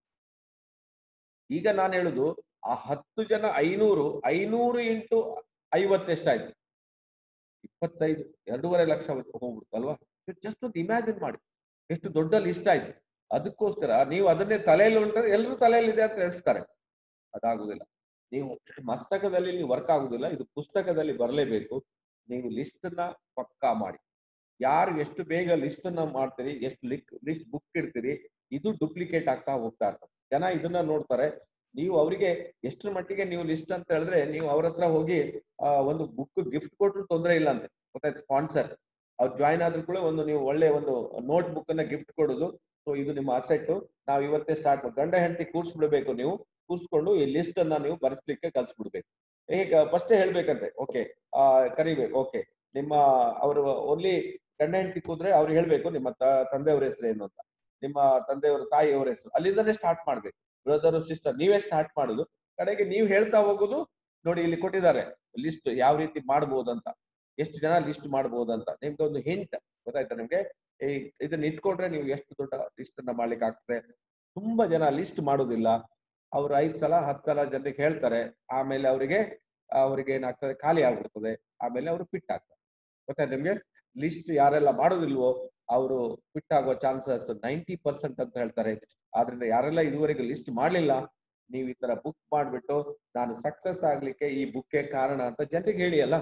ಈಗ ನಾನು ಹೇಳುದು ಆ ಹತ್ತು ಜನ ಐನೂರು ಐನೂರು ಇಂಟು ಐವತ್ತು ಎಷ್ಟಾಯ್ತು ಇಪ್ಪತ್ತೈದು ಎರಡೂವರೆ ಲಕ್ಷ ಹೋಗ್ಬಿಡ್ತಲ್ವಾ ಜಸ್ಟ್ ಒಂದು ಇಮ್ಯಾಜಿನ್ ಮಾಡಿ ಎಷ್ಟು ದೊಡ್ಡ ಲಿಸ್ಟ್ ಆಯ್ತು ಅದಕ್ಕೋಸ್ಕರ ನೀವು ಅದನ್ನೇ ತಲೆಯಲ್ಲಿ ಉಂಟ್ರೆ ಎಲ್ಲರೂ ತಲೆಯಲ್ಲಿ ಇದೆ ಅಂತ ಎಣಿಸ್ತಾರೆ ಅದಾಗುದಿಲ್ಲ ನೀವು ಮಸ್ತಕದಲ್ಲಿ ನೀವು ವರ್ಕ್ ಆಗುದಿಲ್ಲ ಇದು ಪುಸ್ತಕದಲ್ಲಿ ಬರಲೇಬೇಕು ನೀವು ಲಿಸ್ಟ್ ನ ಪಕ್ಕಾ ಮಾಡಿ ಯಾರು ಎಷ್ಟು ಬೇಗ ಲಿಸ್ಟ್ ಅನ್ನ ಮಾಡ್ತೀರಿ ಎಷ್ಟು ಲಿಕ್ ಲಿಸ್ಟ್ ಬುಕ್ ಇಡ್ತೀರಿ ಇದು ಡುಪ್ಲಿಕೇಟ್ ಆಗ್ತಾ ಹೋಗ್ತಾ ಇರ್ತದೆ ಜನ ಇದನ್ನ ನೋಡ್ತಾರೆ ನೀವು ಅವರಿಗೆ ಎಷ್ಟರ ಮಟ್ಟಿಗೆ ನೀವು ಲಿಸ್ಟ್ ಅಂತ ಹೇಳಿದ್ರೆ ನೀವು ಅವ್ರ ಹತ್ರ ಹೋಗಿ ಆ, ಒಂದು ಬುಕ್ ಗಿಫ್ಟ್ ಕೊಟ್ರು ತೊಂದರೆ ಇಲ್ಲ ಅಂತೆ ಗೊತ್ತಾಯ್ತು ಸ್ಪಾನ್ಸರ್ ಅವ್ರು ಜಾಯ್ನ್ ಆದ್ರೂ ಕೂಡ ಒಂದು ನೀವು ಒಳ್ಳೆ ಒಂದು ನೋಟ್ ಬುಕ್ ಅನ್ನ ಗಿಫ್ಟ್ ಕೊಡೋದು ಸೊ ಇದು ನಿಮ್ಮ ಅಸೆಟ್ ನಾವು ಇವತ್ತೇ ಸ್ಟಾರ್ಟ್ ಗಂಡ ಹೆಂಡತಿ ಕೂರ್ಸ್ಬಿಡ್ಬೇಕು ನೀವು ಕೂರ್ಸ್ಕೊಂಡು ಈ ಲಿಸ್ಟ್ ಅನ್ನ ನೀವು ಬರೆಸ್ಲಿಕ್ಕೆ ಕಲ್ಸ್ಬಿಡ್ಬೇಕು ಈಗ ಫಸ್ಟ್ ಹೇಳ್ಬೇಕಂತೆ ಓಕೆ ಆ ಕರಿಬೇಕು ಓಕೆ ನಿಮ್ಮ ಅವರು ಓನ್ಲಿ ಗಂಡ ಹೆಂಡತಿ ಕೂದ್ರೆ ಅವ್ರಿಗೆ ಹೇಳ್ಬೇಕು ನಿಮ್ಮ ತ- ತಂದೆಯವ್ರ ಹೆಸರು ಏನು ಅಂತ ನಿಮ್ಮ ತಂದೆಯವರ ತಾಯಿಯವರ ಹೆಸರು ಅಲ್ಲಿಂದನೇ ಸ್ಟಾರ್ಟ್ ಮಾಡ್ಬೇಕು ಬ್ರದರ್ ಸಿಸ್ಟರ್ ನೀವೇ ಸ್ಟಾರ್ಟ್ ಮಾಡುದು ಕಡೆಗೆ ನೀವು ಹೇಳ್ತಾ ಹೋಗುದು ನೋಡಿ ಇಲ್ಲಿ ಕೊಟ್ಟಿದ್ದಾರೆ ಲಿಸ್ಟ್ ಯಾವ ರೀತಿ ಮಾಡ್ಬೋದು ಅಂತ ಎಷ್ಟು ಜನ ಲಿಸ್ಟ್ ಮಾಡ್ಬೋದು ಅಂತ ನಿಮ್ಗೆ ಒಂದು ಹಿಂಟ್ ಗೊತ್ತಾಯ್ತಾ ನಿಮ್ಗೆ ಈ ಇದನ್ನ ಇಟ್ಕೊಂಡ್ರೆ ನೀವು ಎಷ್ಟು ದೊಡ್ಡ ಲಿಸ್ಟ್ ಅನ್ನ ಮಾಡ್ಲಿಕ್ಕೆ ಆಗ್ತದೆ ತುಂಬಾ ಜನ ಲಿಸ್ಟ್ ಮಾಡೋದಿಲ್ಲ ಅವ್ರು ಐದ್ ಸಲ ಹತ್ತು ಸಲ ಜನರಿಗೆ ಹೇಳ್ತಾರೆ ಆಮೇಲೆ ಅವರಿಗೆ ಅವರಿಗೆ ಏನಾಗ್ತದೆ ಖಾಲಿ ಆಗ್ಬಿಡ್ತದೆ ಆಮೇಲೆ ಅವರು ಫಿಟ್ ಆಗ್ತಾರೆ ಗೊತ್ತಾಯ್ತು ನಿಮ್ಗೆ ಲಿಸ್ಟ್ ಯಾರೆಲ್ಲ ಮಾಡೋದಿಲ್ವೋ ಅವರು ಫಿಟ್ ಆಗುವ ಚಾನ್ಸಸ್ ನೈಂಟಿ ಪರ್ಸೆಂಟ್ ಅಂತ ಹೇಳ್ತಾರೆ ಆದ್ರಿಂದ ಯಾರೆಲ್ಲ ಇದುವರೆಗೂ ಲಿಸ್ಟ್ ಮಾಡ್ಲಿಲ್ಲ ನೀವು ಈ ತರ ಬುಕ್ ಮಾಡ್ಬಿಟ್ಟು ನಾನು ಸಕ್ಸಸ್ ಆಗ್ಲಿಕ್ಕೆ ಈ ಬುಕ್ಕೇ ಕಾರಣ ಅಂತ ಜನರಿಗೆ ಹೇಳಿ ಅಲ್ಲ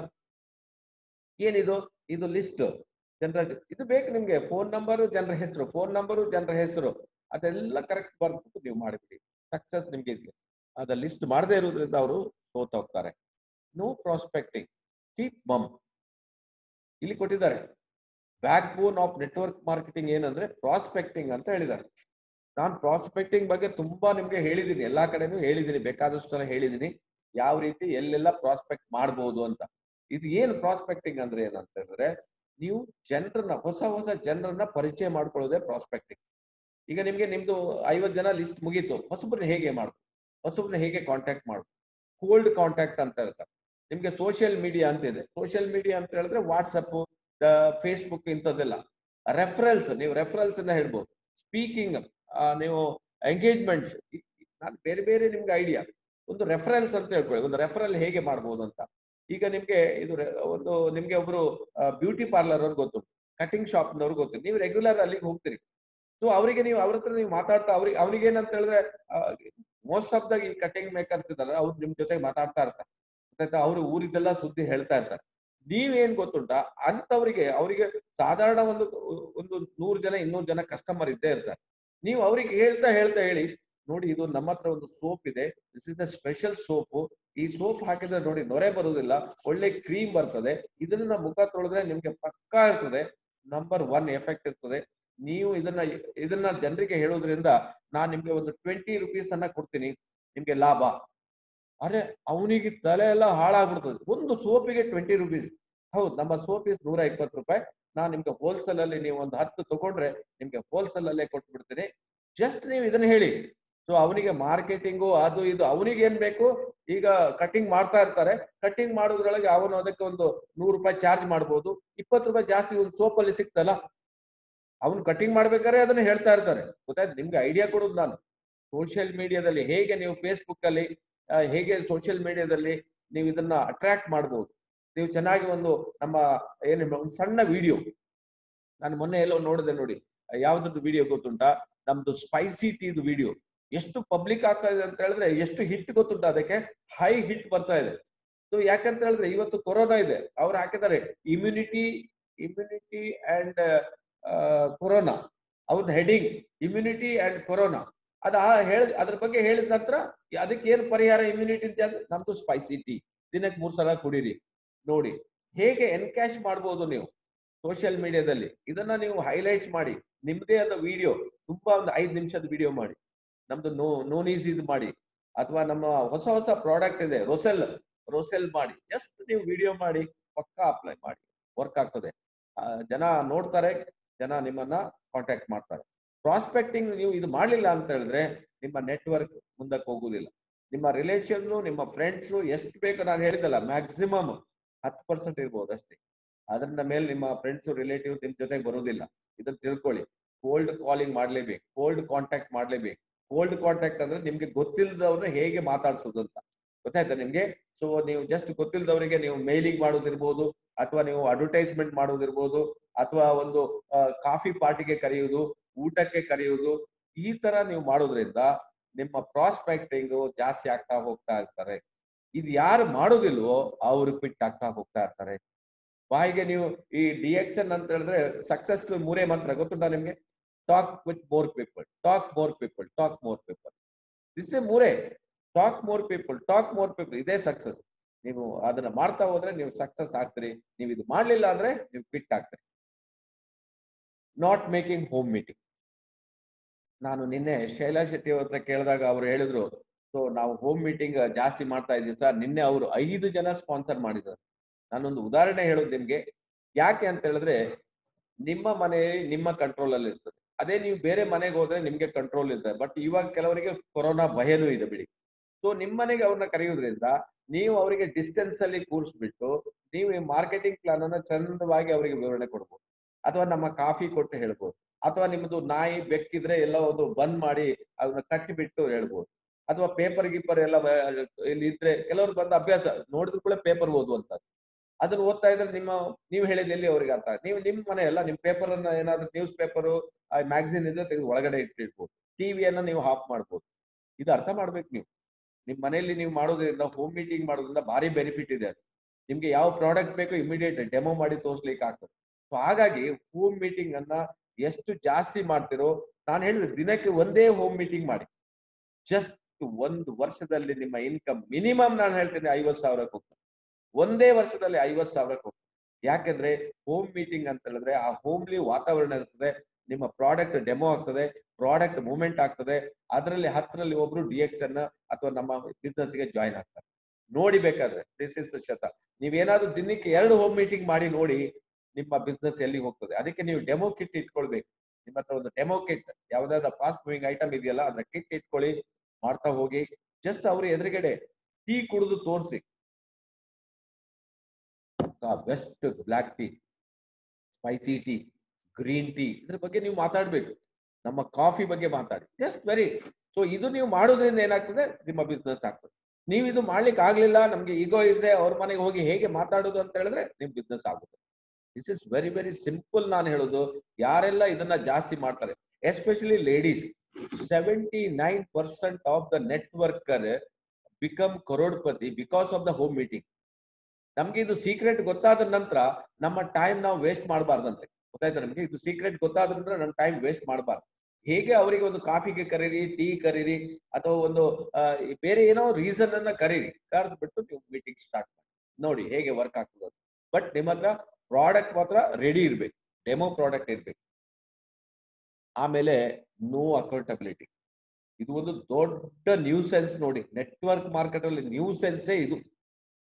ಏನಿದು ಇದು ಲಿಸ್ಟ್ ಜನರ ಇದು ಬೇಕು ನಿಮ್ಗೆ ಫೋನ್ ನಂಬರು ಜನರ ಹೆಸರು ಫೋನ್ ನಂಬರು ಜನರ ಹೆಸರು ಅದೆಲ್ಲ ಕರೆಕ್ಟ್ ಬರ್ದು ನೀವು ಮಾಡಿಬಿಡಿ ಸಕ್ಸಸ್ ನಿಮ್ಗೆ ಇದೆ ಅದ ಲಿಸ್ಟ್ ಮಾಡದೇ ಇರೋದ್ರಿಂದ ಅವರು ಸೋತ್ ಹೋಗ್ತಾರೆ ನೋ ಪ್ರಾಸ್ಪೆಕ್ಟಿಂಗ್ ಕೀಪ್ ಮಮ್ ಇಲ್ಲಿ ಕೊಟ್ಟಿದ್ದಾರೆ backbone of network marketing ಏನಂದ್ರೆ ಪ್ರಾಸ್ಪೆಕ್ಟಿಂಗ್ ಅಂತ ಹೇಳಿದ್ದಾರೆ ನಾನು ಪ್ರಾಸ್ಪೆಕ್ಟಿಂಗ್ ಬಗ್ಗೆ ತುಂಬಾ ನಿಮ್ಗೆ ಹೇಳಿದೀನಿ ಎಲ್ಲಾ ಕಡೆನೂ ಹೇಳಿದೀನಿ ಬೇಕಾದಷ್ಟು ಸಲ ಹೇಳಿದೀನಿ ಯಾವ ರೀತಿ ಎಲ್ಲೆಲ್ಲ ಪ್ರಾಸ್ಪೆಕ್ಟ್ ಮಾಡ್ಬೋದು ಅಂತ ಇದು ಏನು ಪ್ರಾಸ್ಪೆಕ್ಟಿಂಗ್ ಅಂದ್ರೆ ಏನಂತ ಹೇಳಿದ್ರೆ ನೀವು ಜನರನ್ನ ಹೊಸ ಹೊಸ ಜನರನ್ನ ಪರಿಚಯ ಮಾಡ್ಕೊಳ್ಳೋದೇ ಪ್ರಾಸ್ಪೆಕ್ಟಿಂಗ್ ಈಗ ನಿಮ್ಗೆ ನಿಮ್ದು ಐವತ್ ಜನ ಲಿಸ್ಟ್ ಮುಗೀತು ಹೊಸಬ್ರನ್ನ ಹೇಗೆ ಮಾಡ್ಬೋದು ಹೊಸಬ್ರನ್ನ ಹೇಗೆ ಕಾಂಟ್ಯಾಕ್ಟ್ ಮಾಡ್ಬೋದು ಕೋಲ್ಡ್ ಕಾಂಟ್ಯಾಕ್ಟ್ ಅಂತ ಹೇಳ್ತಾರೆ ನಿಮ್ಗೆ ಸೋಷಿಯಲ್ ಮೀಡಿಯಾ ಅಂತ ಇದೆ ಸೋಷಿಯಲ್ ಮೀಡಿಯಾ ಅಂತ ಹೇಳಿದ್ರೆ ವಾಟ್ಸಪ್ ಫೇಸ್ಬುಕ್ ಇಂಥದ್ದೆಲ್ಲ ರೆಫರಲ್ಸ್ ನೀವು ರೆಫರಲ್ಸ್ ಅನ್ನ ಹೇಳ್ಬೋದು ಸ್ಪೀಕಿಂಗ್ ನೀವು ಎಂಗೇಜ್ಮೆಂಟ್ಸ್ ನಾನು ಬೇರೆ ಬೇರೆ ನಿಮ್ಗೆ ಐಡಿಯಾ ಒಂದು ರೆಫರೆನ್ಸ್ ಅಂತ ಹೇಳ್ಕೊಳ್ಳಿ ಒಂದು ರೆಫರಲ್ ಹೇಗೆ ಮಾಡ್ಬೋದು ಅಂತ ಈಗ ನಿಮ್ಗೆ ಇದು re- ಒಂದು ನಿಮ್ಗೆ ಒಬ್ರು ಬ್ಯೂಟಿ ಪಾರ್ಲರ್ ಅವ್ರು ಗೊತ್ತು ಕಟಿಂಗ್ ಶಾಪ್ ನವ್ರು ಗೊತ್ತು ನೀವು ರೆಗ್ಯುಲರ್ ಅಲ್ಲಿಗೆ ಹೋಗ್ತೀರಿ ಸೊ ಅವರಿಗೆ ನೀವು ಅವ್ರ ಹತ್ರ ನೀವು ಮಾತಾಡ್ತಾ ಅವ್ರಿಗೆ ಅವ್ರಿಗೆ ಏನಂತ ಹೇಳಿದ್ರೆ ಮೋಸ್ಟ್ ಆಫ್ ದ ಈ ಕಟಿಂಗ್ ಮೇಕರ್ಸ್ ಇದಾರೆ ಅವ್ರು ನಿಮ್ ಜೊತೆಗೆ ಮಾತಾಡ್ತಾ ಇರ್ತಾರೆ ಗೊತ್ತಾಯ್ತಾ ಅವ್ರು ಊರಿದ್ದೆಲ್ಲ ಸುದ್ದಿ ಹೇಳ್ತಾ ಇರ್ತಾರೆ ನೀವೇನ್ ಗೊತ್ತುಂಟಾ ಅಂತವ್ರಿಗೆ ಅವರಿಗೆ ಸಾಧಾರಣ ಒಂದು ಒಂದು ನೂರು ಜನ ಇನ್ನೂರು ಜನ ಕಸ್ಟಮರ್ ಇದ್ದೇ ಇರ್ತಾರೆ ನೀವು ಅವ್ರಿಗೆ ಹೇಳ್ತಾ ಹೇಳ್ತಾ ಹೇಳಿ ನೋಡಿ ಇದು ನಮ್ಮ ಹತ್ರ ಒಂದು ಸೋಪ್ ಇದೆ this is a special soap ಈ ಸೋಪ್ ಹಾಕಿದ್ರೆ ನೋಡಿ ನೊರೆ ಬರುವುದಿಲ್ಲ ಒಳ್ಳೆ ಕ್ರೀಮ್ ಬರ್ತದೆ ಇದನ್ನ ಮುಖ ತೊಳೆದ್ರೆ ನಿಮ್ಗೆ ಪಕ್ಕಾ ಇರ್ತದೆ ನಂಬರ್ ಒನ್ ಎಫೆಕ್ಟ್ ಇರ್ತದೆ ನೀವು ಇದನ್ನ ಇದನ್ನ ಜನರಿಗೆ ಹೇಳೋದ್ರಿಂದ ನಾನ್ ನಿಮ್ಗೆ ಒಂದು ಟ್ವೆಂಟಿ ರುಪೀಸ್ ಅನ್ನ ಕೊಡ್ತೀನಿ ನಿಮ್ಗೆ ಲಾಭ ಅರೆ ಅವನಿಗೆ ತಲೆ ಎಲ್ಲ ಹಾಳಾಗ್ಬಿಡ್ತದೆ ಒಂದು ಸೋಪಿಗೆ ಟ್ವೆಂಟಿ ರುಪೀಸ್ ಹೌದು ನಮ್ಮ ಸೋಪ್ ಇಸ್ ನೂರ ಇಪ್ಪತ್ತು ರೂಪಾಯಿ ನಾನ್ ನಿಮ್ಗೆ ಹೋಲ್ಸೇಲ್ ಅಲ್ಲಿ ನೀವು ಒಂದು ಹತ್ತು ತಗೊಂಡ್ರೆ ನಿಮ್ಗೆ ಹೋಲ್ಸೇಲ್ ಅಲ್ಲೇ ಕೊಟ್ಬಿಡ್ತೀನಿ ಜಸ್ಟ್ ನೀವು ಇದನ್ನ ಹೇಳಿ ಸೊ ಅವನಿಗೆ ಮಾರ್ಕೆಟಿಂಗು ಅದು ಇದು ಅವನಿಗೆ ಏನ್ ಬೇಕು ಈಗ ಕಟಿಂಗ್ ಮಾಡ್ತಾ ಇರ್ತಾರೆ ಕಟಿಂಗ್ ಮಾಡೋದ್ರೊಳಗೆ ಅವನು ಅದಕ್ಕೆ ಒಂದು ನೂರು ರೂಪಾಯಿ ಚಾರ್ಜ್ ಮಾಡ್ಬೋದು ಇಪ್ಪತ್ತು ರೂಪಾಯಿ ಜಾಸ್ತಿ ಒಂದು ಸೋಪ್ ಅಲ್ಲಿ ಸಿಕ್ತಲ್ಲ ಅವನು ಕಟಿಂಗ್ ಮಾಡ್ಬೇಕಾದ್ರೆ ಅದನ್ನ ಹೇಳ್ತಾ ಇರ್ತಾರೆ ಗೊತ್ತಾಯ್ತು ನಿಮ್ಗೆ ಐಡಿಯಾ ಕೊಡೋದು ನಾನು ಸೋಷಿಯಲ್ ಮೀಡಿಯಾದಲ್ಲಿ ಹೇಗೆ ನೀವು ಫೇಸ್ಬುಕ್ ಅಲ್ಲಿ ಆ, ಹೇಗೆ ಸೋಷಿಯಲ್ ಮೀಡಿಯಾದಲ್ಲಿ ನೀವು ಇದನ್ನ ಅಟ್ರಾಕ್ಟ್ ಮಾಡ್ಬೋದು ನೀವು ಚೆನ್ನಾಗಿ ಒಂದು ನಮ್ಮ ಏನು ಒಂದು ಸಣ್ಣ ವಿಡಿಯೋ ನಾನು ಮೊನ್ನೆ ಎಲ್ಲೋ ನೋಡಿದೆ ನೋಡಿ ಯಾವ್ದದ್ದು ವಿಡಿಯೋ ಗೊತ್ತುಂಟಾ ನಮ್ದು ಸ್ಪೈಸಿ ಟೀದು ವಿಡಿಯೋ ಎಷ್ಟು ಪಬ್ಲಿಕ್ ಆಗ್ತಾ ಇದೆ ಅಂತ ಹೇಳಿದ್ರೆ ಎಷ್ಟು ಹಿಟ್ ಗೊತ್ತುಂಟಾ ಅದಕ್ಕೆ ಹೈ ಹಿಟ್ ಬರ್ತಾ ಇದೆ ಸೊ ಯಾಕಂತ ಹೇಳಿದ್ರೆ ಇವತ್ತು ಕೊರೋನಾ ಇದೆ ಅವ್ರು ಹಾಕಿದ್ದಾರೆ ಇಮ್ಯುನಿಟಿ ಇಮ್ಯುನಿಟಿ ಅಂಡ್ ಕೊರೋನಾ ಅವ್ರದ್ದು ಹೆಡಿಂಗ್ ಇಮ್ಯುನಿಟಿ ಅಂಡ್ ಕೊರೋನಾ ಅದ ಹೇಳ ಅದ್ರ ಬಗ್ಗೆ ಹೇಳಿದ ನಂತರ ಅದಕ್ಕೆ ಏನು ಪರಿಹಾರ ಇಮ್ಯುನಿಟಿ ಜಾಸ್ತಿ ನಮ್ದು ಸ್ಪೈಸಿ ಟೀ ದಿನಕ್ಕೆ ಮೂರ್ ಸಲ ಕುಡೀರಿ ನೋಡಿ ಹೇಗೆ ಎನ್ಕ್ಯಾಶ್ ಮಾಡ್ಬೋದು ನೀವು ಸೋಷಿಯಲ್ ಮೀಡಿಯಾದಲ್ಲಿ ಇದನ್ನ ನೀವು ಹೈಲೈಟ್ಸ್ ಮಾಡಿ ನಿಮ್ದೇ ಆದ ವಿಡಿಯೋ ತುಂಬಾ ಒಂದು ಐದ್ ನಿಮಿಷದ ವಿಡಿಯೋ ಮಾಡಿ ನಮ್ದು ನೋ ನೋನೀಸ್ ಇದು ಮಾಡಿ ಅಥವಾ ನಮ್ಮ ಹೊಸ ಹೊಸ ಪ್ರಾಡಕ್ಟ್ ಇದೆ ರೊಸೆಲ್ ರೊಸೆಲ್ ಮಾಡಿ ಜಸ್ಟ್ ನೀವು ವಿಡಿಯೋ ಮಾಡಿ ಪಕ್ಕಾ ಅಪ್ಲೈ ಮಾಡಿ ವರ್ಕ್ ಆಗ್ತದೆ ಆ, ಜನ ನೋಡ್ತಾರೆ ಜನ ನಿಮ್ಮನ್ನ ಕಾಂಟ್ಯಾಕ್ಟ್ ಮಾಡ್ತಾರೆ ಪ್ರಾಸ್ಪೆಕ್ಟಿಂಗ್ ನೀವು ಇದು ಮಾಡ್ಲಿಲ್ಲ ಅಂತ ಹೇಳಿದ್ರೆ ನಿಮ್ಮ ನೆಟ್ವರ್ಕ್ ಮುಂದಕ್ಕೆ ಹೋಗುದಿಲ್ಲ ನಿಮ್ಮ ರಿಲೇಷನ್ ನಿಮ್ಮ ಫ್ರೆಂಡ್ಸ್ ಎಷ್ಟು ಬೇಕು ನಾನು ಹೇಳಿದಲ್ಲ ಮ್ಯಾಕ್ಸಿಮಮ್ ಹತ್ತು ಪರ್ಸೆಂಟ್ ಇರ್ಬೋದು ಅಷ್ಟೇ ಅದರಿಂದ ಮೇಲೆ ನಿಮ್ಮ ಫ್ರೆಂಡ್ಸ್ ರಿಲೇಟಿವ್ ನಿಮ್ ಜೊತೆಗೆ ಬರೋದಿಲ್ಲ ಇದನ್ನ ತಿಳ್ಕೊಳ್ಳಿ ಕೋಲ್ಡ್ ಕಾಲಿಂಗ್ ಮಾಡ್ಲೇಬೇಕು ಕೋಲ್ಡ್ ಕಾಂಟ್ಯಾಕ್ಟ್ ಮಾಡ್ಲೇಬೇಕು ಕೋಲ್ಡ್ ಕಾಂಟ್ಯಾಕ್ಟ್ ಅಂದ್ರೆ ನಿಮ್ಗೆ ಗೊತ್ತಿಲ್ಲದವ್ರನ್ನ ಹೇಗೆ ಮಾತಾಡ್ಸೋದು ಅಂತ ಗೊತ್ತಾಯ್ತಾ ನಿಮ್ಗೆ ಸೊ ನೀವು ಜಸ್ಟ್ ಗೊತ್ತಿಲ್ಲದವರಿಗೆ ನೀವು ಮೇಲಿಂಗ್ ಮಾಡೋದಿರ್ಬೋದು ಅಥವಾ ನೀವು ಅಡ್ವರ್ಟೈಸ್ಮೆಂಟ್ ಮಾಡೋದಿರ್ಬೋದು ಅಥವಾ ಒಂದು ಕಾಫಿ ಪಾರ್ಟಿಗೆ ಕರೆಯುವುದು ಊಟಕ್ಕೆ ಕರೆಯುವುದು ಈ ತರ ನೀವು ಮಾಡೋದ್ರಿಂದ ನಿಮ್ಮ ಪ್ರಾಸ್ಪೆಕ್ಟಿಂಗ್ ಜಾಸ್ತಿ ಆಗ್ತಾ ಹೋಗ್ತಾ ಇರ್ತಾರೆ ಇದು ಯಾರು ಮಾಡೋದಿಲ್ವೋ ಅವ್ರು ಕ್ವಿಟ್ ಆಗ್ತಾ ಹೋಗ್ತಾ ಇರ್ತಾರೆ ಬಾಯಿಗೆ ನೀವು ಈ ಡಿಎಕ್ಷನ್ ಅಂತ ಹೇಳಿದ್ರೆ ಸಕ್ಸಸ್ ಮೂರೇ ಮಂತ್ರ ಗೊತ್ತುಂಟಾ ನಿಮ್ಗೆ talk with more people talk more people talk more people this a ಮೂರೇ talk more people talk more people ಇದೇ ಸಕ್ಸಸ್ ನೀವು ಅದನ್ನ ಮಾಡ್ತಾ ಹೋದ್ರೆ ನೀವು ಸಕ್ಸಸ್ ಆಗ್ತೀರಿ ನೀವು ಇದು ಮಾಡ್ಲಿಲ್ಲ ಅಂದ್ರೆ ನೀವು ಕ್ವಿಟ್ ಆಗ್ತೀರಿ ನಾಟ್ ಮೇಕಿಂಗ್ ಹೋಮ್ ಮೀಟಿಂಗ್ ನಾನು ನಿನ್ನೆ ಶೈಲಾ ಶೆಟ್ಟಿ ಅವ್ರ ಹತ್ರ ಕೇಳಿದಾಗ ಅವ್ರು ಹೇಳಿದ್ರು ಸೊ ನಾವು ಹೋಮ್ ಮೀಟಿಂಗ್ ಜಾಸ್ತಿ ಮಾಡ್ತಾ ಇದ್ವಿ ಸರ್ ನಿನ್ನೆ ಅವರು ಐದು ಜನ ಸ್ಪಾನ್ಸರ್ ಮಾಡಿದ್ರು ನಾನೊಂದು ಉದಾಹರಣೆ ಹೇಳೋದು ನಿಮ್ಗೆ ಯಾಕೆ ಅಂತ ಹೇಳಿದ್ರೆ ನಿಮ್ಮ ಮನೆ ನಿಮ್ಮ ಕಂಟ್ರೋಲ್ ಅಲ್ಲಿ ಇರ್ತದೆ ಅದೇ ನೀವು ಬೇರೆ ಮನೆಗೆ ಹೋದ್ರೆ ನಿಮ್ಗೆ ಕಂಟ್ರೋಲ್ ಇರ್ತದೆ ಬಟ್ ಇವಾಗ ಕೆಲವರಿಗೆ ಕೊರೋನಾ ಭಯನೂ ಇದೆ ಬಿಡಿ ಸೊ ನಿಮ್ಮ ಮನೆಗೆ ಅವ್ರನ್ನ ಕರೆಯೋದ್ರಿಂದ ನೀವು ಅವರಿಗೆ ಡಿಸ್ಟೆನ್ಸ್ ಅಲ್ಲಿ ಕೂರಿಸ್ಬಿಟ್ಟು ನೀವು ಈ ಮಾರ್ಕೆಟಿಂಗ್ ಪ್ಲಾನ್ ಅನ್ನ ಚಂದವಾಗಿ ಅವರಿಗೆ ವಿವರಣೆ ಕೊಡ್ಬೋದು ಅಥವಾ ನಮ್ಮ ಕಾಫಿ ಕೊಟ್ಟು ಹೇಳ್ಬೋದು ಅಥವಾ ನಿಮ್ದು ನಾಯಿ ಬೆಕ್ಕಿದ್ರೆ ಎಲ್ಲ ಒಂದು ಬಂದ್ ಮಾಡಿ ಅದನ್ನ ಕಟ್ಟಿಬಿಟ್ಟು ಹೇಳ್ಬೋದು ಅಥವಾ ಪೇಪರ್ ಗೀಪರ್ ಎಲ್ಲ ಬ- ಇಲ್ಲಿ ಇದ್ರೆ ಕೆಲವರು ಬಂದ ಅಭ್ಯಾಸ ನೋಡಿದ್ರು ಕೂಡ ಪೇಪರ್ ಓದುವಂತ ಅದನ್ನ ಓದ್ತಾ ಇದ್ರೆ ನಿಮ್ಮ ನೀವು ಹೇಳಿದ ಎಲ್ಲಿ ಅವ್ರಿಗೆ ಅರ್ಥ ಆಗುತ್ತೆ. ನೀವು ನಿಮ್ ಮನೆ ಅಲ್ಲ ನಿಮ್ ಪೇಪರ್ ಅನ್ನ ಏನಾದ್ರು ನ್ಯೂಸ್ ಪೇಪರ್ ಮ್ಯಾಗಝಿನ್ ಇದ್ರೆ ತೆಗೆದು ಒಳಗಡೆ ಇಟ್ಟಿರ್ಬೋದು ಟಿವಿಯನ್ನ ನೀವು ಆಫ್ ಮಾಡ್ಬೋದು ಇದು ಅರ್ಥ ಮಾಡ್ಬೇಕು ನೀವು ನಿಮ್ ಮನೆಯಲ್ಲಿ ನೀವು ಮಾಡೋದ್ರಿಂದ ಹೋಮ್ ಮೀಟಿಂಗ್ ಮಾಡೋದ್ರಿಂದ ಭಾರಿ ಬೆನಿಫಿಟ್ ಇದೆ ನಿಮ್ಗೆ ಯಾವ ಪ್ರಾಡಕ್ಟ್ ಬೇಕು ಇಮಿಡಿಯೇಟ್ ಡೆಮೋ ಮಾಡಿ ತೋರ್ಸ್ಲಿಕ್ಕೆ ಆಗ್ತದೆ ಸೊ ಹಾಗಾಗಿ ಹೋಮ್ ಮೀಟಿಂಗ್ ಅನ್ನ ಎಷ್ಟು ಜಾಸ್ತಿ ಮಾಡ್ತಿರೋ ನಾನು ಹೇಳಿದ್ರೆ ದಿನಕ್ಕೆ ಒಂದೇ ಹೋಮ್ ಮೀಟಿಂಗ್ ಮಾಡಿ ಜಸ್ಟ್ ಒಂದು ವರ್ಷದಲ್ಲಿ ನಿಮ್ಮ ಇನ್ಕಮ್ ಮಿನಿಮಮ್ ನಾನು ಹೇಳ್ತೇನೆ ಐವತ್ ಸಾವಿರಕ್ಕೆ ಹೋಗ್ತದೆ ಒಂದೇ ವರ್ಷದಲ್ಲಿ ಐವತ್ ಸಾವಿರಕ್ಕೆ ಹೋಗ್ತದೆ ಯಾಕಂದ್ರೆ ಹೋಮ್ ಮೀಟಿಂಗ್ ಅಂತ ಹೇಳಿದ್ರೆ ಆ ಹೋಮ್ಲಿ ವಾತಾವರಣ ಇರ್ತದೆ ನಿಮ್ಮ ಪ್ರಾಡಕ್ಟ್ ಡೆಮೋ ಆಗ್ತದೆ ಪ್ರಾಡಕ್ಟ್ ಮೂವ್ಮೆಂಟ್ ಆಗ್ತದೆ ಅದರಲ್ಲಿ ಹತ್ತರಲ್ಲಿ ಒಬ್ರು ಡಿ ಎಕ್ಸ್ ಅನ್ನ ಅಥವಾ ನಮ್ಮ ಬಿಸ್ನೆಸ್ ಗೆ ಜಾಯಿನ್ ಆಗ್ತಾರೆ ನೋಡಿ ಬೇಕಾದ್ರೆ ದಿಸ್ ಇಸ್ ಶತ ನೀವೇನಾದ್ರೂ ದಿನಕ್ಕೆ ಎರಡು ಹೋಮ್ ಮೀಟಿಂಗ್ ಮಾಡಿ ನೋಡಿ ನಿಮ್ಮ ಬಿಸ್ನೆಸ್ ಎಲ್ಲಿ ಹೋಗ್ತದೆ ಅದಕ್ಕೆ ನೀವು ಡೆಮೋ ಕಿಟ್ ಇಟ್ಕೊಳ್ಬೇಕು ನಿಮ್ಮ ಹತ್ರ ಒಂದು ಡೆಮೋ ಕಿಟ್ ಯಾವ್ದಾದ್ರು ಫಾಸ್ಟ್ ಮೂವಿಂಗ್ ಐಟಮ್ ಇದೆಯಲ್ಲ ಅದ್ರ ಕಿಟ್ ಇಟ್ಕೊಳ್ಳಿ ಮಾಡ್ತಾ ಹೋಗಿ ಜಸ್ಟ್ ಅವ್ರ ಎದುರುಗಡೆ ಟೀ ಕುಡಿದು ತೋರಿಸಿ best black tea spicy tea green tea ಇದ್ರ ಬಗ್ಗೆ ನೀವು ಮಾತಾಡ್ಬೇಕು ನಮ್ಮ ಕಾಫಿ ಬಗ್ಗೆ ಮಾತಾಡಿ ಜಸ್ಟ್ ವೆರಿ ಸೊ ಇದು ನೀವು ಮಾಡೋದ್ರಿಂದ ಏನಾಗ್ತದೆ ನಿಮ್ಮ ಬಿಸ್ನೆಸ್ ಆಗ್ತದೆ ನೀವು ಇದು ಮಾಡ್ಲಿಕ್ಕೆ ಆಗ್ಲಿಲ್ಲ ನಮ್ಗೆ ಈಗೋ ಇದೆ ಅವ್ರ ಮನೆಗೆ ಹೋಗಿ ಹೇಗೆ ಮಾತಾಡೋದು ಅಂತ ಹೇಳಿದ್ರೆ ನಿಮ್ ಬಿಸ್ನೆಸ್ ಆಗುತ್ತೆ this is very very simple ನಾನು ಹೇಳೋದು ಯಾರೆಲ್ಲ ಇದನ್ನ ಜಾಸ್ತಿ ಮಾಡ್ತಾರೆ especially ladies seventy nine percent of the networker become ಕರೋಡ್ಪತಿ because of the home meeting ನಮ್ಗೆ ಇದು ಸೀಕ್ರೆಟ್ ಗೊತ್ತಾದ ನಂತರ ನಮ್ಮ ಟೈಮ್ ನಾವು ವೇಸ್ಟ್ ಮಾಡಬಾರ್ದಂತೆ ಗೊತ್ತಾಯ್ತಾ ನಮ್ಗೆ ಇದು ಸೀಕ್ರೆಟ್ ಗೊತ್ತಾದ ನಂತರ ನಮ್ಮ ಟೈಮ್ ವೇಸ್ಟ್ ಮಾಡಬಾರ್ದು ಹೇಗೆ ಅವರಿಗೆ ಒಂದು ಕಾಫಿಗೆ ಕರೀರಿ ಟೀ ಕರೀರಿ ಅಥವಾ ಒಂದು ಆ, ಬೇರೆ ಏನೋ ರೀಸನ್ ಅನ್ನ ಕರೀರಿ ಕರೆದು ಬಿಟ್ಟು ನೀವು ಮೀಟಿಂಗ್ ಸ್ಟಾರ್ಟ್ ಮಾಡಿ ನೋಡಿ ಹೇಗೆ ವರ್ಕ್ ಆಗ್ತದೆ ಬಟ್ ನಿಮ್ಮ ಹತ್ರ ಪ್ರಾಡಕ್ಟ್ ಮಾತ್ರ ರೆಡಿ ಇರ್ಬೇಕು ಡೆಮೋ ಪ್ರಾಡಕ್ಟ್ ಇರ್ಬೇಕು ಆಮೇಲೆ ನೋ ಅಕೌಂಟಬಿಲಿಟಿ ಇದು ಒಂದು ದೊಡ್ಡ ನ್ಯೂ ಸೆನ್ಸ್ ನೋಡಿ ನೆಟ್ವರ್ಕ್ ಮಾರ್ಕೆಟ್ ಅಲ್ಲಿ ನ್ಯೂ ಸೆನ್ಸೇ ಇದು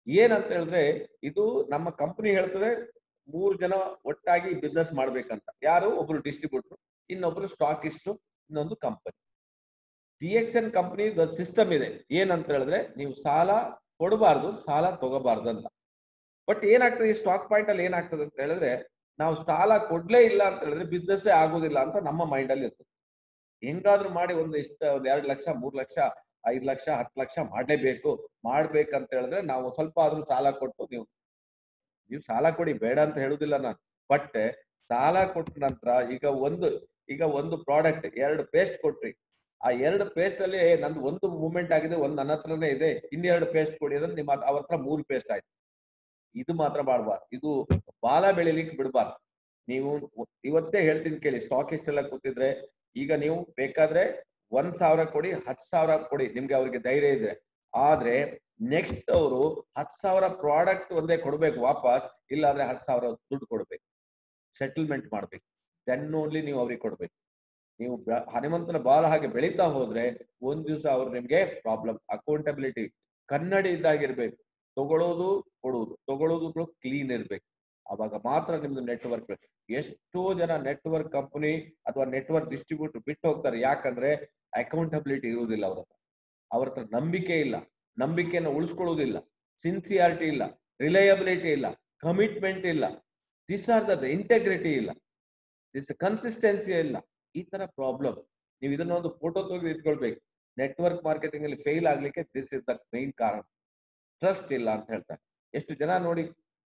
ಏನಂತ ಹೇಳಿದ್ರೆ ಇದು ನಮ್ಮ ಕಂಪನಿ ಹೇಳ್ತದೆ ಮೂರು ಜನ ಒಟ್ಟಾಗಿ ಬಿಸ್ನೆಸ್ ಮಾಡ್ಬೇಕಂತ ಯಾರು ಒಬ್ರು ಡಿಸ್ಟ್ರಿಬ್ಯೂಟರ್ ಇನ್ನೊಬ್ರು ಸ್ಟಾಕಿಸ್ಟ್ ಇನ್ನೊಂದು company D X N company system ಇದೆ ಏನಂತ ಹೇಳಿದ್ರೆ ನೀವು ಸಾಲ ಕೊಡಬಾರ್ದು ಸಾಲ ತಗೋಬಾರ್ದು ಅಂತ ಬಟ್ ಏನಾಗ್ತದೆ ಈ ಸ್ಟಾಕ್ ಪಾಯಿಂಟ್ ಅಲ್ಲಿ ಏನಾಗ್ತದೆ ಅಂತ ಹೇಳಿದ್ರೆ ನಾವು ಸಾಲ ಕೊಡ್ಲೇ ಇಲ್ಲ ಅಂತ ಹೇಳಿದ್ರೆ ಬಿಸ್ನೆಸ್ ಆಗೋದಿಲ್ಲ ಅಂತ ನಮ್ಮ ಮೈಂಡ್ ಅಲ್ಲಿ ಇರ್ತದೆ ಹೆಂಗಾದ್ರೂ ಮಾಡಿ ಒಂದು ಇಷ್ಟ ಒಂದ್ ಎರಡ್ ಲಕ್ಷ ಮೂರ್ ಲಕ್ಷ ಐದ್ ಲಕ್ಷ ಹತ್ತು ಲಕ್ಷ ಮಾಡ್ಲೇಬೇಕು ಮಾಡ್ಬೇಕಂತ ಹೇಳಿದ್ರೆ ನಾವು ಸ್ವಲ್ಪ ಆದ್ರೂ ಸಾಲ ಕೊಟ್ಟು ನೀವು ನೀವು ಸಾಲ ಕೊಡಿ ಬೇಡ ಅಂತ ಹೇಳುದಿಲ್ಲ ನಾನು ಬಟ್ ಸಾಲ ಕೊಟ್ಟ ನಂತರ ಈಗ ಒಂದು ಈಗ ಒಂದು ಪ್ರಾಡಕ್ಟ್ ಎರಡು ಪೇಸ್ಟ್ ಕೊಟ್ರಿ ಆ ಎರಡು ಪೇಸ್ಟ್ ಅಲ್ಲಿ ನಂದು ಒಂದು ಮೂವ್ಮೆಂಟ್ ಆಗಿದೆ ಒಂದ್ ನನ್ನ ಹತ್ರನೇ ಇದೆ ಇನ್ನೆರಡು ಪೇಸ್ಟ್ ಕೊಡಿ ಅಂದ್ರೆ ನಿಮ್ಮ ಹತ್ರ- ಅವ್ರ ಹತ್ರ ಮೂರು ಪೇಸ್ಟ್ ಆಯ್ತು ಇದು ಮಾತ್ರ ಮಾಡಬಾರ್ದು ಇದು ಬಾಲ ಬೆಳಿಲಿಕ್ಕೆ ಬಿಡಬಾರ್ದು ನೀವು ಇವತ್ತೇ ಹೇಳ್ತೀನಿ ಕೇಳಿ ಸ್ಟಾಕಿಸ್ಟ್ ಎಲ್ಲ ಕೂತಿದ್ರೆ ಈಗ ನೀವು ಬೇಕಾದ್ರೆ ಒಂದ್ ಸಾವಿರ ಕೊಡಿ ಹತ್ತು ಸಾವಿರ ಕೊಡಿ ನಿಮ್ಗೆ ಅವ್ರಿಗೆ ಧೈರ್ಯ ಇದೆ ಆದ್ರೆ ನೆಕ್ಸ್ಟ್ ಅವರು ಹತ್ತು ಸಾವಿರ ಪ್ರಾಡಕ್ಟ್ ಒಂದೇ ಕೊಡ್ಬೇಕು ವಾಪಸ್ ಇಲ್ಲಾಂದ್ರೆ ಹತ್ತು ಸಾವಿರ ದುಡ್ಡು ಕೊಡ್ಬೇಕು ಸೆಟಲ್ಮೆಂಟ್ ಮಾಡ್ಬೇಕು ದೆನ್ ಓನ್ಲಿ ನೀವು ಅವ್ರಿಗೆ ಕೊಡ್ಬೇಕು ನೀವು ಬ- ಹನುಮಂತನ ಬಾಲ ಹಾಗೆ ಬೆಳೀತಾ ಹೋದ್ರೆ ಒಂದ್ ದಿವಸ ಅವ್ರು ನಿಮ್ಗೆ ಪ್ರಾಬ್ಲಮ್ ಅಕೌಂಟಬಿಲಿಟಿ ಕನ್ನಡಿ ಇದ್ದಾಗಿರ್ಬೇಕು ತಗೊಳ್ಳೋದು ಕೊಡುವುದು ತಗೊಳ್ಳೋದು ಕ್ಲೀನ್ ಇರ್ಬೇಕು ಅವಾಗ ಮಾತ್ರ ನಿಮ್ದು ನೆಟ್ವರ್ಕ್ ಎಷ್ಟೋ ಜನ ನೆಟ್ವರ್ಕ್ ಕಂಪನಿ ಅಥವಾ ನೆಟ್ವರ್ಕ್ ಡಿಸ್ಟ್ರಿಬ್ಯೂಟರ್ ಬಿಟ್ಟು ಹೋಗ್ತಾರೆ ಯಾಕಂದ್ರೆ ಅಕೌಂಟಬಿಲಿಟಿ ಇರುವುದಿಲ್ಲ ಅವ್ರ ಹತ್ರ ಅವ್ರ ಹತ್ರ ನಂಬಿಕೆ ಇಲ್ಲ ನಂಬಿಕೆಯನ್ನು ಉಳಿಸ್ಕೊಳ್ಳೋದಿಲ್ಲ ಸಿನ್ಸಿಯಾರಿಟಿ ಇಲ್ಲ ರಿಲಯಬಿಲಿಟಿ ಇಲ್ಲ ಕಮಿಟ್ಮೆಂಟ್ ಇಲ್ಲ ದಿಸ್ ಆರ್ ದ ಇಂಟೆಗ್ರಿಟಿ ಇಲ್ಲ ದಿಸ್ ಕನ್ಸಿಸ್ಟೆನ್ಸಿ ಇಲ್ಲ ಈ ತರ ಪ್ರಾಬ್ಲಮ್ ನೀವು ಇದನ್ನ ಒಂದು ಫೋಟೋ ತೆಗೆದು ಇಟ್ಕೊಳ್ಬೇಕು ನೆಟ್ವರ್ಕ್ ಮಾರ್ಕೆಟಿಂಗ್ ಅಲ್ಲಿ ಫೇಲ್ ಆಗ್ಲಿಕ್ಕೆ ದಿಸ್ ಇಸ್ ದ ಮೈನ್ ಕಾರಣ ಟ್ರಸ್ಟ್ ಇಲ್ಲ ಅಂತ ಹೇಳ್ತಾರೆ ಎಷ್ಟು ಜನ ನೋಡಿ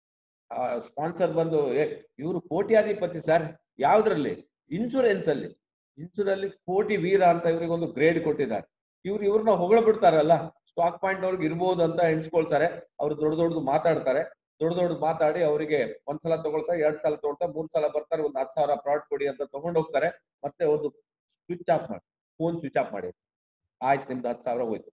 ಸ್ಪಾನ್ಸರ್ ಬಂದು ಇವರು ಕೋಟ್ಯಾಧಿಪತಿ ಸರ್ ಯಾವ್ದ್ರಲ್ಲಿ ಇನ್ಶೂರೆನ್ಸ್ ಅಲ್ಲಿ ಇನ್ಶೂರಲ್ಲಿ ಕೋಟಿ ವೀರ ಅಂತ ಇವ್ರಿಗೆ ಒಂದು ಗ್ರೇಡ್ ಕೊಟ್ಟಿದ್ದಾರೆ ಇವ್ರು ಇವ್ರನ್ನ ಹೊಗಳ ಬಿಡ್ತಾರಲ್ಲ ಸ್ಟಾಕ್ ಪಾಯಿಂಟ್ ಅವ್ರಿಗೆ ಇರ್ಬೋದು ಅಂತ ಎಣಿಸ್ಕೊಳ್ತಾರೆ ಅವ್ರು ದೊಡ್ಡ ದೊಡ್ಡದು ಮಾತಾಡ್ತಾರೆ ದೊಡ್ಡ ದೊಡ್ಡ ಮಾತಾಡಿ ಅವರಿಗೆ ಒಂದ್ಸಲ ತಗೊಳ್ತಾರೆ ಎರಡ್ ಸಲ ತಗೊಳ್ತಾರೆ ಮೂರ್ ಸಲ ಬರ್ತಾರೆ ಒಂದು ಹತ್ತು ಸಾವಿರ ಪ್ರಾಡಕ್ಟ್ ಕೊಡಿ ಅಂತ ತಗೊಂಡ್ ಹೋಗ್ತಾರೆ ಮತ್ತೆ ಒಂದು ಸ್ವಿಚ್ ಆಫ್ ಮಾಡಿ ಫೋನ್ ಸ್ವಿಚ್ ಆಫ್ ಮಾಡಿ ಆಯ್ತು ನಿಮ್ದು ಹತ್ತು ಸಾವಿರ ಹೋಯ್ತು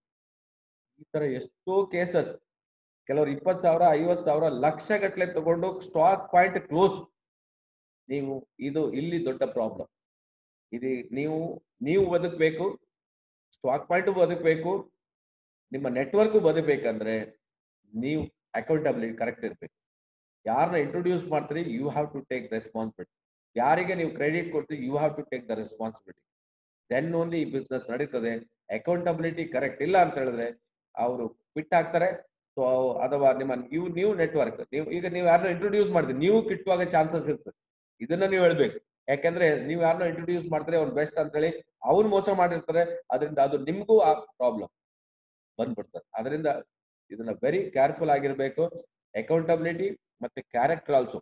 ಈ ತರ ಎಷ್ಟೋ ಕೇಸಸ್ ಕೆಲವರು ಇಪ್ಪತ್ ಸಾವಿರ ಐವತ್ ಸಾವಿರ ಲಕ್ಷ ಗಟ್ಲೆ ತಗೊಂಡು ಸ್ಟಾಕ್ ಪಾಯಿಂಟ್ ಕ್ಲೋಸ್ ನೀವು ಇದು ಇಲ್ಲಿ ದೊಡ್ಡ ಪ್ರಾಬ್ಲಮ್ ಇದು ನೀವು ನೀವು ಬದುಕಬೇಕು ಸ್ಟಾಕ್ ಪಾಯಿಂಟ್ ಬದುಕಬೇಕು ನಿಮ್ಮ ನೆಟ್ವರ್ಕ್ ಬದುಕಬೇಕಂದ್ರೆ ನೀವು ಅಕೌಂಟಬಿಲಿಟಿ ಕರೆಕ್ಟ್ ಇರ್ಬೇಕು ಯಾರನ್ನ ಇಂಟ್ರೊಡ್ಯೂಸ್ ಮಾಡ್ತೀರಿ you have to take responsibility ಯಾರಿಗೆ ನೀವು ಕ್ರೆಡಿಟ್ ಕೊಡ್ತೀರಿ you have to take the responsibility then only ಈ ಬಿಸ್ನೆಸ್ ನಡೀತದೆ ಅಕೌಂಟಬಿಲಿಟಿ ಕರೆಕ್ಟ್ ಇಲ್ಲ ಅಂತ ಹೇಳಿದ್ರೆ ಅವರು ಕ್ವಿಟ್ ಆಗ್ತಾರೆ ಸೊ ಅಥವಾ ನಿಮ್ಮ ನೀವು ನೀವು ನೆಟ್ವರ್ಕ್ ನೀವು ಈಗ ನೀವು ಯಾರನ್ನ ಇಂಟ್ರೊಡ್ಯೂಸ್ ಮಾಡಿದ್ರಿ ನೀವು ಕಿಟ್ಟುವಾಗ ಚಾನ್ಸಸ್ ಇರ್ತದೆ ಇದನ್ನ ನೀವು ಹೇಳ್ಬೇಕು ಯಾಕಂದ್ರೆ ನೀವು ಯಾರನ್ನ ಇಂಟ್ರೊಡ್ಯೂಸ್ ಮಾಡ್ತಾರೆ ಅವ್ನು ಬೆಸ್ಟ್ ಅಂತ ಹೇಳಿ ಅವ್ನು ಮೋಸ ಮಾಡಿರ್ತಾರೆ ಅದರಿಂದ ಅದು ನಿಮ್ಗೂ ಆ ಪ್ರಾಬ್ಲಮ್ ಬಂದ್ಬಿಡ್ತದೆ ಅದರಿಂದ ಇದನ್ನ ವೆರಿ ಕೇರ್ಫುಲ್ ಆಗಿರ್ಬೇಕು ಅಕೌಂಟಬಿಲಿಟಿ ಮತ್ತೆ ಕ್ಯಾರೆಕ್ಟರ್ ಆಲ್ಸೋ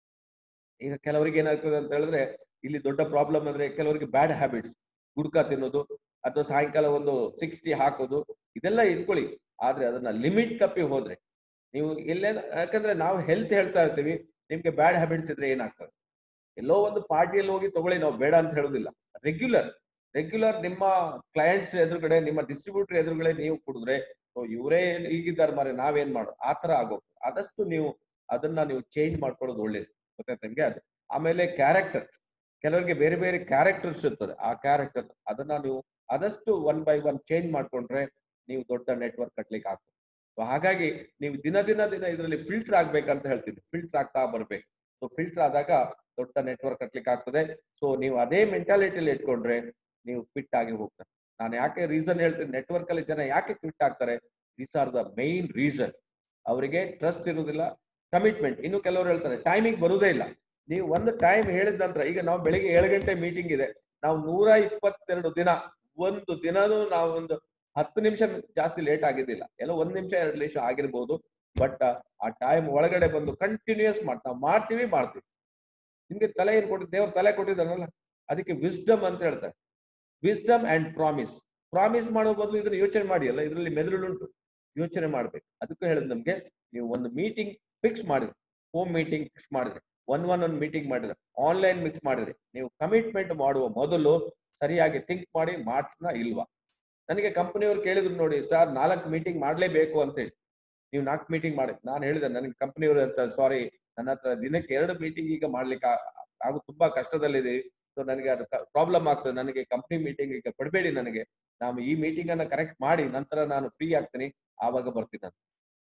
ಈಗ ಕೆಲವರಿಗೆ ಏನಾಗ್ತದೆ ಅಂತ ಹೇಳಿದ್ರೆ ಇಲ್ಲಿ ದೊಡ್ಡ ಪ್ರಾಬ್ಲಮ್ ಅಂದ್ರೆ ಕೆಲವರಿಗೆ ಬ್ಯಾಡ್ ಹ್ಯಾಬಿಟ್ಸ್ ಗುಡ್ಕ ತಿನ್ನೋದು ಅಥವಾ ಸಾಯಂಕಾಲ ಒಂದು ಸಿಕ್ಸ್ಟಿ ಹಾಕೋದು ಇದೆಲ್ಲ ಇಟ್ಕೊಳ್ಳಿ ಆದ್ರೆ ಅದನ್ನ ಲಿಮಿಟ್ ತಪ್ಪಿ ಹೋದ್ರೆ ನೀವು ಎಲ್ಲೇ ಯಾಕಂದ್ರೆ ನಾವು ಹೆಲ್ತ್ ಹೇಳ್ತಾ ಇರ್ತೀವಿ ನಿಮ್ಗೆ ಬ್ಯಾಡ್ ಹ್ಯಾಬಿಟ್ಸ್ ಇದ್ರೆ ಏನಾಗ್ತದೆ ಎಲ್ಲೋ ಒಂದು ಪಾರ್ಟಿಯಲ್ಲಿ ಹೋಗಿ ತಗೊಳ್ಳಿ ನಾವು ಬೇಡ ಅಂತ ಹೇಳುದಿಲ್ಲ ರೆಗ್ಯುಲರ್ ರೆಗ್ಯುಲರ್ ನಿಮ್ಮ ಕ್ಲೈಂಟ್ಸ್ ಎದುರುಗಡೆ ನಿಮ್ಮ ಡಿಸ್ಟ್ರಿಬ್ಯೂಟರ್ ಎದುರುಗಡೆ ನೀವು ಕುಡಿದ್ರೆ ಇವರೇ ಹೀಗಿದ್ದಾರೆ ಮಾರೆ ನಾವೇನ್ ಮಾಡೋ ಆ ತರ ಆಗೋದು ಆದಷ್ಟು ನೀವು ಅದನ್ನ ನೀವು ಚೇಂಜ್ ಮಾಡ್ಕೊಳ್ಳೋದು ಒಳ್ಳೇದು ಗೊತ್ತಾಯ್ತು ನಿಮ್ಗೆ ಅದು ಆಮೇಲೆ ಕ್ಯಾರೆಕ್ಟರ್ ಕೆಲವರಿಗೆ ಬೇರೆ ಬೇರೆ ಕ್ಯಾರೆಕ್ಟರ್ಸ್ ಇರ್ತದೆ ಆ ಕ್ಯಾರೆಕ್ಟರ್ ಅದನ್ನ ನೀವು ಆದಷ್ಟು ಒನ್ ಬೈ ಒನ್ ಚೇಂಜ್ ಮಾಡ್ಕೊಂಡ್ರೆ ನೀವು ದೊಡ್ಡ ನೆಟ್ವರ್ಕ್ ಕಟ್ಲಿಕ್ಕೆ ಆಗ್ತದೆ ಸೊ ಹಾಗಾಗಿ ನೀವು ದಿನ ದಿನ ದಿನ ಇದರಲ್ಲಿ ಫಿಲ್ಟರ್ ಆಗ್ಬೇಕಂತ ಹೇಳ್ತೀನಿ ಫಿಲ್ಟರ್ ಆಗ್ತಾ ಬರ್ಬೇಕು ಸೊ ಫಿಲ್ಟರ್ ಆದಾಗ ದೊಡ್ಡ ನೆಟ್ವರ್ಕ್ ಕಟ್ಲಿಕ್ಕೆ ಆಗ್ತದೆ ಸೊ ನೀವು ಅದೇ ಮೆಂಟಾಲಿಟಿಯಲ್ಲಿ ಇಟ್ಕೊಂಡ್ರೆ ನೀವು ಫಿಟ್ ಆಗಿ ಹೋಗ್ತಾರೆ ನಾನು ಯಾಕೆ ರೀಸನ್ ಹೇಳ್ತೀನಿ ನೆಟ್ವರ್ಕ್ ಅಲ್ಲಿ ಜನ ಯಾಕೆ ಕ್ವಿಟ್ ಆಗ್ತಾರೆ this are the main reason ಅವರಿಗೆ ಟ್ರಸ್ಟ್ ಇರುವುದಿಲ್ಲ ಕಮಿಟ್ಮೆಂಟ್ ಇನ್ನು ಕೆಲವರು ಹೇಳ್ತಾರೆ ಟೈಮಿಂಗ್ ಬರುವುದೇ ಇಲ್ಲ ನೀವು ಒಂದು ಟೈಮ್ ಹೇಳಿದ ನಂತರ ಈಗ ನಾವು ಬೆಳಿಗ್ಗೆ ಏಳು ಗಂಟೆ ಮೀಟಿಂಗ್ ಇದೆ ನಾವು ನೂರ ಇಪ್ಪತ್ತೆರಡು ದಿನ ಒಂದು ದಿನನೂ ನಾವು ಒಂದು ಹತ್ತು ನಿಮಿಷ ಜಾಸ್ತಿ ಲೇಟ್ ಆಗಿದ್ದಿಲ್ಲ ಎಲ್ಲ ಒಂದ್ ನಿಮಿಷ ಎರಡು ನಿಮಿಷ ಆಗಿರ್ಬೋದು ಬಟ್ ಆ ಟೈಮ್ ಒಳಗಡೆ ಬಂದು ಕಂಟಿನ್ಯೂಸ್ ಮಾಡ್ತಾ ಮಾಡ್ತೀವಿ ಮಾಡ್ತೀವಿ ನಿಮ್ಗೆ ತಲೆ ಏನ್ ಕೊಟ್ಟಿದ್ ದೇವ್ರ ತಲೆ ಕೊಟ್ಟಿದ್ದಾನಲ್ಲ ಅದಕ್ಕೆ ವಿಸ್ಡಮ್ ಅಂತ ಹೇಳ್ತಾರೆ ವಿಸ್ಡಮ್ ಅಂಡ್ ಪ್ರಾಮಿಸ್ ಪ್ರಾಮಿಸ್ ಮಾಡೋ ಬದಲು ಇದನ್ನ ಯೋಚನೆ ಮಾಡಿ ಅಲ್ಲ ಇದರಲ್ಲಿ ಮೆದುಳುಂಟು ಯೋಚನೆ ಮಾಡ್ಬೇಕು ಅದಕ್ಕೂ ಹೇಳಿದ್ ನಮ್ಗೆ ನೀವು ಒಂದು ಮೀಟಿಂಗ್ ಫಿಕ್ಸ್ ಮಾಡಿದ್ರಿ ಹೋಮ್ ಮೀಟಿಂಗ್ ಫಿಕ್ಸ್ ಮಾಡಿದ್ರಿ ಒನ್ ಒನ್ ಒನ್ ಮೀಟಿಂಗ್ ಮಾಡಿದ್ರೆ ಆನ್ಲೈನ್ ಮಿಕ್ಸ್ ಮಾಡಿದ್ರಿ ನೀವು ಕಮಿಟ್ಮೆಂಟ್ ಮಾಡುವ ಮೊದಲು ಸರಿಯಾಗಿ ಥಿಂಕ್ ಮಾಡಿ ಮಾಡ್ತೀನ ಇಲ್ವಾ ನನಗೆ ಕಂಪನಿಯವ್ರು ಕೇಳಿದ್ರು ನೋಡಿ ಸರ್ ನಾಲ್ಕು ಮೀಟಿಂಗ್ ಮಾಡ್ಲೇಬೇಕು ಅಂತ ಹೇಳಿ ನೀವು ನಾಲ್ಕು ಮೀಟಿಂಗ್ ಮಾಡಿ ನಾನು ಹೇಳಿದೆ ನನಗೆ ಕಂಪನಿಯವರು ಇರ್ತಾರೆ ಸಾರಿ ನನ್ನ ಹತ್ರ ದಿನಕ್ಕೆ ಎರಡು ಮೀಟಿಂಗ್ ಈಗ ಮಾಡ್ಲಿಕ್ಕೆ ಆಗು ತುಂಬಾ ಕಷ್ಟದಲ್ಲಿದೆ ಸೊ ನನಗೆ ಅದು ಪ್ರಾಬ್ಲಮ್ ಆಗ್ತದೆ ನನಗೆ ಕಂಪ್ನಿ ಮೀಟಿಂಗ್ ಈಗ ಕೊಡಬೇಡಿ ನನಗೆ ನಾನು ಈ ಮೀಟಿಂಗ್ ಅನ್ನ ಕರೆಕ್ಟ್ ಮಾಡಿ ನಂತರ ನಾನು ಫ್ರೀ ಆಗ್ತೀನಿ ಆವಾಗ ಬರ್ತೀನಿ ನಾನು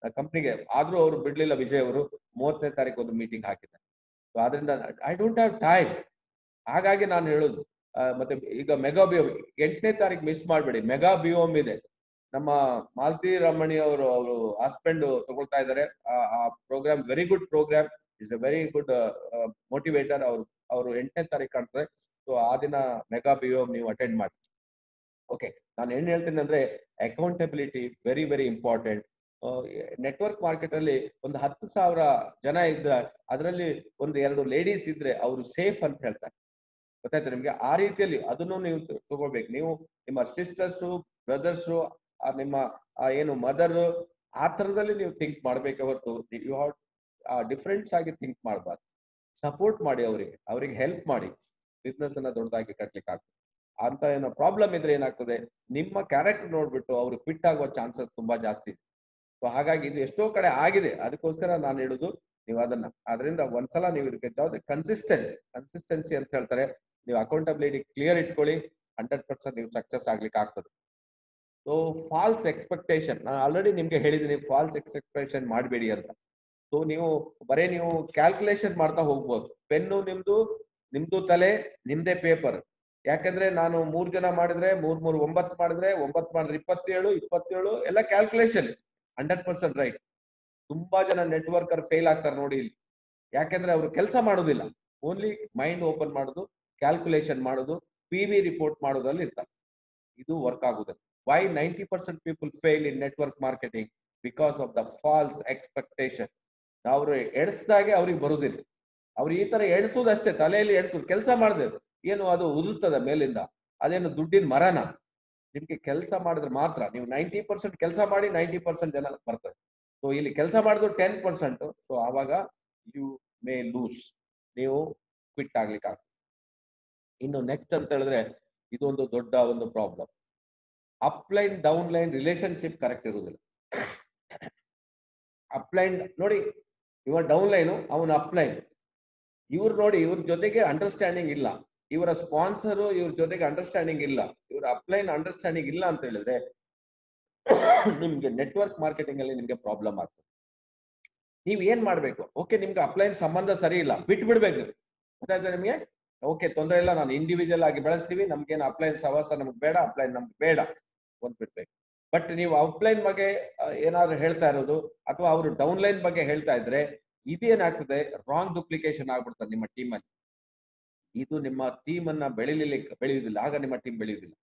ಕಂಪ್ನಿಗೆ ಆದ್ರೂ ಅವರು ಬಿಡ್ಲಿಲ್ಲ ವಿಜಯ್ ಅವರು ಮೂವತ್ತನೇ ತಾರೀಕು ಒಂದು ಮೀಟಿಂಗ್ ಹಾಕಿದ್ದಾರೆ So ಆದ್ರಿಂದ ಐ ಡೋಂಟ್ ಹ್ಯಾವ್ ಟೈಮ್ ಹಾಗಾಗಿ ನಾನು ಹೇಳುದು ಆ, ಮತ್ತೆ ಈಗ ಮೆಗಾ ಬಿಯೋಮ್ ಎಂಟನೇ ತಾರೀಕು ಮಿಸ್ ಮಾಡಬೇಡಿ ಮೆಗಾ ಬಿಯೋಮ್ ಇದೆ ನಮ್ಮ ಮಾಲತಿ ರಮಣಿ ಅವರು ಅವರು ಹಸ್ಬೆಂಡ್ ತಗೊಳ್ತಾ ಇದ್ದಾರೆ ಆ program very good program is a very good motivator ಅವರು ಅವರು ಎಂಟನೇ ತಾರೀಕು ಕಾಣ್ತದೆ ಸೊ ಆ ದಿನ ಮೆಗಾ ಬಿಯೋಮ್ ನೀವು ಅಟೆಂಡ್ ಮಾಡಿ ಓಕೆ ನಾನು ಏನ್ ಹೇಳ್ತೀನಿ ಅಂದ್ರೆ accountability very very important network market ಅಲ್ಲಿ ಒಂದು ಹತ್ತು ಸಾವಿರ ಜನ ಇದ್ರೆ ಅದರಲ್ಲಿ ಒಂದು ಎರಡು ಲೇಡೀಸ್ ಇದ್ರೆ ಅವರು ಸೇಫ್ ಅಂತ ಹೇಳ್ತಾರೆ ಗೊತ್ತಾಯ್ತು ನಿಮ್ಗೆ ಆ ರೀತಿಯಲ್ಲಿ ಅದನ್ನು ನೀವು ತಗೋಬೇಕು ನೀವು ನಿಮ್ಮ ಸಿಸ್ಟರ್ಸು ಬ್ರದರ್ಸು ನಿಮ್ಮ ಆ ಏನು ಮದರ್ ಆ ತರದಲ್ಲಿ ನೀವು ಥಿಂಕ್ ಮಾಡ್ಬೇಕೆ ಹೊರತು ಯು ಹಾವ್ ಡಿಫ್ರೆಂಟ್ಸ್ ಆಗಿ ಥಿಂಕ್ ಮಾಡಬಾರ್ದು ಸಪೋರ್ಟ್ ಮಾಡಿ ಅವರಿಗೆ ಅವರಿಗೆ ಹೆಲ್ಪ್ ಮಾಡಿ ಬಿಸ್ನೆಸ್ ಅನ್ನ ದೊಡ್ಡದಾಗಿ ಕಟ್ಲಿಕ್ಕೆ ಆಗ್ತದೆ ಅಂತ ಏನೋ ಪ್ರಾಬ್ಲಮ್ ಇದ್ರೆ ಏನಾಗ್ತದೆ ನಿಮ್ಮ ಕ್ಯಾರೆಕ್ಟರ್ ನೋಡ್ಬಿಟ್ಟು ಅವರು ಕ್ವಿಟ್ ಆಗುವ ಚಾನ್ಸಸ್ ತುಂಬಾ ಜಾಸ್ತಿ ಇದೆ ಸೊ ಹಾಗಾಗಿ ಇದು ಎಷ್ಟೋ ಕಡೆ ಆಗಿದೆ ಅದಕ್ಕೋಸ್ಕರ ನಾನು ಹೇಳುದು ನೀವು ಅದನ್ನ ಅದರಿಂದ ಒಂದ್ಸಲ ನೀವು ಇದಕ್ಕೆ ಯಾವ್ದು ಕನ್ಸಿಸ್ಟೆನ್ಸಿ ಕನ್ಸಿಸ್ಟೆನ್ಸಿ ಅಂತ ಹೇಳ್ತಾರೆ ನೀವು ಅಕೌಂಟಬಿಲಿಟಿ ಕ್ಲಿಯರ್ ಇಟ್ಕೊಳ್ಳಿ ಹಂಡ್ರೆಡ್ ಪರ್ಸೆಂಟ್ ನೀವು ಸಕ್ಸಸ್ ಆಗ್ಲಿಕ್ಕೆ ಆಗ್ತದೆ ಸೊ ಫಾಲ್ಸ್ ಎಕ್ಸ್ಪೆಕ್ಟೇಷನ್ ನಾನು ಆಲ್ರೆಡಿ ನಿಮ್ಗೆ ಹೇಳಿದ್ದೀನಿ ಫಾಲ್ಸ್ ಎಕ್ಸ್ಪೆಕ್ಟೇಷನ್ ಮಾಡಬೇಡಿ ಅಂತ ಸೊ ನೀವು ಬರೇ ನೀವು ಕ್ಯಾಲ್ಕುಲೇಷನ್ ಮಾಡ್ತಾ ಹೋಗ್ಬೋದು ಪೆನ್ನು ನಿಮ್ದು ನಿಮ್ದು ತಲೆ ನಿಮ್ದೇ ಪೇಪರ್ ಯಾಕಂದ್ರೆ ನಾನು ಮೂರ್ ಜನ ಮಾಡಿದ್ರೆ ಮೂರ್ ಮೂರ್ ಒಂಬತ್ತು ಮಾಡಿದ್ರೆ ಒಂಬತ್ತು ಮಾಡಿದ್ರೆ ಇಪ್ಪತ್ತೇಳು ಇಪ್ಪತ್ತೇಳು ಎಲ್ಲ ಕ್ಯಾಲ್ಕುಲೇಷನ್ ಹಂಡ್ರೆಡ್ ಪರ್ಸೆಂಟ್ ರೈಟ್ ತುಂಬಾ ಜನ ನೆಟ್ವರ್ಕರ್ ಫೇಲ್ ಆಗ್ತಾರೆ ನೋಡಿ ಇಲ್ಲಿ ಯಾಕಂದ್ರೆ ಅವರು ಕೆಲಸ ಮಾಡೋದಿಲ್ಲ ಓನ್ಲಿ ಮೈಂಡ್ ಓಪನ್ ಮಾಡೋದು ಕ್ಯಾಲ್ಕುಲೇಷನ್ ಮಾಡೋದು ಪಿ ವಿ ರಿಪೋರ್ಟ್ ಮಾಡೋದ್ರಲ್ಲಿ ಇರ್ತಾರೆ ಇದು ವರ್ಕ್ ಆಗುದಿಲ್ಲ why ninety percent people fail in network marketing because of the false expectation ಅವ್ರು ಎಡ್ಸ್ದಾಗೆ ಅವ್ರಿಗೆ ಬರುದಿಲ್ಲ ಅವ್ರು ಈ ತರ ಎಣಿಸೋದಷ್ಟೇ ತಲೆಯಲ್ಲಿ ಎಣಿಸೋದು ಕೆಲಸ ಮಾಡಿದ್ರೆ ಏನು ಅದು ಉದುರ್ತದ ಮೇಲಿಂದ ಅದೇನು ದುಡ್ಡಿನ ಮರನ ನಿಮ್ಗೆ ಕೆಲಸ ಮಾಡಿದ್ರೆ ಮಾತ್ರ ನೀವು ನೈಂಟಿ ಪರ್ಸೆಂಟ್ ಕೆಲಸ ಮಾಡಿ ನೈಂಟಿ ಪರ್ಸೆಂಟ್ ಜನ ಬರ್ತದೆ ಸೊ ಇಲ್ಲಿ ಕೆಲಸ ಮಾಡಿದ್ರು ಟೆನ್ ಪರ್ಸೆಂಟ್ ಸೊ ಆವಾಗ ಯು ಮೇ ಲೂಸ್ ನೀವು ಕ್ವಿಟ್ ಆಗ್ಲಿಕ್ಕೆ ಆಗ್ತದೆ ಇನ್ನು ನೆಕ್ಸ್ಟ್ ಅಂತ ಹೇಳಿದ್ರೆ ಇದೊಂದು ದೊಡ್ಡ ಒಂದು problem upline downline relationship correct ಇರುವುದಿಲ್ಲ ಅಪ್ಲೈನ್ ನೋಡಿ ಇವ ಡೌನ್ ಲೈನು ಅವನ ಅಪ್ಲೈನ್ ಇವ್ರು ನೋಡಿ ಇವ್ರ ಜೊತೆಗೆ ಅಂಡರ್ಸ್ಟ್ಯಾಂಡಿಂಗ್ ಇಲ್ಲ ಇವರ ಸ್ಪಾನ್ಸರು ಇವ್ರ ಜೊತೆಗೆ ಅಂಡರ್ಸ್ಟ್ಯಾಂಡಿಂಗ್ ಇಲ್ಲ ಇವರ ಅಪ್ಲೈನ್ ಅಂಡರ್ಸ್ಟ್ಯಾಂಡಿಂಗ್ ಇಲ್ಲ ಅಂತ ಹೇಳಿದ್ರೆ ನಿಮ್ಗೆ ನೆಟ್ವರ್ಕ್ ಮಾರ್ಕೆಟಿಂಗ್ ಅಲ್ಲಿ ನಿಮ್ಗೆ ಪ್ರಾಬ್ಲಮ್ ಆಗ್ತದೆ ನೀವ್ ಏನ್ ಮಾಡ್ಬೇಕು ಓಕೆ ನಿಮ್ಗೆ ಅಪ್ಲೈನ್ ಸಂಬಂಧ ಸರಿ ಇಲ್ಲ ಬಿಟ್ಟು ಬಿಡ್ಬೇಕು ಗೊತ್ತಾಯ್ತಾ ನಿಮ್ಗೆ ಓಕೆ ತೊಂದರೆ ಇಲ್ಲ ನಾನು ಇಂಡಿವಿಜುವಲ್ ಆಗಿ ಬೆಳೆಸ್ತೀವಿ ನಮ್ಗೇನು ಅಪ್ಲೈನ್ ಸವಾಸ ನಮ್ಗೆ ಬೇಡ ಅಪ್ಲೈನ್ ನಮ್ಗೆ ಬೇಡ ಒಂದ್ ಬಿಡ್ಬೇಕು ಬಟ್ ನೀವು ಅಪ್ಲೈನ್ ಬಗ್ಗೆ ಆ, ಏನಾದ್ರು ಹೇಳ್ತಾ ಇರೋದು ಅಥವಾ ಅವರು ಡೌನ್ ಲೈನ್ ಬಗ್ಗೆ ಹೇಳ್ತಾ ಇದ್ರೆ ಇದೇನಾಗ್ತದೆ ರಾಂಗ್ ಡುಪ್ಲಿಕೇಶನ್ ಆಗ್ಬಿಡ್ತದೆ ನಿಮ್ಮ ಟೀಮ್ ಅಲ್ಲಿ ಇದು ನಿಮ್ಮ ಟೀಮ್ ಅನ್ನ ಬೆಳಿಲಿಕ್ಕೆ ಬೆಳೆಯುವುದಿಲ್ಲ ಆಗ ನಿಮ್ಮ ಟೀಮ್ ಬೆಳೆಯುವುದಿಲ್ಲ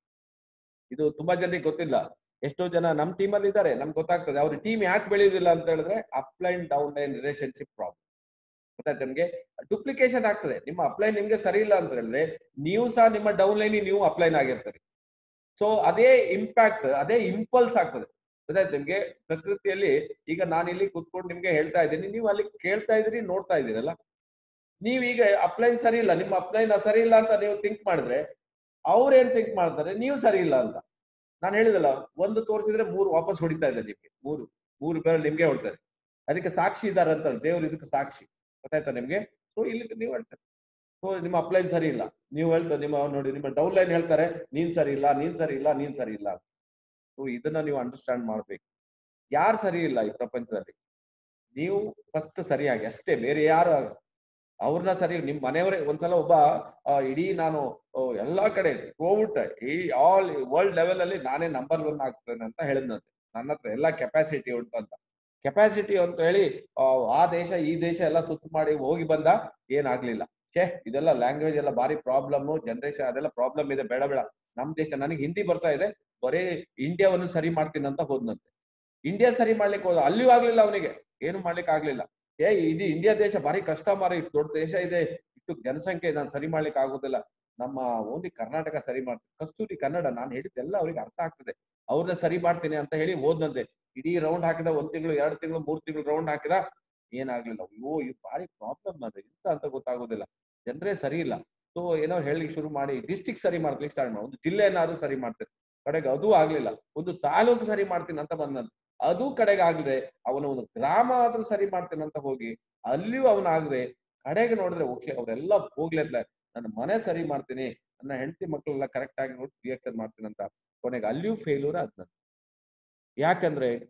ಇದು ತುಂಬಾ ಜನರಿಗೆ ಗೊತ್ತಿಲ್ಲ ಎಷ್ಟೋ ಜನ ನಮ್ ಟೀಮ್ ಅಲ್ಲಿ ಇದ್ದಾರೆ ನಮ್ಗೆ ಗೊತ್ತಾಗ್ತದೆ ಅವ್ರ ಟೀಮ್ ಯಾಕೆ ಬೆಳೆಯುವುದಿಲ್ಲ ಅಂತ ಹೇಳಿದ್ರೆ upline downline relationship problem ಗೊತ್ತಾಯ್ತು ನಿಮ್ಗೆ ಡುಪ್ಲಿಕೇಶನ್ ಆಗ್ತದೆ ನಿಮ್ಮ ಅಪ್ಲೈನ್ ನಿಮ್ಗೆ ಸರಿ ಇಲ್ಲ ಅಂತ ಹೇಳಿದ್ರೆ ನೀವು ಸಹ ನಿಮ್ಮ ಡೌನ್ ಲೈನ್ ನೀವು ಅಪ್ಲೈನ್ ಆಗಿರ್ತೀರಿ ಸೊ ಅದೇ ಇಂಪ್ಯಾಕ್ಟ್ ಅದೇ ಇಂಪಲ್ಸ್ ಆಗ್ತದೆ ಗೊತ್ತಾಯ್ತು ನಿಮ್ಗೆ ಪ್ರಕೃತಿಯಲ್ಲಿ ಈಗ ನಾನು ಇಲ್ಲಿ ಕುತ್ಕೊಂಡು ನಿಮ್ಗೆ ಹೇಳ್ತಾ ಇದ್ದೀನಿ ನೀವು ಅಲ್ಲಿ ಕೇಳ್ತಾ ಇದ್ದೀರಿ ನೋಡ್ತಾ ಇದ್ದೀರಲ್ಲ ನೀವ್ ಈಗ ಅಪ್ಲೈನ್ ಸರಿ ಇಲ್ಲ ನಿಮ್ಮ ಅಪ್ಲೈನ್ ಸರಿ ಇಲ್ಲ ಅಂತ ನೀವು ಥಿಂಕ್ ಮಾಡಿದ್ರೆ ಅವ್ರು ಏನ್ ಥಿಂಕ್ ಮಾಡ್ತಾರೆ ನೀವು ಸರಿ ಇಲ್ಲ ಅಂತ ನಾನು ಹೇಳಿದಲ್ಲ ಒಂದು ತೋರಿಸಿದ್ರೆ ಮೂರು ವಾಪಸ್ ಹೊಡಿತಾ ಇದ್ದಾರೆ ನಿಮ್ಗೆ ಮೂರು ಮೂರು ಬೇರೆ ನಿಮ್ಗೆ ಹೊಡ್ತಾರೆ ಅದಕ್ಕೆ ಸಾಕ್ಷಿ ಇದ್ದಾರೆ ಅಂತ ದೇವ್ರು ಇದಕ್ಕೆ ಸಾಕ್ಷಿ ಗೊತ್ತಾಯ್ತಾ ನಿಮ್ಗೆ ಸೊ ಇಲ್ಲಿ ನೀವು ಹೇಳ್ತಾರೆ ಸೊ ನಿಮ್ಮ ಅಪ್ಲೈನ್ ಸರಿ ಇಲ್ಲ ನೀವು ಹೇಳ್ತಾರೆ ನಿಮ್ಮ ನೋಡಿ ನಿಮ್ಮ ಡೌನ್ ಲೈನ್ ಹೇಳ್ತಾರೆ ನೀನ್ ಸರಿ ಇಲ್ಲ ನೀನ್ ಸರಿ ಇಲ್ಲ ನೀನ್ ಸರಿ ಇಲ್ಲ ಸೊ ಇದನ್ನ ನೀವು ಅಂಡರ್ಸ್ಟ್ಯಾಂಡ್ ಮಾಡ್ಬೇಕು ಯಾರು ಸರಿ ಇಲ್ಲ ಈ ಪ್ರಪಂಚದಲ್ಲಿ ನೀವು ಫಸ್ಟ್ ಸರಿಯಾಗಿ ಅಷ್ಟೇ ಬೇರೆ ಯಾರು ಅವ್ರನ್ನ ಸರಿ ನಿಮ್ ಮನೆಯವರೇ ಒಂದ್ಸಲ ಒಬ್ಬ ಆ, ಇಡೀ ನಾನು ಆ, ಎಲ್ಲಾ ಕಡೆ ಕೋವಿಡ್ ಈ ಆಲ್ ವರ್ಲ್ಡ್ ಲೆವೆಲ್ ಅಲ್ಲಿ ನಾನೇ ನಂಬರ್ ಒನ್ ಆಗ್ತೇನೆ ಅಂತ ಹೇಳಿದ್ನಂತೆ ನನ್ನ ಹತ್ರ ಎಲ್ಲಾ ಕೆಪಾಸಿಟಿ ಉಂಟು ಅಂತ ಕೆಪಾಸಿಟಿ ಅಂತ ಹೇಳಿ ಆ, ಆ ದೇಶ ಈ ದೇಶ ಎಲ್ಲ ಸುತ್ತು ಮಾಡಿ ಹೋಗಿ ಬಂದ ಏನಾಗ್ಲಿಲ್ಲ ಛೇ ಇದೆಲ್ಲ ಲ್ಯಾಂಗ್ವೇಜ್ ಎಲ್ಲ ಭಾರಿ ಪ್ರಾಬ್ಲಮ್ ಜನರೇಷನ್ ಅದೆಲ್ಲ ಪ್ರಾಬ್ಲಮ್ ಇದೆ ಬೇಡ ಬೇಡ ನಮ್ ದೇಶ ನನಗೆ ಹಿಂದಿ ಬರ್ತಾ ಇದೆ ಬರೀ ಇಂಡಿಯಾವನ್ನು ಸರಿ ಮಾಡ್ತೀನಿ ಅಂತ ಹೋದ್ನಂತೆ ಇಂಡಿಯಾ ಸರಿ ಮಾಡ್ಲಿಕ್ಕೆ ಹೋದ ಅಲ್ಲಿಯೂ ಆಗ್ಲಿಲ್ಲ ಅವನಿಗೆ ಏನು ಮಾಡ್ಲಿಕ್ಕೆ ಆಗ್ಲಿಲ್ಲ ಏ ಇಡೀ ಇಂಡಿಯಾ ದೇಶ ಭಾರಿ ಕಷ್ಟ ಮಾರ ಇಷ್ಟು ದೊಡ್ಡ ದೇಶ ಇದೆ ಇಷ್ಟು ಜನಸಂಖ್ಯೆ ನಾನು ಸರಿ ಮಾಡ್ಲಿಕ್ಕೆ ಆಗೋದಿಲ್ಲ ನಮ್ಮ ಓನ್ಲಿ ಕರ್ನಾಟಕ ಸರಿ ಮಾಡ್ತೀನಿ ಕಸ್ತೂರಿ ಕನ್ನಡ ನಾನು ಹೇಳಿದ್ದೆಲ್ಲ ಅವ್ರಿಗೆ ಅರ್ಥ ಆಗ್ತದೆ ಅವ್ರನ್ನ ಸರಿ ಮಾಡ್ತೀನಿ ಅಂತ ಹೇಳಿ ಹೋದ್ನಂತೆ ಇಡೀ ರೌಂಡ್ ಹಾಕಿದ ಒಂದ್ ತಿಂಗಳು ಎರಡು ತಿಂಗಳು ಮೂರ್ ತಿಂಗಳು ರೌಂಡ್ ಹಾಕಿದ ಏನಾಗ್ಲಿಲ್ಲ ಅಯ್ಯೋ ಇದು ಭಾರಿ ಪ್ರಾಬ್ಲಮ್ ಅದ ಎಂತ ಅಂತ ಗೊತ್ತಾಗೋದಿಲ್ಲ ಜನರೇ ಸರಿ ಇಲ್ಲ ಸೊ ಏನೋ ಹೇಳಲಿಕ್ಕೆ ಶುರು ಮಾಡಿ ಡಿಸ್ಟಿಕ್ ಸರಿ ಮಾಡ್ಲಿಕ್ಕೆ ಸ್ಟಾರ್ಟ್ ಮಾಡಿ ಒಂದು ಜಿಲ್ಲೆಯನ್ನಾದ್ರೂ ಸರಿ ಮಾಡ್ತಾರೆ ಕಡೆಗೆ ಅದು ಆಗ್ಲಿಲ್ಲ ಒಂದು ತಾಲೂಕು ಸರಿ ಮಾಡ್ತೀನಿ ಅಂತ ಬಂದಂತ ಅದು ಕಡೆಗೆ ಆಗದೆ ಅವನ ಒಂದು ಗ್ರಾಮ ಆದ್ರೂ ಸರಿ ಮಾಡ್ತೀನಿ ಅಂತ ಹೋಗಿ ಅಲ್ಲಿಯೂ ಅವನಾಗದೆ ಕಡೆಗೆ ನೋಡಿದ್ರೆ ಓಕೆ ಅವರೆಲ್ಲ ಹೋಗ್ಲತ್ಲ ನನ್ನ ಮನೆ ಸರಿ ಮಾಡ್ತೀನಿ ನನ್ನ ಹೆಂಡತಿ ಮಕ್ಕಳೆಲ್ಲ ಕರೆಕ್ಟ್ ಆಗಿ ನೋಡಿ ರಿಯಾಕ್ಷನ್ ಮಾಡ್ತೀನಿ ಅಂತ ಕೊನೆಗೆ ಅಲ್ಲಿಯೂ ಫೇಲ್ಯೂರ್ ಆದ್ನಂತೆ ಯಾಕಂದ್ರೆ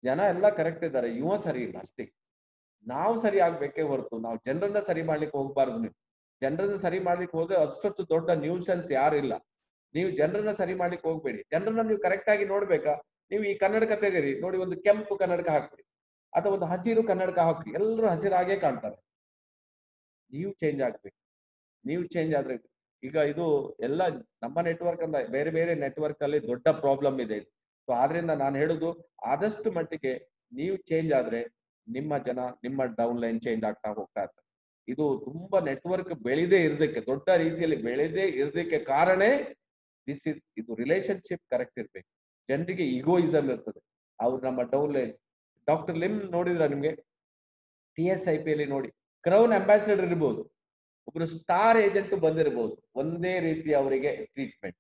ಜನ ಎಲ್ಲ ಕರೆಕ್ಟ್ ಇದ್ದಾರೆ ಯುವ ಸರಿ ಇಲ್ಲ ಅಷ್ಟೇ ನಾವು ಸರಿ ಆಗ್ಬೇಕೇ ಹೊರತು ನಾವು ಜನರನ್ನ ಸರಿ ಮಾಡ್ಲಿಕ್ಕೆ ಹೋಗ್ಬಾರ್ದು ನೀವು ಜನರನ್ನ ಸರಿ ಮಾಡ್ಲಿಕ್ಕೆ ಹೋದ್ರೆ ಅಷ್ಟೊತ್ತು ದೊಡ್ಡ ನ್ಯೂಸೆನ್ಸ್ ಯಾರಿಲ್ಲ ನೀವು ಜನರನ್ನ ಸರಿ ಮಾಡ್ಲಿಕ್ಕೆ ಹೋಗ್ಬೇಡಿ ಜನರನ್ನ ನೀವು ಕರೆಕ್ಟ್ ಆಗಿ ನೋಡ್ಬೇಕಾ ನೀವು ಈ ಕನ್ನಡಕ ತೆಗೀರಿ ನೋಡಿ ಒಂದು ಕೆಂಪು ಕನ್ನಡಕ ಹಾಕ್ಬಿಡಿ ಅಥವಾ ಒಂದು ಹಸಿರು ಕನ್ನಡಕ ಹಾಕಿ ಎಲ್ಲರೂ ಹಸಿರಾಗೇ ಕಾಣ್ತಾರೆ ನೀವು ಚೇಂಜ್ ಆಗ್ಬೇಕು ನೀವು ಚೇಂಜ್ ಆದ್ರೆ ಈಗ ಇದು ಎಲ್ಲ ನಮ್ಮ ನೆಟ್ವರ್ಕ್ ಅಂದ ಬೇರೆ ಬೇರೆ ನೆಟ್ವರ್ಕ್ ಅಲ್ಲಿ ದೊಡ್ಡ ಪ್ರಾಬ್ಲಮ್ ಇದೆ ಸೊ ಆದ್ರಿಂದ ನಾನು ಹೇಳುದು ಆದಷ್ಟು ಮಟ್ಟಿಗೆ ನೀವು ಚೇಂಜ್ ಆದ್ರೆ ನಿಮ್ಮ ಜನ ನಿಮ್ಮ ಡೌನ್ ಲೈನ್ ಚೇಂಜ್ ಆಗ್ತಾ ಹೋಗ್ತಾ ಇರ್ತಾರೆ ಇದು ತುಂಬಾ ನೆಟ್ವರ್ಕ್ ಬೆಳೆದೇ ಇರ್ದಕ್ಕೆ ದೊಡ್ಡ ರೀತಿಯಲ್ಲಿ ಬೆಳೆದೇ ಇರ್ದಕ್ಕೆ ಕಾರಣ ದಿಸ್ ಇಸ್ ಇದು ರಿಲೇಶನ್ಶಿಪ್ ಕರೆಕ್ಟ್ ಇರ್ಬೇಕು ಜನರಿಗೆ ಇಗೋಯಿಸಮ್ ಇರ್ತದೆ ಅವ್ರು ನಮ್ಮ ಡೌನ್ ಲೈನ್ ಡಾಕ್ಟರ್ ಲಿಮ್ ನೋಡಿದ್ರ ನಿಮ್ಗೆ ಟಿ ಎಸ್ ಐ ಪಿ ಅಲ್ಲಿ ನೋಡಿ ಕ್ರೌನ್ ಅಂಬಾಸಿಡರ್ ಇರ್ಬೋದು ಒಬ್ರು ಸ್ಟಾರ್ ಏಜೆಂಟ್ ಬಂದಿರಬಹುದು ಒಂದೇ ರೀತಿ ಅವರಿಗೆ ಟ್ರೀಟ್ಮೆಂಟ್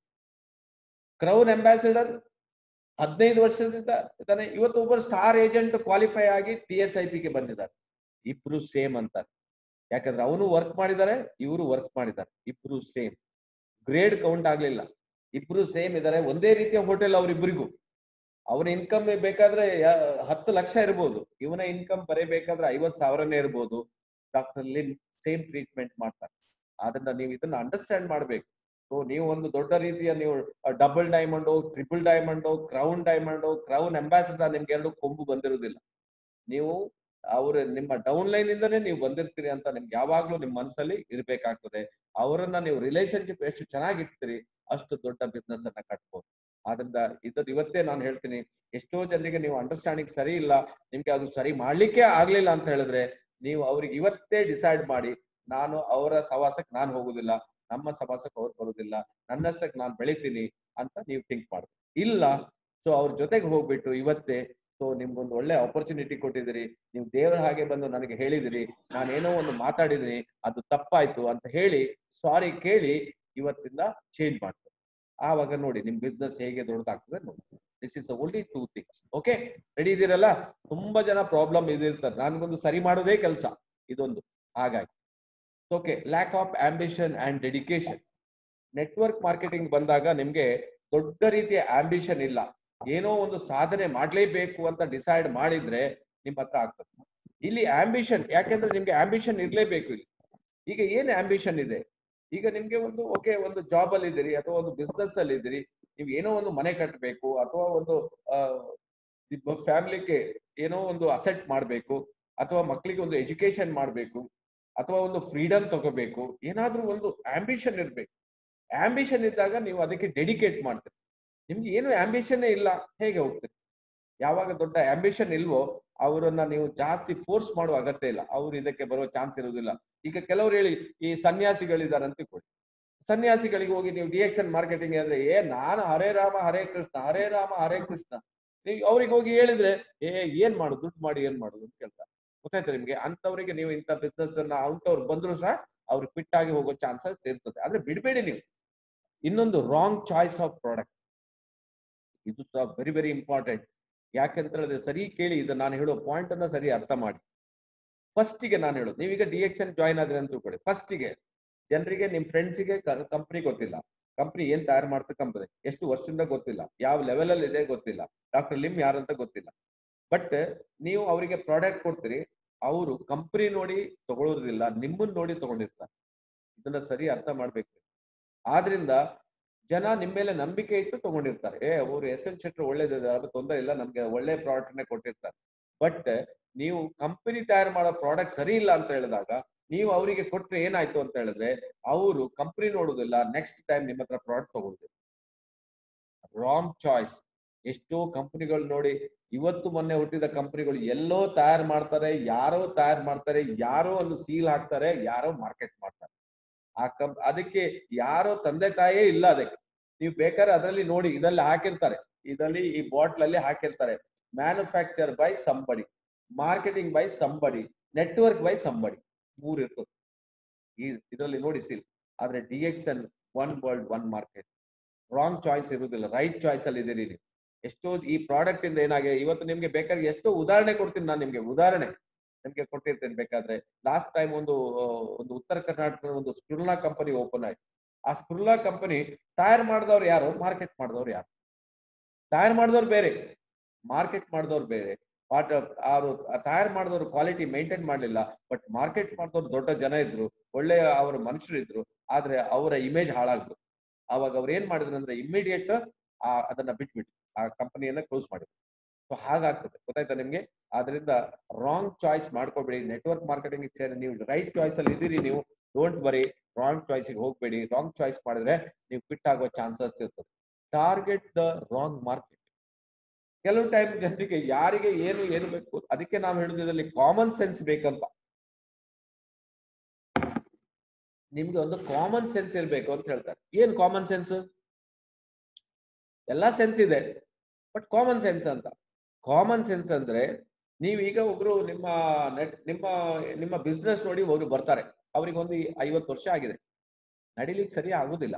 ಕ್ರೌನ್ ಅಂಬಾಸಿಡರ್ ಹದಿನೈದು ವರ್ಷದಿಂದ ಇದ್ದಾನೆ ಇವತ್ತು ಒಬ್ಬರು ಸ್ಟಾರ್ ಏಜೆಂಟ್ ಕ್ವಾಲಿಫೈ ಆಗಿ ಟಿ ಎಸ್ ಐ ಪಿಗೆ ಬಂದಿದ್ದಾರೆ ಇಬ್ರು ಸೇಮ್ ಅಂತಾರೆ ಯಾಕಂದ್ರೆ ಅವನು ವರ್ಕ್ ಮಾಡಿದ್ದಾರೆ ಇವರು ವರ್ಕ್ ಮಾಡಿದ್ದಾರೆ ಇಬ್ರು ಸೇಮ್ ಗ್ರೇಡ್ ಕೌಂಟ್ ಆಗ್ಲಿಲ್ಲ ಇಬ್ರು ಸೇಮ್ ಇದ್ದಾರೆ ಒಂದೇ ರೀತಿಯ ಹೋಟೆಲ್ ಅವರಿಬ್ಬರಿಗೂ ಅವನ ಇನ್ಕಮ್ ಬೇಕಾದ್ರೆ ಯಾ- ಹತ್ತು ಲಕ್ಷ ಇರ್ಬೋದು ಇವನ ಇನ್ಕಮ್ ಬರೀಬೇಕಾದ್ರೆ ಐವತ್ ಸಾವಿರನೇ ಇರ್ಬೋದು ಡಾಕ್ಟರ್ ಲಿಮ್ ಸೇಮ್ ಟ್ರೀಟ್ಮೆಂಟ್ ಮಾಡ್ತಾರೆ ಆದ್ರಿಂದ ನೀವು ಇದನ್ನ ಅಂಡರ್ಸ್ಟ್ಯಾಂಡ್ ಮಾಡ್ಬೇಕು ಸೊ ನೀವು ಒಂದು ದೊಡ್ಡ ರೀತಿಯ ನೀವು double diamond triple diamond crown diamond crown ambassador ನಿಮ್ಗೆ ಎರಡು ಕೊಂಬು ಬಂದಿರುವುದಿಲ್ಲ ನೀವು ಅವ್ರ ನಿಮ್ಮ ಡೌನ್ ಲೈನ್ ಇಂದನೇ ನೀವು ಬಂದಿರ್ತೀರಿ ಅಂತ ನಿಮ್ಗೆ ಯಾವಾಗ್ಲೂ ನಿಮ್ ಮನಸ್ಸಲ್ಲಿ ಇರ್ಬೇಕಾಗ್ತದೆ ಅವರನ್ನ ನೀವು ರಿಲೇಶನ್ಶಿಪ್ ಎಷ್ಟು ಚೆನ್ನಾಗಿರ್ತೀರಿ ಅಷ್ಟು ದೊಡ್ಡ ಬಿಸ್ನೆಸ್ ಅನ್ನ ಕಟ್ಬೋದು ಆದ್ರಿಂದ ಇದ್ರ ಇವತ್ತೇ ನಾನು ಹೇಳ್ತೀನಿ ಎಷ್ಟೋ ಜನರಿಗೆ ನೀವು ಅಂಡರ್ಸ್ಟ್ಯಾಂಡಿಂಗ್ ಸರಿ ಇಲ್ಲ ನಿಮ್ಗೆ ಅದು ಸರಿ ಮಾಡ್ಲಿಕ್ಕೆ ಆಗ್ಲಿಲ್ಲ ಅಂತ ಹೇಳಿದ್ರೆ ನೀವು ಅವ್ರಿಗೆ ಇವತ್ತೇ ಡಿಸೈಡ್ ಮಾಡಿ ನಾನು ಅವರ ಸವಾಸಕ್ಕೆ ನಾನು ಹೋಗುದಿಲ್ಲ ನಮ್ಮ ಸವಾಸಕ್ಕೆ ಅವ್ರು ಬರುದಿಲ್ಲ ನನ್ನಷ್ಟಕ್ಕೆ ನಾನು ಬೆಳಿತೀನಿ ಅಂತ ನೀವು ಥಿಂಕ್ ಮಾಡ್ಬೇಕು ಇಲ್ಲ ಸೊ ಅವ್ರ ಜೊತೆಗೆ ಹೋಗ್ಬಿಟ್ಟು ಇವತ್ತೇ ಸೊ ನಿಮ್ಗೊಂದು ಒಳ್ಳೆ ಆಪರ್ಚುನಿಟಿ ಕೊಟ್ಟಿದ್ದೀರಿ ನೀವು ದೇವರ ಹಾಗೆ ಬಂದು ನನಗೆ ಹೇಳಿದಿರಿ ನಾನೇನೋ ಒಂದು ಮಾತಾಡಿದಿನಿ ಅದು ತಪ್ಪಾಯ್ತು ಅಂತ ಹೇಳಿ ಸಾರಿ ಕೇಳಿ ಇವತ್ತಿಂದ ಚೇಂಜ್ ಮಾಡ್ತಾರೆ ಆವಾಗ ನೋಡಿ ನಿಮ್ ಬಿಸ್ನೆಸ್ ಹೇಗೆ ದೊಡ್ಡದಾಗ್ತದೆ ನೋಡಿ this is only two things okay ready ಇದೀರಲ್ಲ ತುಂಬಾ ಜನ ಪ್ರಾಬ್ಲಮ್ ಇದಿರ್ತಾರೆ ನನ್ಗೊಂದು ಸರಿ ಮಾಡೋದೇ ಕೆಲಸ ಇದೊಂದು ಹಾಗಾಗಿ okay lack of ambition and dedication network marketing ಬಂದಾಗ ನಿಮ್ಗೆ ದೊಡ್ಡ ರೀತಿಯ ಆಂಬಿಷನ್ ಇಲ್ಲ ಏನೋ ಒಂದು ಸಾಧನೆ ಮಾಡ್ಲೇಬೇಕು ಅಂತ ಡಿಸೈಡ್ ಮಾಡಿದ್ರೆ ನಿಮ್ ಹತ್ರ ಆಗ್ತದೆ ಇಲ್ಲಿ ಆಂಬಿಷನ್ ಯಾಕೆಂದ್ರೆ ನಿಮ್ಗೆ ಆಂಬಿಷನ್ ಇರ್ಲೇಬೇಕು ಇಲ್ಲಿ ಈಗ ಏನ್ ಆಂಬಿಷನ್ ಇದೆ ಈಗ ನಿಮ್ಗೆ ಒಂದು ಓಕೆ ಒಂದು ಜಾಬ್ ಅಲ್ಲಿ ಇದ್ದೀರಿ ಅಥವಾ ಒಂದು ಬಿಸ್ನೆಸ್ ಅಲ್ಲಿ ಇದ್ದೀರಿ ನೀವು ಏನೋ ಒಂದು ಮನೆ ಕಟ್ಟಬೇಕು ಅಥವಾ ಒಂದು ಫ್ಯಾಮಿಲಿಗೆ ಏನೋ ಒಂದು ಅಸೆಟ್ ಮಾಡ್ಬೇಕು ಅಥವಾ ಮಕ್ಕಳಿಗೆ ಒಂದು ಎಜುಕೇಶನ್ ಮಾಡ್ಬೇಕು ಅಥವಾ ಒಂದು ಫ್ರೀಡಮ್ ತಗೋಬೇಕು ಏನಾದ್ರೂ ಒಂದು ಆಂಬಿಷನ್ ಇರ್ಬೇಕು ಆಂಬಿಷನ್ ಇದ್ದಾಗ ನೀವು ಅದಕ್ಕೆ ಡೆಡಿಕೇಟ್ ಮಾಡ್ತೀರಿ ನಿಮ್ಗೆ ಏನು ಆಂಬಿಷನ್ ಇಲ್ಲ ಹೇಗೆ ಹೋಗ್ತೀರಿ ಯಾವಾಗ ದೊಡ್ಡ ಆಂಬಿಷನ್ ಇಲ್ವೋ ಅವರನ್ನ ನೀವು ಜಾಸ್ತಿ ಫೋರ್ಸ್ ಮಾಡುವ ಅಗತ್ಯ ಇಲ್ಲ ಅವ್ರು ಇದಕ್ಕೆ ಬರುವ ಚಾನ್ಸ್ ಇರುವುದಿಲ್ಲ ಈಗ ಕೆಲವರು ಹೇಳಿ ಈ ಸನ್ಯಾಸಿಗಳಿದ್ದಾರೆ ಅಂತ ಕೊಡಿ ಸನ್ಯಾಸಿಗಳಿಗೆ ಹೋಗಿ ನೀವು ಡಿಎಕ್ಷನ್ ಮಾರ್ಕೆಟಿಂಗ್ ಅಂದ್ರೆ ಏ ನಾನು ಹರೇ ರಾಮ ಹರೇ ಕೃಷ್ಣ ಹರೇ ರಾಮ ಹರೇ ಕೃಷ್ಣ ನೀವು ಅವ್ರಿಗೆ ಹೋಗಿ ಹೇಳಿದ್ರೆ ಏ ಏನ್ ಮಾಡು ದುಡ್ಡು ಮಾಡಿ ಏನ್ ಮಾಡುದು ಅಂತ ಕೇಳ್ತಾರೆ ಗೊತ್ತಾಯ್ತು ನಿಮ್ಗೆ ಅಂತವ್ರಿಗೆ ನೀವು ಇಂಥ ಬಿಸ್ನೆಸ್ ಅನ್ನ ಅಂತವ್ರು ಬಂದ್ರು ಸಹ ಅವ್ರು ಕ್ವಿಟ್ ಆಗಿ ಹೋಗೋ ಚಾನ್ಸಸ್ ಇರ್ತದೆ ಆದ್ರೆ ಬಿಡಬೇಡಿ ನೀವು ಇನ್ನೊಂದು ರಾಂಗ್ ಚಾಯ್ಸ್ ಆಫ್ ಪ್ರಾಡಕ್ಟ್ ಇದು ಸಹ ವೆರಿ ವೆರಿ ಇಂಪಾರ್ಟೆಂಟ್ ಯಾಕಂತ ಹೇಳಿದ್ರೆ ಸರಿ ಕೇಳಿ ಇದು ನಾನು ಹೇಳೋ ಪಾಯಿಂಟ್ ಅನ್ನ ಸರಿ ಅರ್ಥ ಮಾಡಿ ಫಸ್ಟಿಗೆ ನಾನು ಹೇಳೋದು ನೀವೀಗ ಡಿ ಎಕ್ಸ್ ಎನ್ ಜಾಯ್ನ್ ಆದ್ರೆ ಅಂತ ತಿಳ್ಕೊಳ್ಳಿ ಫಸ್ಟಿಗೆ ಜನರಿಗೆ ನಿಮ್ ಫ್ರೆಂಡ್ಸಿಗೆ ಕಂಪ್ನಿ ಗೊತ್ತಿಲ್ಲ ಕಂಪ್ನಿ ಏನ್ ತಯಾರು ಮಾಡ್ತಾ ಕಂಪ್ನಿ ಎಷ್ಟು ವರ್ಷದಿಂದ ಗೊತ್ತಿಲ್ಲ ಯಾವ ಲೆವೆಲ್ ಅಲ್ಲಿ ಇದೆ ಗೊತ್ತಿಲ್ಲ ಡಾಕ್ಟರ್ ಲಿಮ್ ಯಾರಂತ ಗೊತ್ತಿಲ್ಲ ಬಟ್ ನೀವು ಅವರಿಗೆ ಪ್ರಾಡಕ್ಟ್ ಕೊಡ್ತೀರಿ ಅವರು ಕಂಪ್ನಿ ನೋಡಿ ತಗೊಳ್ಳೋದಿಲ್ಲ ನಿಮ್ಮನ್ನ ನೋಡಿ ತಗೊಂಡಿರ್ತಾರೆ ಇದನ್ನ ಸರಿ ಅರ್ಥ ಮಾಡ್ಬೇಕು ಆದ್ರಿಂದ ಜನ ನಿಮ್ಮ ಮೇಲೆ ನಂಬಿಕೆ ಇಟ್ಟು ತಗೊಂಡಿರ್ತಾರೆ ಏ ಅವರು ಎಸ್ ಎನ್ ಶೆಟ್ರು ಒಳ್ಳೇದಿದೆ ಅದು ತೊಂದರೆ ಇಲ್ಲ ನಮ್ಗೆ ಒಳ್ಳೆ ಪ್ರಾಡಕ್ಟ್ ನೇ ಕೊಟ್ಟಿರ್ತಾರೆ ಬಟ್ ನೀವು ಕಂಪನಿ ತಯಾರು ಮಾಡೋ ಪ್ರಾಡಕ್ಟ್ ಸರಿ ಇಲ್ಲ ಅಂತ ಹೇಳಿದಾಗ ನೀವು ಅವರಿಗೆ ಕೊಟ್ರೆ ಏನಾಯ್ತು ಅಂತ ಹೇಳಿದ್ರೆ ಅವರು ಕಂಪನಿ ನೋಡುದಿಲ್ಲ ನೆಕ್ಸ್ಟ್ ಟೈಮ್ ನಿಮ್ಮ ಹತ್ರ ಪ್ರಾಡಕ್ಟ್ ತಗೊಳುದಿಲ್ಲ ರಾಂಗ್ ಚಾಯ್ಸ್ ಎಷ್ಟೋ ಕಂಪನಿಗಳು ನೋಡಿ ಇವತ್ತು ಮೊನ್ನೆ ಹುಟ್ಟಿದ ಕಂಪನಿಗಳು ಎಲ್ಲೋ ತಯಾರು ಮಾಡ್ತಾರೆ ಯಾರೋ ತಯಾರು ಮಾಡ್ತಾರೆ ಯಾರೋ ಒಂದು ಸೀಲ್ ಹಾಕ್ತಾರೆ ಯಾರೋ ಮಾರ್ಕೆಟ್ ಮಾಡ್ತಾರೆ ಆ ಕಂಪ್ ಅದಕ್ಕೆ ಯಾರೋ ತಂದೆ ತಾಯೇ ಇಲ್ಲ ಅದಕ್ಕೆ ನೀವು ಬೇಕಾದ್ರೆ ಅದರಲ್ಲಿ ನೋಡಿ ಇದರಲ್ಲಿ ಹಾಕಿರ್ತಾರೆ ಇದರಲ್ಲಿ ಈ ಬಾಟ್ಲ್ ಅಲ್ಲಿ ಹಾಕಿರ್ತಾರೆ manufacture by somebody marketing by somebody network by somebody ಮೂರ್ ಇರ್ತದೆ ಈ ಇದರಲ್ಲಿ ನೋಡಿ ಸೀಲ್ ಆದ್ರೆ D X N one world one market wrong choice ಇರುವುದಿಲ್ಲ ರೈಟ್ ಚಾಯ್ಸ್ ಅಲ್ಲಿ ಇದೀರಿ ನೀವು ಎಷ್ಟೋ ಈ ಪ್ರಾಡಕ್ಟ್ ಇಂದ ಏನಾಗಿದೆ ಇವತ್ತು ನಿಮ್ಗೆ ಬೇಕಾದ್ರೆ ಎಷ್ಟೋ ಉದಾಹರಣೆ ಕೊಡ್ತೀನಿ ನಾನು ನಿಮ್ಗೆ ಉದಾಹರಣೆ ನಿಮ್ಗೆ ಕೊಟ್ಟಿರ್ತೇನೆ ಬೇಕಾದ್ರೆ ಲಾಸ್ಟ್ ಟೈಮ್ ಒಂದು ಆ, ಒಂದು ಉತ್ತರ ಕರ್ನಾಟಕದ ಒಂದು ಸ್ಪುರ್ಲಾ ಕಂಪನಿ ಓಪನ್ ಆಯ್ತು ಆ ಸ್ಪುರ್ಲಾ ಕಂಪನಿ ತಯಾರು ಮಾಡಿದವ್ರು ಯಾರು ಮಾರ್ಕೆಟ್ ಮಾಡಿದವ್ರು ಯಾರು ತಯಾರು ಮಾಡಿದವ್ರು ಬೇರೆ ಮಾರ್ಕೆಟ್ ಮಾಡಿದವ್ರು ಬೇರೆ ಪಾರ್ಟ್ ಅವರು ತಯಾರು ಮಾಡಿದವರು ಕ್ವಾಲಿಟಿ ಮೇಂಟೈನ್ ಮಾಡಲಿಲ್ಲ ಬಟ್ ಮಾರ್ಕೆಟ್ ಮಾಡಿದವರು ದೊಡ್ಡ ಜನ ಇದ್ರು ಒಳ್ಳೆಯ ಅವರ ಮನುಷ್ಯರು ಇದ್ರು ಆದ್ರೆ ಅವರ ಇಮೇಜ್ ಹಾಳಾಗ್ತು ಅವಾಗ ಅವ್ರು ಏನ್ ಮಾಡಿದ್ರು ಅಂದ್ರೆ ಇಮಿಡಿಯೇಟ್ ಆ ಅದನ್ನ ಬಿಟ್ಬಿಟ್ಟು ಆ ಕಂಪನಿಯನ್ನ ಕ್ಲೋಸ್ ಮಾಡಿದ್ರು ಸೊ ಹಾಗಾಗ್ತದೆ ಗೊತ್ತಾಯ್ತಾ ನಿಮ್ಗೆ ಆದ್ರಿಂದ ರಾಂಗ್ ಚಾಯ್ಸ್ ಮಾಡ್ಕೋಬೇಡಿ ನೆಟ್ವರ್ಕ್ ಮಾರ್ಕೆಟಿಂಗ್ ಸೇರಿ ನೀವು ರೈಟ್ ಚಾಯ್ಸ್ ಅಲ್ಲಿ ಇದೀರಿ ನೀವು ಡೋಂಟ್ ಬರಿ ರಾಂಗ್ ಚಾಯ್ಸ್ಗೆ ಹೋಗ್ಬೇಡಿ ರಾಂಗ್ ಚಾಯ್ಸ್ ಮಾಡಿದ್ರೆ ನೀವು ಫಿಟ್ ಆಗೋ ಚಾನ್ಸಸ್ ಇರ್ತದೆ ಟಾರ್ಗೆಟ್ ದ ರಾಂಗ್ ಮಾರ್ಕೆಟ್ ಕೆಲವು ಟೈಮ್ ಜನರಿಗೆ ಯಾರಿಗೆ ಏನು ಏನು ಬೇಕು ಅದಕ್ಕೆ ನಾವು ಹೇಳುದಿದ್ರಲ್ಲಿ ಕಾಮನ್ ಸೆನ್ಸ್ ಬೇಕಂತ ನಿಮ್ಗೆ ಒಂದು ಕಾಮನ್ ಸೆನ್ಸ್ ಇರ್ಬೇಕು ಅಂತ ಹೇಳ್ತಾರೆ ಏನ್ ಕಾಮನ್ ಸೆನ್ಸ್ ಎಲ್ಲಾ ಸೆನ್ಸ್ ಇದೆ ಬಟ್ ಕಾಮನ್ ಸೆನ್ಸ್ ಅಂತ ಕಾಮನ್ ಸೆನ್ಸ್ ಅಂದ್ರೆ ನೀವು ಈಗ ಒಬ್ರು ನಿಮ್ಮ ನೆಟ್ ನಿಮ್ಮ ನಿಮ್ಮ ಬಿಸ್ನೆಸ್ ನೋಡಿ ಒಬ್ರು ಬರ್ತಾರೆ ಅವ್ರಿಗೆ ಒಂದು ಐವತ್ತು ವರ್ಷ ಆಗಿದೆ ನಡಿಲಿಕ್ಕೆ ಸರಿ ಆಗುದಿಲ್ಲ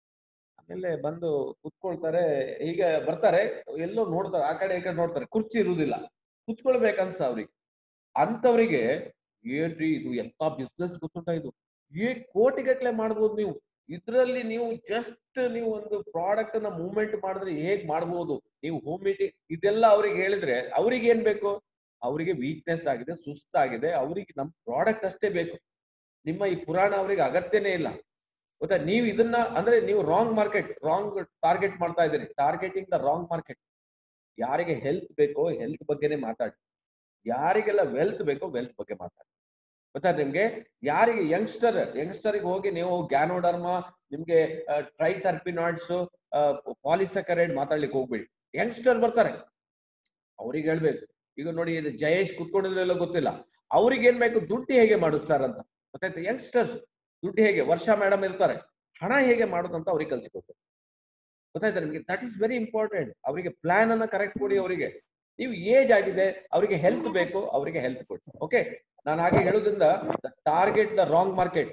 ಆಮೇಲೆ ಬಂದು ಕುತ್ಕೊಳ್ತಾರೆ ಹೀಗೆ ಬರ್ತಾರೆ ಎಲ್ಲೋ ನೋಡ್ತಾರೆ ಆ ಕಡೆ ಈ ಕಡೆ ನೋಡ್ತಾರೆ ಕುರ್ಚಿ ಇರುವುದಿಲ್ಲ ಕುತ್ಕೊಳ್ಬೇಕನ್ಸ ಅವ್ರಿಗೆ ಅಂತವ್ರಿಗೆ ಏನ್ರಿ ಇದು ಎಂತ ಬಿಸ್ನೆಸ್ ಗೊತ್ತುಂಟ ಇದು ಏ ಕೋಟಿಗಟ್ಲೆ ಮಾಡ್ಬೋದು ನೀವು ಇದ್ರಲ್ಲಿ ನೀವು ಜಸ್ಟ್ ನೀವು ಒಂದು ಪ್ರಾಡಕ್ಟ್ ಅನ್ನ ಮೂವ್ಮೆಂಟ್ ಮಾಡಿದ್ರೆ ಹೇಗ್ ಮಾಡ್ಬೋದು ನೀವು ಹೋಮ್ ಮೀಟಿಂಗ್ ಇದೆಲ್ಲ ಅವ್ರಿಗೆ ಹೇಳಿದ್ರೆ ಅವ್ರಿಗೆ ಏನ್ ಬೇಕು ಅವರಿಗೆ ವೀಕ್ನೆಸ್ ಆಗಿದೆ ಸುಸ್ತಾಗಿದೆ ಅವರಿಗೆ ನಮ್ ಪ್ರಾಡಕ್ಟ್ ಅಷ್ಟೇ ಬೇಕು ನಿಮ್ಮ ಈ ಪುರಾಣ ಅವರಿಗೆ ಅಗತ್ಯನೇ ಇಲ್ಲ ಗೊತ್ತಾ ನೀವು ಇದನ್ನ ಅಂದ್ರೆ ನೀವು ರಾಂಗ್ ಮಾರ್ಕೆಟ್ ರಾಂಗ್ ಟಾರ್ಗೆಟ್ ಮಾಡ್ತಾ ಇದ್ದೀರಿ ಟಾರ್ಗೆಟಿಂಗ್ ದ ರಾಂಗ್ ಮಾರ್ಕೆಟ್ ಯಾರಿಗೆ ಹೆಲ್ತ್ ಬೇಕೋ ಹೆಲ್ತ್ ಬಗ್ಗೆನೇ ಮಾತಾಡಿ ಯಾರಿಗೆಲ್ಲ ವೆಲ್ತ್ ಬೇಕೋ ವೆಲ್ತ್ ಬಗ್ಗೆ ಮಾತಾಡಿ ಗೊತ್ತಾ ನಿಮ್ಗೆ ಯಾರಿಗೆ ಯಂಗ್ಸ್ಟರ್ ಯಂಗ್ಸ್ಟರ್ಗೆ ಹೋಗಿ ನೀವು ಗ್ಯಾನೋಡರ್ಮ ನಿಮ್ಗೆ ಟ್ರೈ ಟರ್ಪಿನಾಯ್ಡ್ಸ್ ಪಾಲಿಸಕರೈಡ್ ಮಾತಾಡ್ಲಿಕ್ಕೆ ಹೋಗ್ಬೇಡಿ ಯಂಗ್ಸ್ಟರ್ ಬರ್ತಾರೆ ಅವ್ರಿಗೆ ಹೇಳ್ಬೇಕು ಈಗ ನೋಡಿ ಇದು ಜಯೇಶ್ ಕುತ್ಕೊಂಡಿದ್ರೆಲ್ಲ ಗೊತ್ತಿಲ್ಲ ಅವ್ರಿಗೆ ಏನ್ ಬೇಕು ದುಡ್ಡು ಹೇಗೆ ಮಾಡುದು ಸರ್ ಅಂತ ಗೊತ್ತಾಯ್ತು ಯಂಗ್ಸ್ಟರ್ಸ್ ದುಡ್ಡು ಹೇಗೆ ವರ್ಷ ಮೇಡಮ್ ಇರ್ತಾರೆ ಹಣ ಹೇಗೆ ಮಾಡುದು ಅಂತ ಅವ್ರಿಗೆ ಕಲ್ಸಿಕೊಡ್ಬೇಕು ಗೊತ್ತಾಯ್ತಾ ನಿಮ್ಗೆ ದಟ್ ಇಸ್ ವೆರಿ ಇಂಪಾರ್ಟೆಂಟ್ ಅವರಿಗೆ ಪ್ಲಾನ್ ಅನ್ನ ಕರೆಕ್ಟ್ ಕೊಡಿ ಅವರಿಗೆ ನೀವು ಏಜ್ ಆಗಿದೆ ಅವರಿಗೆ ಹೆಲ್ತ್ ಬೇಕು ಅವರಿಗೆ ಹೆಲ್ತ್ ಕೊಡಿ ಓಕೆ ನಾನು ಹಾಗೆ ಹೇಳೋದ್ರಿಂದ target the wrong market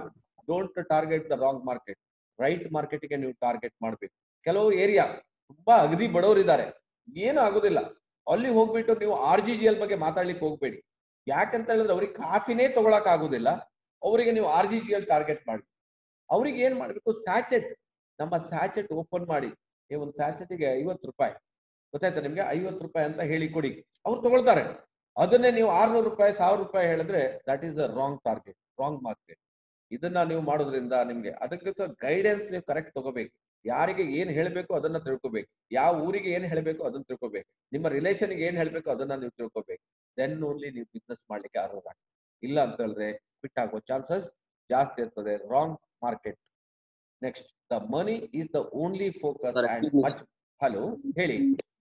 don't target the wrong market right ಮಾರ್ಕೆಟ್ಗೆ ನೀವು ಟಾರ್ಗೆಟ್ ಮಾಡ್ಬೇಕು ಕೆಲವು ಏರಿಯಾ ತುಂಬಾ ಅಗದಿ ಬಡವರಿದ್ದಾರೆ ಏನು ಆಗುದಿಲ್ಲ ಅಲ್ಲಿ ಹೋಗ್ಬಿಟ್ಟು ನೀವು ಆರ್ ಜಿ ಜಿ ಎಲ್ ಬಗ್ಗೆ ಮಾತಾಡ್ಲಿಕ್ಕೆ ಹೋಗ್ಬೇಡಿ ಯಾಕಂತ ಹೇಳಿದ್ರೆ ಅವ್ರಿಗೆ ಕಾಫಿನೇ ತಗೊಳಕ್ ಆಗುದಿಲ್ಲ ಅವರಿಗೆ ನೀವು R G G L target ಮಾಡಿ ಅವ್ರಿಗೆ ಏನ್ ಮಾಡ್ಬೇಕು ಸ್ಯಾಚೆಟ್ ನಮ್ಮ ಸ್ಯಾಚೆಟ್ ಓಪನ್ ಮಾಡಿ ನೀವು ಒಂದು ಸ್ಯಾಚೆಟ್ಗೆ ಐವತ್ತು ರೂಪಾಯಿ ಗೊತ್ತಾಯ್ತಾ ನಿಮ್ಗೆ ಐವತ್ತು ರೂಪಾಯಿ ಅಂತ ಹೇಳಿ ಕೊಡಿ ಅವ್ರು ತಗೊಳ್ತಾರೆ ಅದನ್ನೇ ನೀವು ಆರ್ನೂರು ರೂಪಾಯಿ ಸಾವಿರ ರೂಪಾಯಿ ಹೇಳಿದ್ರೆ that is a wrong target wrong market ಇದನ್ನ ನೀವು ಮಾಡೋದ್ರಿಂದ ನಿಮ್ಗೆ ಅದಕ್ಕೆ ಗೈಡೆನ್ಸ್ ನೀವು ಕರೆಕ್ಟ್ ತಗೋಬೇಕು ಯಾರಿಗೆ ಏನ್ ಹೇಳ್ಬೇಕು ಅದನ್ನ ತಿಳ್ಕೊಬೇಕು ಯಾವ ಊರಿಗೆ ಏನ್ ಹೇಳ್ಬೇಕು ಅದನ್ನ ತಿಳ್ಕೊಬೇಕು ನಿಮ್ಮ ರಿಲೇಷನ್ಗೆ ಏನ್ ಹೇಳ್ಬೇಕು ಅದನ್ನ ನೀವು ತಿಳ್ಕೊಬೇಕು ದೆನ್ ಓನ್ಲಿ ನೀವು ಬಿಸ್ನೆಸ್ ಮಾಡ್ಲಿಕ್ಕೆ ಅರ್ಹರ ಇಲ್ಲ ಅಂತ ಹೇಳಿದ್ರೆ ಫಿಟ್ ಆಗೋ ಚಾನ್ಸಸ್ ಜಾಸ್ತಿ ಇರ್ತದೆ wrong market next the money is the only focus Sir, and excuse me. Much hello ಹೇಳಿ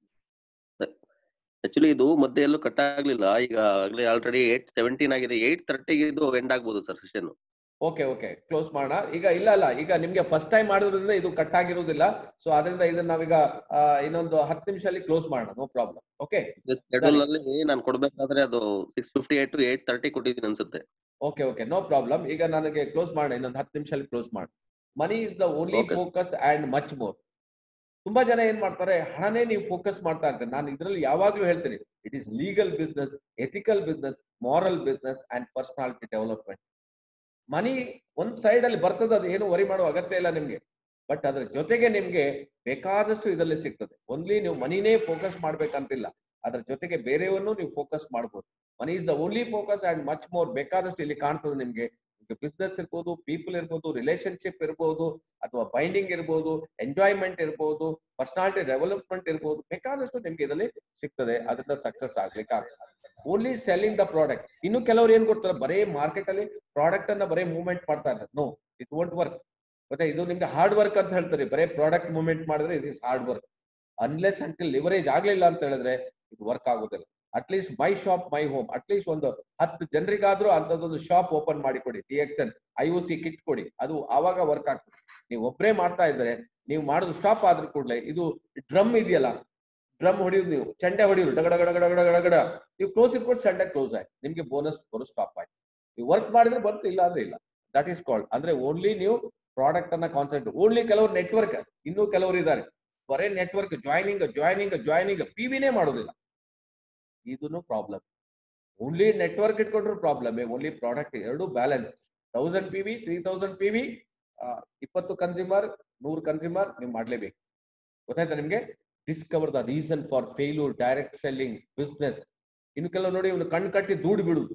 ಆಕ್ಚುಲಿ ಇದು ಮಧ್ಯೆ ಎಲ್ಲೂ ಕಟ್ ಆಗ್ಲಿಲ್ಲ ಈಗ ಆಗ್ಲೇ ಆಲ್ರೆಡಿ ಏಟ್ ಸೆವೆಂಟೀನ್ ಆಗಿದೆ ಏಟ್ ತರ್ಟಿಗೆ ಇದು ಎಂಡ್ ಆಗ್ಬೋದು sir session okay okay close ಮಾಡೋಣ ಈಗ ಇಲ್ಲ ಅಲ್ಲ ಈಗ ನಿಮ್ಗೆ ಫಸ್ಟ್ ಟೈಮ್ ಮಾಡೋದ್ರಿಂದ ಇದು ಕಟ್ ಆಗಿರುವುದಿಲ್ಲ ಸೊ ಅದರಿಂದ ಇದನ್ನ ನಾವೀಗ ಆ, ಇನ್ನೊಂದು ಹತ್ತು ನಿಮಿಷದಲ್ಲಿ ಕ್ಲೋಸ್ ಮಾಡೋಣ ನೋ ಪ್ರಾಬ್ಲಮ್ ಓಕೆ ಶೆಡ್ಯೂಲ್ ಅಲ್ಲಿ ನಾನು ಕೊಡ್ಬೇಕಾದ್ರೆ ಅದು six fifty eight to eight thirty ಕೊಟ್ಟಿದ್ದೀನಿ ಅನ್ಸುತ್ತೆ ಓಕೆ ಓಕೆ ನೋ ಪ್ರಾಬ್ಲಮ್ ಈಗ ನನಗೆ ಕ್ಲೋಸ್ ಮಾಡೋಣ ಇನ್ನೊಂದು ಹತ್ತು ನಿಮಿಷದಲ್ಲಿ ಕ್ಲೋಸ್ ಮಾಡಿ money is the only Okay. Focus and much more ತುಂಬಾ ಜನ ಏನ್ ಮಾಡ್ತಾರೆ ಹಣನೇ ನೀವು ಫೋಕಸ್ ಮಾಡ್ತಾ ಇರ್ತಾರೆ ನಾನು ಇದ್ರಲ್ಲಿ ಯಾವಾಗ್ಲೂ ಹೇಳ್ತೀನಿ it is legal business ethical business moral business and personality development money ಒಂದ್ ಸೈಡ್ ಅಲ್ಲಿ ಬರ್ತದೆ ಅದು ಏನು ವರಿ ಮಾಡುವ ಅಗತ್ಯ ಇಲ್ಲ ನಿಮ್ಗೆ ಬಟ್ ಅದ್ರ ಜೊತೆಗೆ ನಿಮ್ಗೆ ಬೇಕಾದಷ್ಟು ಇದರಲ್ಲಿ ಸಿಗ್ತದೆ ಓನ್ಲಿ ನೀವು ಮನಿನೇ ಫೋಕಸ್ ಮಾಡ್ಬೇಕಂತಿಲ್ಲ ಅದ್ರ ಜೊತೆಗೆ ಬೇರೆಯವನ್ನು ನೀವು ಫೋಕಸ್ ಮಾಡ್ಬೋದು money is the only focus and much more ಬೇಕಾದಷ್ಟು ಇಲ್ಲಿ ಕಾಣ್ತದೆ ನಿಮ್ಗೆ ಬಿಸ್ನೆಸ್ ಇರ್ಬೋದು ಪೀಪಲ್ ಇರ್ಬೋದು ರಿಲೇಶನ್ಶಿಪ್ ಇರ್ಬೋದು ಅಥವಾ ಬೈಂಡಿಂಗ್ ಇರ್ಬೋದು ಎಂಜಾಯ್ಮೆಂಟ್ ಇರ್ಬೋದು ಪರ್ಸನಾಲಿಟಿ ಡೆವಲಪ್ಮೆಂಟ್ ಇರ್ಬೋದು ಬೇಕಾದಷ್ಟು ನಿಮ್ಗೆ ಇದರಲ್ಲಿ ಸಿಗ್ತದೆ ಅದರಿಂದ ಸಕ್ಸಸ್ ಆಗ್ಲಿಕ್ಕೆ ಆಗ್ತದೆ ಓನ್ಲಿ ಸೆಲ್ಲಿಂಗ್ ದ ಪ್ರಾಡಕ್ಟ್ ಇನ್ನು ಕೆಲವರು ಏನ್ ಕೊಡ್ತಾರೆ ಬರೇ ಮಾರ್ಕೆಟ್ ಅಲ್ಲಿ ಪ್ರಾಡಕ್ಟ್ ಅನ್ನ ಬರೇ ಮೂವ್ಮೆಂಟ್ ಮಾಡ್ತಾ ಇರ್ತಾರೆ ನೋ ಇಟ್ ವೋಂಟ್ ವರ್ಕ್ ಮತ್ತೆ ಇದು ನಿಮ್ಗೆ ಹಾರ್ಡ್ ವರ್ಕ್ ಅಂತ ಹೇಳ್ತಾರೆ ಬರೇ ಪ್ರಾಡಕ್ಟ್ ಮೂವ್ಮೆಂಟ್ ಮಾಡಿದ್ರೆ it is hard work unless until leverage ಆಗ್ಲಿಲ್ಲ ಅಂತ ಹೇಳಿದ್ರೆ ಇದು ವರ್ಕ್ ಆಗೋದಿಲ್ಲ at least my shop my home at least ಒಂದು ಹತ್ತು ಜನರಿಗಾದ್ರೂ ಅಂತದೊಂದು ಶಾಪ್ ಓಪನ್ ಮಾಡಿ ಕೊಡಿ D X N I O C kit ಕೊಡಿ ಅದು ಆವಾಗ ವರ್ಕ್ ಆಗ್ತದೆ ನೀವು ಒಬ್ಬರೇ ಮಾಡ್ತಾ ಇದ್ರೆ ನೀವು ಮಾಡೋದು ಸ್ಟಾಪ್ ಆದ್ರೂ ಕೂಡಲೇ ಇದು ಡ್ರಮ್ ಇದೆಯಲ್ಲ ಡ್ರಮ್ ಹೊಡಿಯೋದು ನೀವು ಚಂಡೆ ಹೊಡಿಯೋದು ಡಗಡ ಗಡ ಗಡ ಗಡ ಗಡ ಗಡ ನೀವು ಕ್ಲೋಸ್ ಇಟ್ಕೊಂಡು ಚಂಡೆ ಕ್ಲೋಸ್ ಆಯ್ತು ನಿಮ್ಗೆ ಬೋನಸ್ ಬರೋ ಸ್ಟಾಪ್ ಆಯ್ತು ನೀವು ವರ್ಕ್ ಮಾಡಿದ್ರೆ ಬಂತು ಇಲ್ಲ ಅಂದ್ರೆ ಇಲ್ಲ ದಟ್ ಈಸ್ ಕಾಲ್ಡ್ ಅಂದ್ರೆ ಓನ್ಲಿ ನೀವು ಪ್ರಾಡಕ್ಟ್ ಅನ್ನ ಕಾನ್ಸೆಪ್ಟ್ ಓನ್ಲಿ ಕೆಲವರು ನೆಟ್ವರ್ಕ್ ಇನ್ನೂ ಕೆಲವರು ಇದ್ದಾರೆ ಬರೇ network joining joining joining P ವಿನೇ ಮಾಡೋದಿಲ್ಲ ಇದನ್ನು ಪ್ರಾಬ್ಲಮ್ ಓನ್ಲಿ ನೆಟ್ವರ್ಕ್ ಇಟ್ಕೊಂಡ್ರು ಪ್ರಾಬ್ಲಮ್ ಓನ್ಲಿ ಪ್ರಾಡಕ್ಟ್ ಎರಡು balance thousand P V three thousand P V ಇಪ್ಪತ್ತು ಕನ್ಸ್ಯೂಮರ್ ನೂರು ಕನ್ಸ್ಯೂಮರ್ ನೀವು ಮಾಡ್ಲೇಬೇಕು ಗೊತ್ತಾಯ್ತಾ ನಿಮ್ಗೆ discover the reason for failure direct selling business ಇನ್ನು ಕೆಲವು ನೋಡಿ ಇವನು ಕಣ್ಣು ಕಟ್ಟಿ ದೂಡಿ ಬಿಡುದು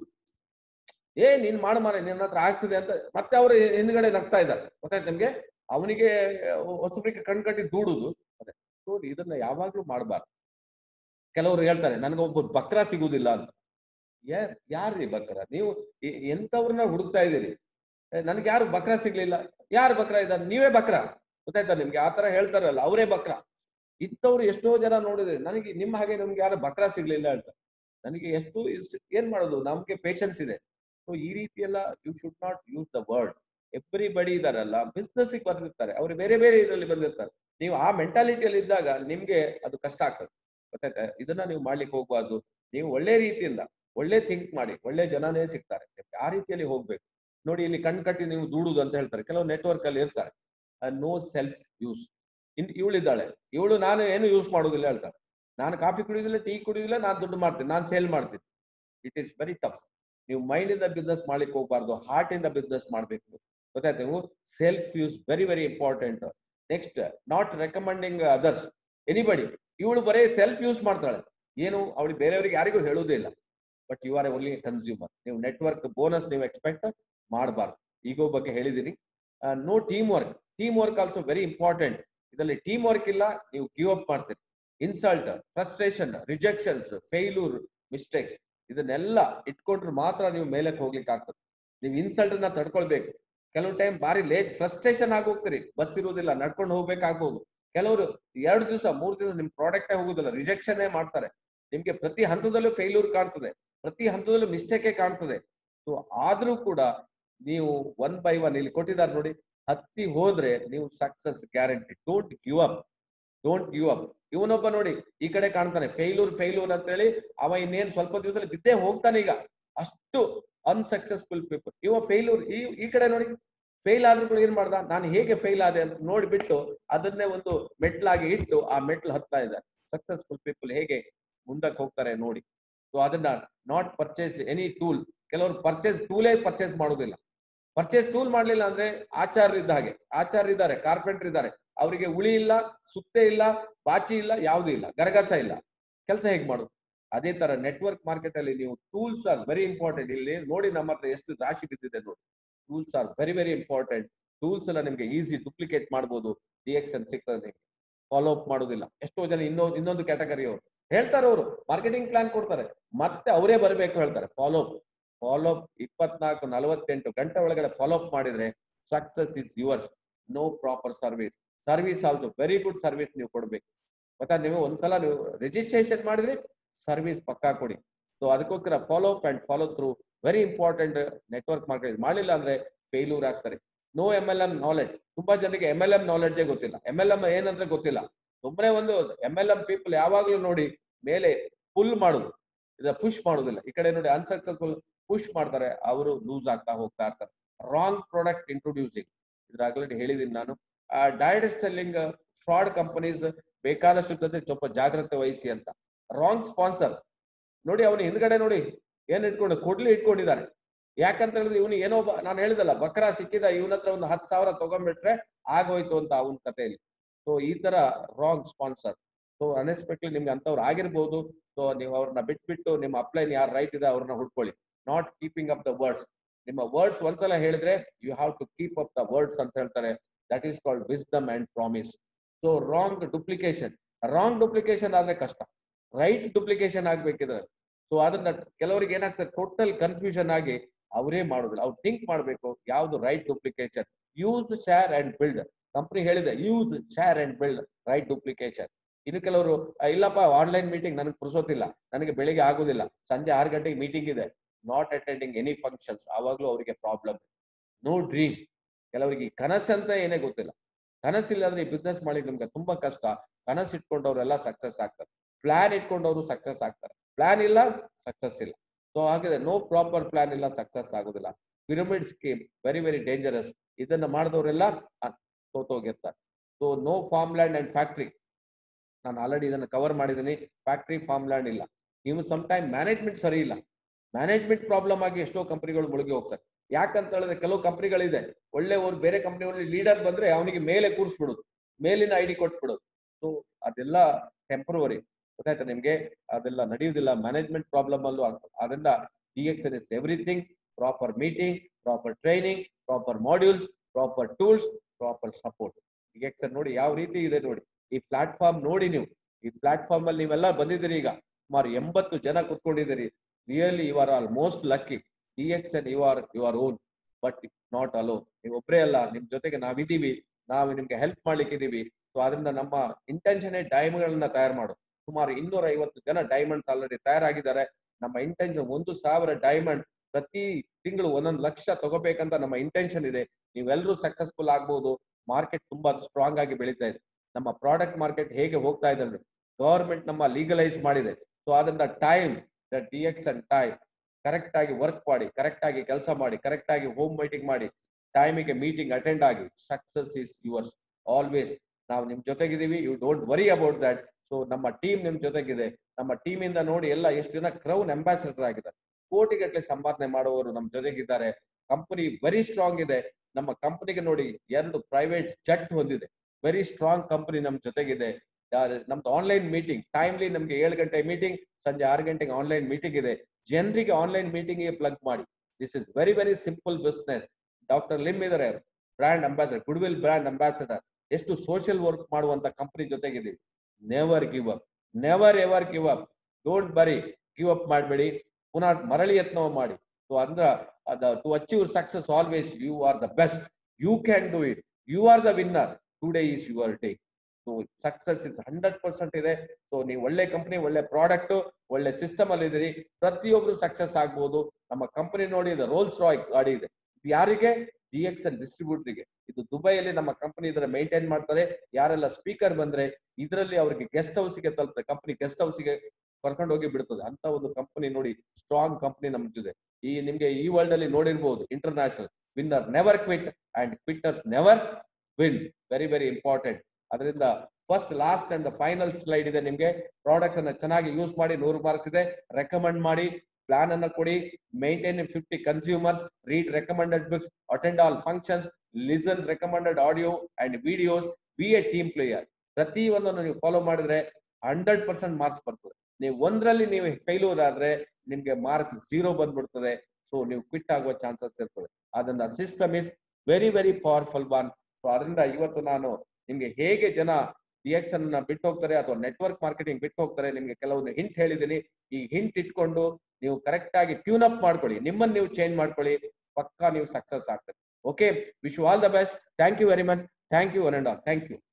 ಏ ನೀನ್ ಮಾಡು ಮಾರ ನಿನ್ನ ಹತ್ರ ಆಗ್ತದೆ ಅಂತ ಮತ್ತೆ ಅವರು ಹಿಂದ್ಗಡೆ ನಗ್ತಾ ಇದ್ದಾರೆ ಗೊತ್ತಾಯ್ತು ನಿಮ್ಗೆ ಅವನಿಗೆ ಹೊಸಬ್ರಿಗೆ ಕಣ್ ಕಟ್ಟಿ ದೂಡುದು ಅದೇ ನೋಡಿ ಇದನ್ನ ಯಾವಾಗ್ಲೂ ಮಾಡಬಾರ್ದು ಕೆಲವರು ಹೇಳ್ತಾರೆ ನನಗೊಬ್ಬ ಬಕ್ರ ಸಿಗುದಿಲ್ಲ ಅಂತ ಯಾರ್ ಯಾರ್ರಿ ಬಕ್ರ ನೀವು ಎ- ಎಂತವ್ರನ್ನ ಹುಡುಕ್ತಾ ಇದ್ದೀರಿ ನನ್ಗೆ ಯಾರು ಬಕ್ರ ಸಿಗ್ಲಿಲ್ಲ ಯಾರು ಬಕ್ರ ಇದ್ದಾರೆ ನೀವೇ ಬಕ್ರ ಗೊತ್ತಾಯ್ತಾ ನಿಮ್ಗೆ ಆತರ ಹೇಳ್ತಾರಲ್ಲ ಅವರೇ ಬಕ್ರ ಇಂಥವ್ರು ಎಷ್ಟೋ ಜನ ನೋಡಿದ್ರೆ ನನಗೆ ನಿಮ್ಮ ಹಾಗೆ ನಮ್ಗೆ ಯಾರು ಬಕ್ರ ಸಿಗ್ಲಿಲ್ಲ ಹೇಳ್ತಾರೆ ನನಗೆ ಎಷ್ಟು ಇಷ್ಟು- ಏನ್ ಮಾಡೋದು ನಮ್ಗೆ ಪೇಶನ್ಸ್ ಇದೆ ಸೊ ಈ ರೀತಿ ಎಲ್ಲ you should not use the word everybody ಇದಾರಲ್ಲ ಬಿಸ್ನೆಸ್ ಬಂದಿರ್ತಾರೆ ಅವ್ರು ಬೇರೆ ಬೇರೆ ಇದರಲ್ಲಿ ಬಂದಿರ್ತಾರೆ ನೀವು ಆ ಮೆಂಟಾಲಿಟಿಯಲ್ಲಿ ಇದ್ದಾಗ ನಿಮ್ಗೆ ಅದು ಕಷ್ಟ ಆಗ್ತದೆ ಗೊತ್ತಾಯ್ತಾ ಇದನ್ನ ನೀವು ಮಾಡ್ಲಿಕ್ಕೆ ಹೋಗ್ಬಾರ್ದು ನೀವು ಒಳ್ಳೆ ರೀತಿಯಿಂದ ಒಳ್ಳೆ ಥಿಂಕ್ ಮಾಡಿ ಒಳ್ಳೆ ಜನನೇ ಸಿಗ್ತಾರೆ ನಿಮ್ಗೆ ಆ ರೀತಿಯಲ್ಲಿ ಹೋಗ್ಬೇಕು ನೋಡಿ ಇಲ್ಲಿ ಕಣ್ ಕಟ್ಟಿ ನೀವು ದೂಡುದು ಅಂತ ಹೇಳ್ತಾರೆ ಕೆಲವು ನೆಟ್ವರ್ಕ್ ಅಲ್ಲಿ ಇರ್ತಾರೆ ನೋ ಸೆಲ್ಫ್ ಯೂಸ್ ಇನ್ ಇವಳಿದ್ದಾಳೆ ಇವಳು ನಾನು ಏನು ಯೂಸ್ ಮಾಡುದಿಲ್ಲ ಹೇಳ್ತಾಳೆ ನಾನು ಕಾಫಿ ಕುಡಿಯೋದಿಲ್ಲ ಟೀ ಕುಡಿಯೋದಿಲ್ಲ ನಾನು ದುಡ್ಡು ಮಾಡ್ತೀನಿ ನಾನು ಸೇಲ್ ಮಾಡ್ತೀನಿ ಇಟ್ ಈಸ್ ವೆರಿ ಟಫ್ ನೀವು ಮೈಂಡ್ ಇಂದ ಬಿಸ್ನೆಸ್ ಮಾಡ್ಲಿಕ್ಕೆ ಹೋಗ್ಬಾರ್ದು ಹಾರ್ಟ್ ಇಂದ ಬಿಸ್ನೆಸ್ ಮಾಡ್ಬೇಕು ಗೊತ್ತಾಯ್ತು ನೀವು self use very very important next not recommending others anybody ಇವಳು ಬರೀ ಸೆಲ್ಫ್ ಯೂಸ್ ಮಾಡ್ತಾಳೆ ಏನು ಅವಳಿಗೆ ಬೇರೆಯವ್ರಿಗೆ ಯಾರಿಗೂ ಹೇಳುವುದೇ ಇಲ್ಲ but you are only consumer ನೀವು ನೆಟ್ವರ್ಕ್ ಬೋನಸ್ ನೀವು ಎಕ್ಸ್ಪೆಕ್ಟ್ ಮಾಡಬಾರ್ದು ಈಗೋ ಬಗ್ಗೆ ಹೇಳಿದೀನಿ no team work team work also very important ಇದರಲ್ಲಿ ಟೀಮ್ ವರ್ಕ್ ಇಲ್ಲ ನೀವು ಗಿವ್ ಅಪ್ ಮಾಡ್ತೀರಿ insult frustration rejections failure mistakes ಇದನ್ನೆಲ್ಲ ಇಟ್ಕೊಂಡ್ರೆ ಮಾತ್ರ ನೀವು ಮೇಲಕ್ಕೆ ಹೋಗ್ಲಿಕ್ಕೆ ಆಗ್ತದೆ ನೀವು ಇನ್ಸಲ್ಟ್ ನ ತಡ್ಕೊಳ್ಬೇಕು ಕೆಲವು ಟೈಮ್ ಬಾರಿ ಲೇಟ್ ಫ್ರಸ್ಟ್ರೇಷನ್ ಆಗಿ ಹೋಗ್ತೀರಿ ಬಸ್ ಇರುವುದಿಲ್ಲ ನಡ್ಕೊಂಡು ಹೋಗ್ಬೇಕಾಗ್ಬೋದು ಕೆಲವರು ಎರಡು ದಿವಸ ಮೂರು ದಿವಸ ನಿಮ್ ಪ್ರಾಡಕ್ಟೇ ಹೋಗುದಿಲ್ಲ ರಿಜೆಕ್ಷನ್ ಮಾಡ್ತಾರೆ ನಿಮ್ಗೆ ಪ್ರತಿ ಹಂತದಲ್ಲೂ ಫೇಲ್ಯೂರ್ ಕಾಣ್ತದೆ ಪ್ರತಿ ಹಂತದಲ್ಲೂ ಮಿಸ್ಟೇಕೇ ಕಾಣ್ತದೆ ಸೊ ಆದ್ರೂ ಕೂಡ ನೀವು ಒನ್ ಬೈ ಒನ್ ಇಲ್ಲಿ ಕೊಟ್ಟಿದ್ದಾರೆ ನೋಡಿ ಹತ್ತಿ ಹೋದ್ರೆ ನೀವು success guarantee don't give up don't give up ಇವನೊಬ್ಬ ನೋಡಿ ಈ ಕಡೆ ಕಾಣ್ತಾನೆ ಫೇಲ್ಯೂರ್ ಫೇಲ್ಯೂರ್ ಅಂತ ಹೇಳಿ ಅವ ಇನ್ನೇನ್ ಸ್ವಲ್ಪ ದಿವಸದಲ್ಲಿ ಬಿದ್ದೇ ಹೋಗ್ತಾನೆ ಈಗ ಅಷ್ಟು ಅನ್ಸಕ್ಸಸ್ಫುಲ್ ಪೀಪಲ್ ಇವ ಫೇಲ್ಯೂರ್ ಈ ಈ ಕಡೆ ನೋಡಿ ಫೇಲ್ ಆದ್ರೂ ಕೂಡ ಏನ್ ಮಾಡ್ದ ನಾನು ಹೇಗೆ ಫೇಲ್ ಆದೆ ಅಂತ ನೋಡ್ಬಿಟ್ಟು ಅದನ್ನೇ ಒಂದು ಮೆಟ್ಲಾಗಿ ಇಟ್ಟು ಆ ಮೆಟ್ಲು ಹತ್ತಾ ಇದ್ದಾರೆ ಸಕ್ಸಸ್ಫುಲ್ ಪೀಪಲ್ ಹೇಗೆ ಮುಂದಕ್ಕೆ ಹೋಗ್ತಾರೆ ನೋಡಿ ಸೊ ಅದನ್ನ ನಾಟ್ ಪರ್ಚೇಸ್ ಎನಿ ಟೂಲ್ ಕೆಲವರು ಪರ್ಚೇಸ್ ಟೂಲೇ ಪರ್ಚೇಸ್ ಮಾಡುದಿಲ್ಲ ಪರ್ಚೇಸ್ ಟೂಲ್ ಮಾಡ್ಲಿಲ್ಲ ಅಂದ್ರೆ ಆಚಾರ್ಯ ಇದ್ದ ಹಾಗೆ ಆಚಾರ್ಯ ಇದ್ದಾರೆ ಕಾರ್ಪೆಂಟರ್ ಇದ್ದಾರೆ ಅವರಿಗೆ ಉಳಿ ಇಲ್ಲ ಸುತ್ತೆ ಇಲ್ಲ ಬಾಚಿ ಇಲ್ಲ ಯಾವುದೂ ಇಲ್ಲ ಗರಗಸ ಇಲ್ಲ ಕೆಲಸ ಹೇಗೆ ಮಾಡುದು ಅದೇ ತರ ನೆಟ್ವರ್ಕ್ ಮಾರ್ಕೆಟ್ ಅಲ್ಲಿ ನೀವು ಟೂಲ್ಸ್ ಆರ್ ವೆರಿ ಇಂಪಾರ್ಟೆಂಟ್ ಇಲ್ಲಿ ನೋಡಿ ನಮ್ಮ ಹತ್ರ ಎಷ್ಟು ರಾಶಿ ಬಿದ್ದಿದೆ ನೋಡಿ tools are very very important tools ಎಲ್ಲ ನಿಮ್ಗೆ ಈಸಿ ಡುಪ್ಲಿಕೇಟ್ ಮಾಡ್ಬೋದು ಡಿ ಎಕ್ಸ್ ಅಂತ ಸಿಗ್ತದೆ ನಿಮ್ಗೆ ಫಾಲೋ ಅಪ್ ಮಾಡೋದಿಲ್ಲ ಎಷ್ಟೋ ಜನ ಇನ್ನೊಂದು ಇನ್ನೊಂದು ಕ್ಯಾಟಗರಿ ಅವರು ಹೇಳ್ತಾರೆ ಅವರು ಮಾರ್ಕೆಟಿಂಗ್ ಪ್ಲಾನ್ ಕೊಡ್ತಾರೆ ಮತ್ತೆ ಅವರೇ ಬರಬೇಕು ಹೇಳ್ತಾರೆ ಫಾಲೋ ಅಪ್ ಫಾಲೋ ಅಪ್ ಇಪ್ಪತ್ನಾಲ್ಕು ನಲವತ್ತೆಂಟು ಗಂಟೆ ಒಳಗಡೆ ಫಾಲೋ ಅಪ್ ಮಾಡಿದ್ರೆ success is yours no proper service service also very good service ನೀವು ಕೊಡ್ಬೇಕು ಗೊತ್ತಾ ನೀವು ಒಂದ್ಸಲ ನೀವು ರಿಜಿಸ್ಟ್ರೇಷನ್ ಮಾಡಿದ್ರೆ ಸರ್ವಿಸ್ ಪಕ್ಕಾ ಕೊಡಿ ಸೊ ಅದಕ್ಕೋಸ್ಕರ follow up and follow through very important network market ಮಾಡಿಲ್ಲ ಅಂದ್ರೆ ಫೇಲ್ಯೂರ್ ಆಗ್ತಾರೆ no M L M knowledge ತುಂಬಾ ಜನರಿಗೆ ಎಮ್ ಎಲ್ ಎಂ ನಾಲೆಡ್ಜೇ ಗೊತ್ತಿಲ್ಲ ಎಮ್ ಎಲ್ ಎಂ ಏನಂದ್ರೆ ಗೊತ್ತಿಲ್ಲ ಸುಮ್ಮನೆ ಒಂದು ಎಮ್ ಎಲ್ ಎಂ ಪೀಪಲ್ ಯಾವಾಗ್ಲೂ ನೋಡಿ ಮೇಲೆ ಪುಲ್ ಮಾಡುದು ಇದ ಪುಷ್ ಮಾಡುದಿಲ್ಲ ಈ ಕಡೆ ನೋಡಿ ಅನ್ಸಕ್ಸಸ್ಫುಲ್ ಪುಷ್ ಮಾಡ್ತಾರೆ ಅವರು ಲೂಸ್ ಆಗ್ತಾ ಹೋಗ್ತಾ ಇರ್ತಾರೆ ರಾಂಗ್ ಪ್ರಾಡಕ್ಟ್ ಇಂಟ್ರೊಡ್ಯೂಸಿಂಗ್ ಇದ್ರಾಗಲೇ ಹೇಳಿದೀನಿ ನಾನು ಡೈರೆಕ್ಟ್ ಸೆಲ್ಲಿಂಗ್ ಫ್ರಾಡ್ ಕಂಪನೀಸ್ ಬೇಕಾದಷ್ಟು ಜೊತೆ ಸ್ವಲ್ಪ ಜಾಗ್ರತೆ ವಹಿಸಿ ಅಂತ ರಾಂಗ್ ಸ್ಪಾನ್ಸರ್ ನೋಡಿ ಅವನು ಹಿಂದ್ಗಡೆ ನೋಡಿ ಏನ್ ಇಟ್ಕೊಂಡು ಕೊಡ್ಲಿ ಇಟ್ಕೊಂಡಿದ್ದಾರೆ ಯಾಕಂತ ಹೇಳಿದ್ರೆ ಇವನು ಏನೋ ಒಬ್ಬ- ನಾನು ಹೇಳಿದಲ್ಲ ಬಕ್ರಾ ಸಿಕ್ಕಿದ ಇವನ ಹತ್ರ ಒಂದು ಹತ್ತು ಸಾವಿರ ತಗೊಂಡ್ಬಿಟ್ರೆ ಆಗೋಯ್ತು ಅಂತ ಅವನ ಕಥೆಯಲ್ಲಿ ಸೊ ಈ ತರ ರಾಂಗ್ ಸ್ಪಾನ್ಸರ್ ಸೊ ಅನ್ಎಕ್ಸ್ಪೆಕ್ಟ್ಲಿ ನಿಮ್ಗೆ ಅಂತವ್ರು ಆಗಿರ್ಬೋದು ಸೊ ನೀವು ಅವ್ರನ್ನ ಬಿಟ್ಬಿಟ್ಟು ನಿಮ್ಮ ಅಪ್ಲೈನ್ ಯಾರು ರೈಟ್ ಇದೆ ಅವ್ರನ್ನ ಹುಡ್ಕೊಳ್ಳಿ not keeping up the words ನಿಮ್ಮ ವರ್ಡ್ಸ್ ಒಂದ್ಸಲ ಹೇಳಿದ್ರೆ you have to keep up the words ಅಂತ ಹೇಳ್ತಾರೆ that is called wisdom and promise so wrong duplication wrong duplication ಆದ್ರೆ ಕಷ್ಟ ರೈಟ್ ಡುಪ್ಲಿಕೇಶನ್ ಆಗ್ಬೇಕಿದ್ರೆ ಸೊ ಅದನ್ನ ಕೆಲವರಿಗೆ ಏನಾಗ್ತದೆ ಟೋಟಲ್ ಕನ್ಫ್ಯೂಷನ್ ಆಗಿ ಅವರೇ ಮಾಡುದಿಲ್ಲ ಅವ್ರು ಥಿಂಕ್ ಮಾಡ್ಬೇಕು ಯಾವ್ದು right duplication use share and build company ಹೇಳಿದೆ use share and build right duplication ಇನ್ನು ಕೆಲವರು "ಆ, ಇಲ್ಲಪ್ಪ ಆನ್ಲೈನ್ ಮೀಟಿಂಗ್ ನನಗೆ ಪುರ್ಸೋತಿಲ್ಲ ನನಗೆ ಬೆಳಿಗ್ಗೆ ಆಗುದಿಲ್ಲ ಸಂಜೆ ಆರು ಗಂಟೆಗೆ ಮೀಟಿಂಗ್ ಇದೆ ನಾಟ್ ಅಟೆಂಡಿಂಗ್ ಎನಿ ಫಂಕ್ಷನ್ಸ್ ಆವಾಗ್ಲೂ ಅವರಿಗೆ ಪ್ರಾಬ್ಲಮ್ ನೋ ಡ್ರೀಮ್ ಕೆಲವರಿಗೆ ಈ ಕನಸಂತ ಏನೇ ಗೊತ್ತಿಲ್ಲ ಕನಸಿಲ್ಲಾಂದ್ರೆ ಈ ಬಿಸ್ನೆಸ್ ಮಾಡಿ ನಿಮ್ಗೆ ತುಂಬಾ ಕಷ್ಟ ಕನಸು ಇಟ್ಕೊಂಡವ್ರೆಲ್ಲ ಸಕ್ಸಸ್ ಆಗ್ತಾರೆ ಪ್ಲಾನ್ ಇಟ್ಕೊಂಡವ್ರು ಸಕ್ಸಸ್ ಆಗ್ತಾರೆ ಪ್ಲಾನ್ ಇಲ್ಲ ಸಕ್ಸಸ್ ಇಲ್ಲ ಸೊ ಹಾಗಿದೆ ನೋ ಪ್ರಾಪರ್ ಪ್ಲಾನ್ ಇಲ್ಲ ಸಕ್ಸಸ್ ಆಗುದಿಲ್ಲ pyramid scheme very very dangerous ಇದನ್ನ ಮಾಡಿದವರೆಲ್ಲ ಸೋತೋಗಿರ್ತಾರೆ so no farm land and factory ನಾನು ಆಲ್ರೆಡಿ ಇದನ್ನ ಕವರ್ ಮಾಡಿದ್ದೀನಿ ಫ್ಯಾಕ್ಟ್ರಿ ಫಾರ್ಮ್ ಲ್ಯಾಂಡ್ ಇಲ್ಲ ನೀವು ಸಮ್ ಟೈಮ್ ಮ್ಯಾನೇಜ್ಮೆಂಟ್ ಸರಿ ಇಲ್ಲ ಮ್ಯಾನೇಜ್ಮೆಂಟ್ ಪ್ರಾಬ್ಲಮ್ ಆಗಿ ಎಷ್ಟೋ ಕಂಪನಿಗಳು ಮುಳುಗಿ ಹೋಗ್ತಾರೆ ಯಾಕಂತ ಹೇಳಿದ್ರೆ ಕೆಲವು ಕಂಪನಿಗಳಿದೆ ಒಳ್ಳೆ ಒಂದು ಬೇರೆ ಕಂಪನಿಯಲ್ಲಿ ಲೀಡರ್ ಬಂದ್ರೆ ಅವನಿಗೆ ಮೇಲೆ ಕೂರಿಸ್ಬಿಡುದು ಮೇಲಿನ ಐಡಿ ಕೊಟ್ಬಿಡುದು ಸೊ ಅದೆಲ್ಲ ಟೆಂಪ್ರವರಿ ಗೊತ್ತಾಯ್ತಾ ನಿಮ್ಗೆ ಅದೆಲ್ಲ ನಡೆಯುವುದಿಲ್ಲ ಮ್ಯಾನೇಜ್ಮೆಂಟ್ ಪ್ರಾಬ್ಲಮ್ ಅಲ್ಲೂ ಆಗ್ತದೆ ಅದರಿಂದ D X N is everything proper meeting proper training proper modules proper tools proper support D X N ನೋಡಿ ಯಾವ ರೀತಿ ಇದೆ ನೋಡಿ ಈ ಪ್ಲಾಟ್ಫಾರ್ಮ್ ನೋಡಿ ನೀವು ಈ ಪ್ಲಾಟ್ಫಾರ್ಮ್ ಅಲ್ಲಿ ನೀವೆಲ್ಲ ಬಂದಿದ್ದೀರಿ ಈಗ ಸುಮಾರು ಎಂಬತ್ತು ಜನ ಕುತ್ಕೊಂಡಿದ್ದೀರಿ really you are almost lucky D X N you are you are own but not alone ನೀವು ಒಬ್ಬರೇ ಅಲ್ಲ ನಿಮ್ ಜೊತೆಗೆ ನಾವಿದೀವಿ ನಾವು ನಿಮ್ಗೆ ಹೆಲ್ಪ್ ಮಾಡ್ಲಿಕ್ಕೆ ಇದೀವಿ ಸೊ ಅದರಿಂದ ನಮ್ಮ ಇಂಟೆನ್ಷನ್ ಡೈಮಂಡ್ ಗಳನ್ನ ತಯಾರು ಮಾಡು ಸುಮಾರು ಇನ್ನೂರ ಐವತ್ತು ಜನ ಡೈಮಂಡ್ಸ್ ಆಲ್ರೆಡಿ ತಯಾರಾಗಿದ್ದಾರೆ ನಮ್ಮ ಇಂಟೆನ್ಷನ್ ಒಂದು ಸಾವಿರ ಡೈಮಂಡ್ ಪ್ರತಿ ತಿಂಗಳು ಒಂದೊಂದು ಲಕ್ಷ ತಗೋಬೇಕಂತ ನಮ್ಮ ಇಂಟೆನ್ಷನ್ ಇದೆ ನೀವೆಲ್ಲರೂ ಸಕ್ಸಸ್ಫುಲ್ ಆಗ್ಬಹುದು ಮಾರ್ಕೆಟ್ ತುಂಬಾ ಸ್ಟ್ರಾಂಗ್ ಆಗಿ ಬೆಳೀತಾ ಇದೆ ನಮ್ಮ ಪ್ರಾಡಕ್ಟ್ ಮಾರ್ಕೆಟ್ ಹೇಗೆ ಹೋಗ್ತಾ ಇದೆ ಅಂದ್ರೆ ಗವರ್ಮೆಂಟ್ ನಮ್ಮ ಲೀಗಲೈಸ್ ಮಾಡಿದೆ ಸೊ ಅದರಿಂದ time the D X and time correct ಆಗಿ ವರ್ಕ್ ಮಾಡಿ ಕರೆಕ್ಟ್ ಆಗಿ ಕೆಲಸ ಮಾಡಿ ಕರೆಕ್ಟ್ ಆಗಿ ಹೋಮ್ ಮೀಟಿಂಗ್ ಮಾಡಿ ಟೈಮಿಗೆ ಮೀಟಿಂಗ್ ಅಟೆಂಡ್ ಆಗಿ ಸಕ್ಸಸ್ ಇಸ್ ಯುವರ್ಸ್ ಆಲ್ವೇಸ್ ನಾವು ನಿಮ್ ಜೊತೆಗಿದೀವಿ you don't worry about that so ನಮ್ಮ ಟೀಮ್ ನಿಮ್ ಜೊತೆಗಿದೆ ನಮ್ಮ ಟೀಮ್ ಇಂದ ನೋಡಿ ಎಲ್ಲ ಎಷ್ಟು ಜನ ಕ್ರೌನ್ ಅಂಬಾಸಿಡರ್ ಆಗಿದ್ದಾರೆ ಕೋಟಿಗಟ್ಟಲೆ ಸಂಪಾದನೆ ಮಾಡುವವರು ನಮ್ಮ ಜೊತೆಗಿದ್ದಾರೆ ಕಂಪನಿ ವೆರಿ ಸ್ಟ್ರಾಂಗ್ ಇದೆ ನಮ್ಮ ಕಂಪನಿಗೆ ನೋಡಿ ಎರಡು ಪ್ರೈವೇಟ್ ಜೆಟ್ ಹೊಂದಿದೆ ವೆರಿ ಸ್ಟ್ರಾಂಗ್ ಕಂಪನಿ ನಮ್ ಜೊತೆಗಿದೆ ಯಾರು- ನಮ್ದು ಆನ್ಲೈನ್ ಮೀಟಿಂಗ್ ಟೈಮ್ಲಿ ನಮ್ಗೆ ಏಳು ಗಂಟೆ ಮೀಟಿಂಗ್ ಸಂಜೆ ಆರು ಗಂಟೆಗೆ ಆನ್ಲೈನ್ ಮೀಟಿಂಗ್ ಇದೆ ಜನರಿಗೆ ಆನ್ಲೈನ್ ಮೀಟಿಂಗ್ ಗೆ ಪ್ಲಗ್ ಮಾಡಿ this is very very simple business doctor Lim ಇದಾರೆ brand ambassador good will brand ambassador ಎಷ್ಟು ಸೋಷಿಯಲ್ ವರ್ಕ್ ಮಾಡುವಂತ ಕಂಪನಿ ಜೊತೆಗಿದ್ದೀವಿ never give up never ever give up don't ಬರಿ ಗಿವ್ ಅಪ್ ಮಾಡಬೇಡಿ ಪುನಃ ಮರಳಿ ಯತ್ನ ಮಾಡಿ ಸೊ ಅಂದ್ರ ಅದ to achieve success always you are the best you can do it you are the winner today is your day so success is hundred percent ಇದೆ so ನೀವು ಒಳ್ಳೆ ಕಂಪನಿ ಒಳ್ಳೆ ಪ್ರಾಡಕ್ಟ್ ಒಳ್ಳೆ ಸಿಸ್ಟಮ್ ಅಲ್ಲಿ ಇದೀರಿ ಪ್ರತಿಯೊಬ್ರು ಸಕ್ಸಸ್ ಆಗ್ಬೋದು ನಮ್ಮ ಕಂಪನಿ ನೋಡಿ ಇದು ರೋಲ್ಸ್ ರಾಯ್ ಗಾಡಿ ಇದೆ ಇದು ಯಾರಿಗೆ ಡಿ ಎಕ್ಸ್ ಎನ್ ಡಿಸ್ಟ್ರಿಬ್ಯೂಟರ್ಗೆ ಇದು ದುಬೈಯಲ್ಲಿ ನಮ್ಮ ಕಂಪನಿ ಇದರ ಮೇಂಟೈನ್ ಮಾಡ್ತಾರೆ ಯಾರೆಲ್ಲ ಸ್ಪೀಕರ್ ಬಂದ್ರೆ ಇದರಲ್ಲಿ ಅವರಿಗೆ ಗೆಸ್ಟ್ ಹೌಸ್ಗೆ ತಲುಪುತ್ತೆ ಕಂಪನಿ ಗೆಸ್ಟ್ ಹೌಸ್ಗೆ ಕರ್ಕೊಂಡು ಹೋಗಿ ಬಿಡ್ತದೆ ಅಂತ ಒಂದು ಕಂಪನಿ ನೋಡಿ ಸ್ಟ್ರಾಂಗ್ ಕಂಪನಿ ನಮ್ ಜೊತೆ ಈ ನಿಮ್ಗೆ ಈ ವರ್ಲ್ಡ್ ಅಲ್ಲಿ ನೋಡಿರ್ಬೋದು international winner never quit and quitters never win very very important ಅದರಿಂದ first last and final slide ಇದೆ ನಿಮ್ಗೆ ಪ್ರಾಡಕ್ಟ್ ಅನ್ನ ಚೆನ್ನಾಗಿ ಯೂಸ್ ಮಾಡಿ ನೂರು ಮಾರ್ಕ್ಸ್ ಇದೆ ರೆಕಮೆಂಡ್ ಮಾಡಿ ಪ್ಲಾನ್ ಅನ್ನ ಕೊಡಿ maintain fifty consumers read recommended books attend all functions listen recommended audio and videos be a team player ಪ್ರತಿ ಒಂದನ್ನು ನೀವು ಫಾಲೋ ಮಾಡಿದ್ರೆ ಹಂಡ್ರೆಡ್ ಪರ್ಸೆಂಟ್ ಮಾರ್ಕ್ಸ್ ಬರ್ತದೆ ನೀವು ಒಂದ್ರಲ್ಲಿ ನೀವು ಫೇಲ್ಯೂರ್ ಆದ್ರೆ ನಿಮ್ಗೆ ಮಾರ್ಕ್ಸ್ ಝೀರೋ ಬಂದ್ಬಿಡ್ತದೆ ಸೊ ನೀವು ಕ್ವಿಟ್ ಆಗುವ ಚಾನ್ಸಸ್ ಇರ್ತದೆ ಅದನ್ನ system is very very powerful one so ಅದರಿಂದ ಇವತ್ತು ನಾನು ನಿಮ್ಗೆ ಹೇಗೆ ಜನ ರಿಯಾಕ್ಷನ್ ಅನ್ನ ಬಿಟ್ಟು ಹೋಗ್ತಾರೆ ಅಥವಾ ನೆಟ್ವರ್ಕ್ ಮಾರ್ಕೆಟಿಂಗ್ ಬಿಟ್ಟು ಹೋಗ್ತಾರೆ ನಿಮ್ಗೆ ಕೆಲವೊಂದು ಹಿಂಟ್ ಹೇಳಿದ್ದೀನಿ ಈ ಹಿಂಟ್ ಇಟ್ಕೊಂಡು ನೀವು ಕರೆಕ್ಟ್ ಆಗಿ ಟ್ಯೂನ್ ಅಪ್ ಮಾಡ್ಕೊಳ್ಳಿ ನಿಮ್ಮನ್ನ ನೀವು ಚೇಂಜ್ ಮಾಡ್ಕೊಳ್ಳಿ ಪಕ್ಕಾ ನೀವು ಸಕ್ಸಸ್ ಆಗ್ತದೆ okay wish you all the best thank you very much thank you one and all thank you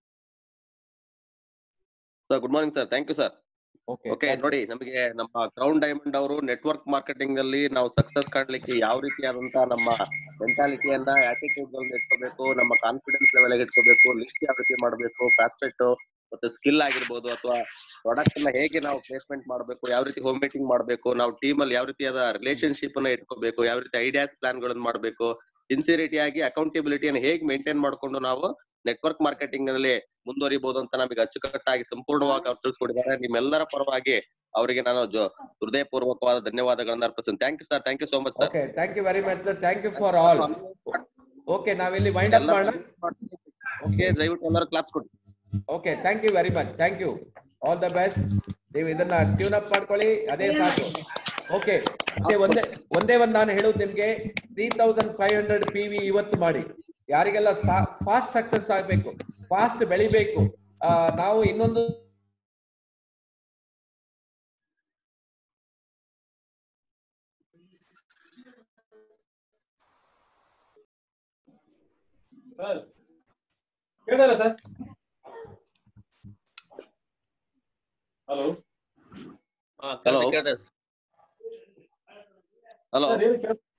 sir good morning sir thank you sir okay okay ನೋಡಿ ನಮಗೆ ನಮ್ಮ ಕ್ರೌನ್ ಡೈಮಂಡ್ ಅವರು ನೆಟ್ವರ್ಕ್ ಮಾರ್ಕೆಟಿಂಗ್ ಅಲ್ಲಿ ನಾವು success ಕಾಣ್ಲಿಕ್ಕೆ ಯಾವ ರೀತಿಯಾದಂತ ನಮ್ಮ ಮೆಂಟಾಲಿಟಿಯನ್ನ attitude ಗಳನ್ನ ಇಟ್ಕೋಬೇಕು ನಮ್ಮ ಕಾನ್ಫಿಡೆನ್ಸ್ ಲೆವೆಲ್ ಇಟ್ಕೋಬೇಕು ಲಿಸ್ಟ್ ಯಾವ ರೀತಿ ಮಾಡಬೇಕು ಫ್ಯಾಸ್ಟೆಟ್ ಮತ್ತೆ ಸ್ಕಿಲ್ ಆಗಿರ್ಬೋದು ಅಥವಾ ಪ್ರಾಡಕ್ಟ್ ಅನ್ನ ಹೇಗೆ ನಾವು ಪ್ಲೇಸ್ಮೆಂಟ್ ಮಾಡಬೇಕು ಯಾವ ರೀತಿ ಹೋಮ್ ಮೀಟಿಂಗ್ ಮಾಡಬೇಕು ನಾವು ಟೀಮ್ ಅಲ್ಲಿ ಯಾವ ರೀತಿಯಾದ ರಿಲೇಶನ್ಶಿಪ್ ಅನ್ನ ಇಟ್ಕೋಬೇಕು ಯಾವ ರೀತಿ ಐಡಿಯಾಸ್ ಪ್ಲಾನ್ ಗಳನ್ನ ಮಾಡಬೇಕು ಸಿನ್ಸಿರಿಟಿ ಆಗಿ ಅಕೌಂಟಬಿಲಿಟಿಯನ್ನು ಹೇಗೆ ಮೇಂಟೈನ್ ಮಾಡ್ಕೊಂಡು ನಾವು ನೆಟ್ವರ್ಕ್ ಮಾರ್ಕೆಟಿಂಗ್ ನಲ್ಲಿ ಮುಂದುವರಿಬಹುದು ಅಂತ ನಮಗೆ ಅಚ್ಚುಕಟ್ಟಾಗಿ ಸಂಪೂರ್ಣವಾಗಿ ಅವ್ರು ತಿಳಿಸ್ಕೊಟ್ಟಿದ್ದಾರೆ ನಿಮ್ಮೆಲ್ಲರ ಪರವಾಗಿ ಅವರಿಗೆ ನಾನು ಜೊ- ಹೃದಯಪೂರ್ವಕವಾದ ಧನ್ಯವಾದಗಳನ್ನ ಅರ್ಪಿಸ್ತೇನೆ thank you sir thank you so much sir okay thank you very much sir thank you for all okay ನಾವಿಲ್ಲಿ ವೈಂಡ್ ಅಪ್ ಮಾಡೋಣ ಓಕೆ ದಯವಿಟ್ಟು ಎಲ್ಲರೂ ಕ್ಲಾಪ್ಸ್ ಕೊಡಿ okay thank you very much thank you all the best ನೀವು ಇದನ್ನ tune up ಮಾಡ್ಕೊಳ್ಳಿ ಅದೇ ಸಾಕು ಓಕೆ ಒಂದೇ ಒಂದೇ ಒಂದು ನಾನು ಹೇಳೋದು ನಿಮ್ಗೆ three thousand five hundred P V ಇವತ್ತು ಮಾಡಿ ಯಾರಿಗೆಲ್ಲ ಫಾಸ್ಟ್ ಸಕ್ಸಸ್ ಆಗ್ಬೇಕು ಫಾಸ್ಟ್ ಬೆಳಿಬೇಕು ಆ, ನಾವು ಇನ್ನೊಂದು ಸರ್ ಕೇಳ್ತಾರ sir hello hello hello sir ಏನು ಕೇಳ್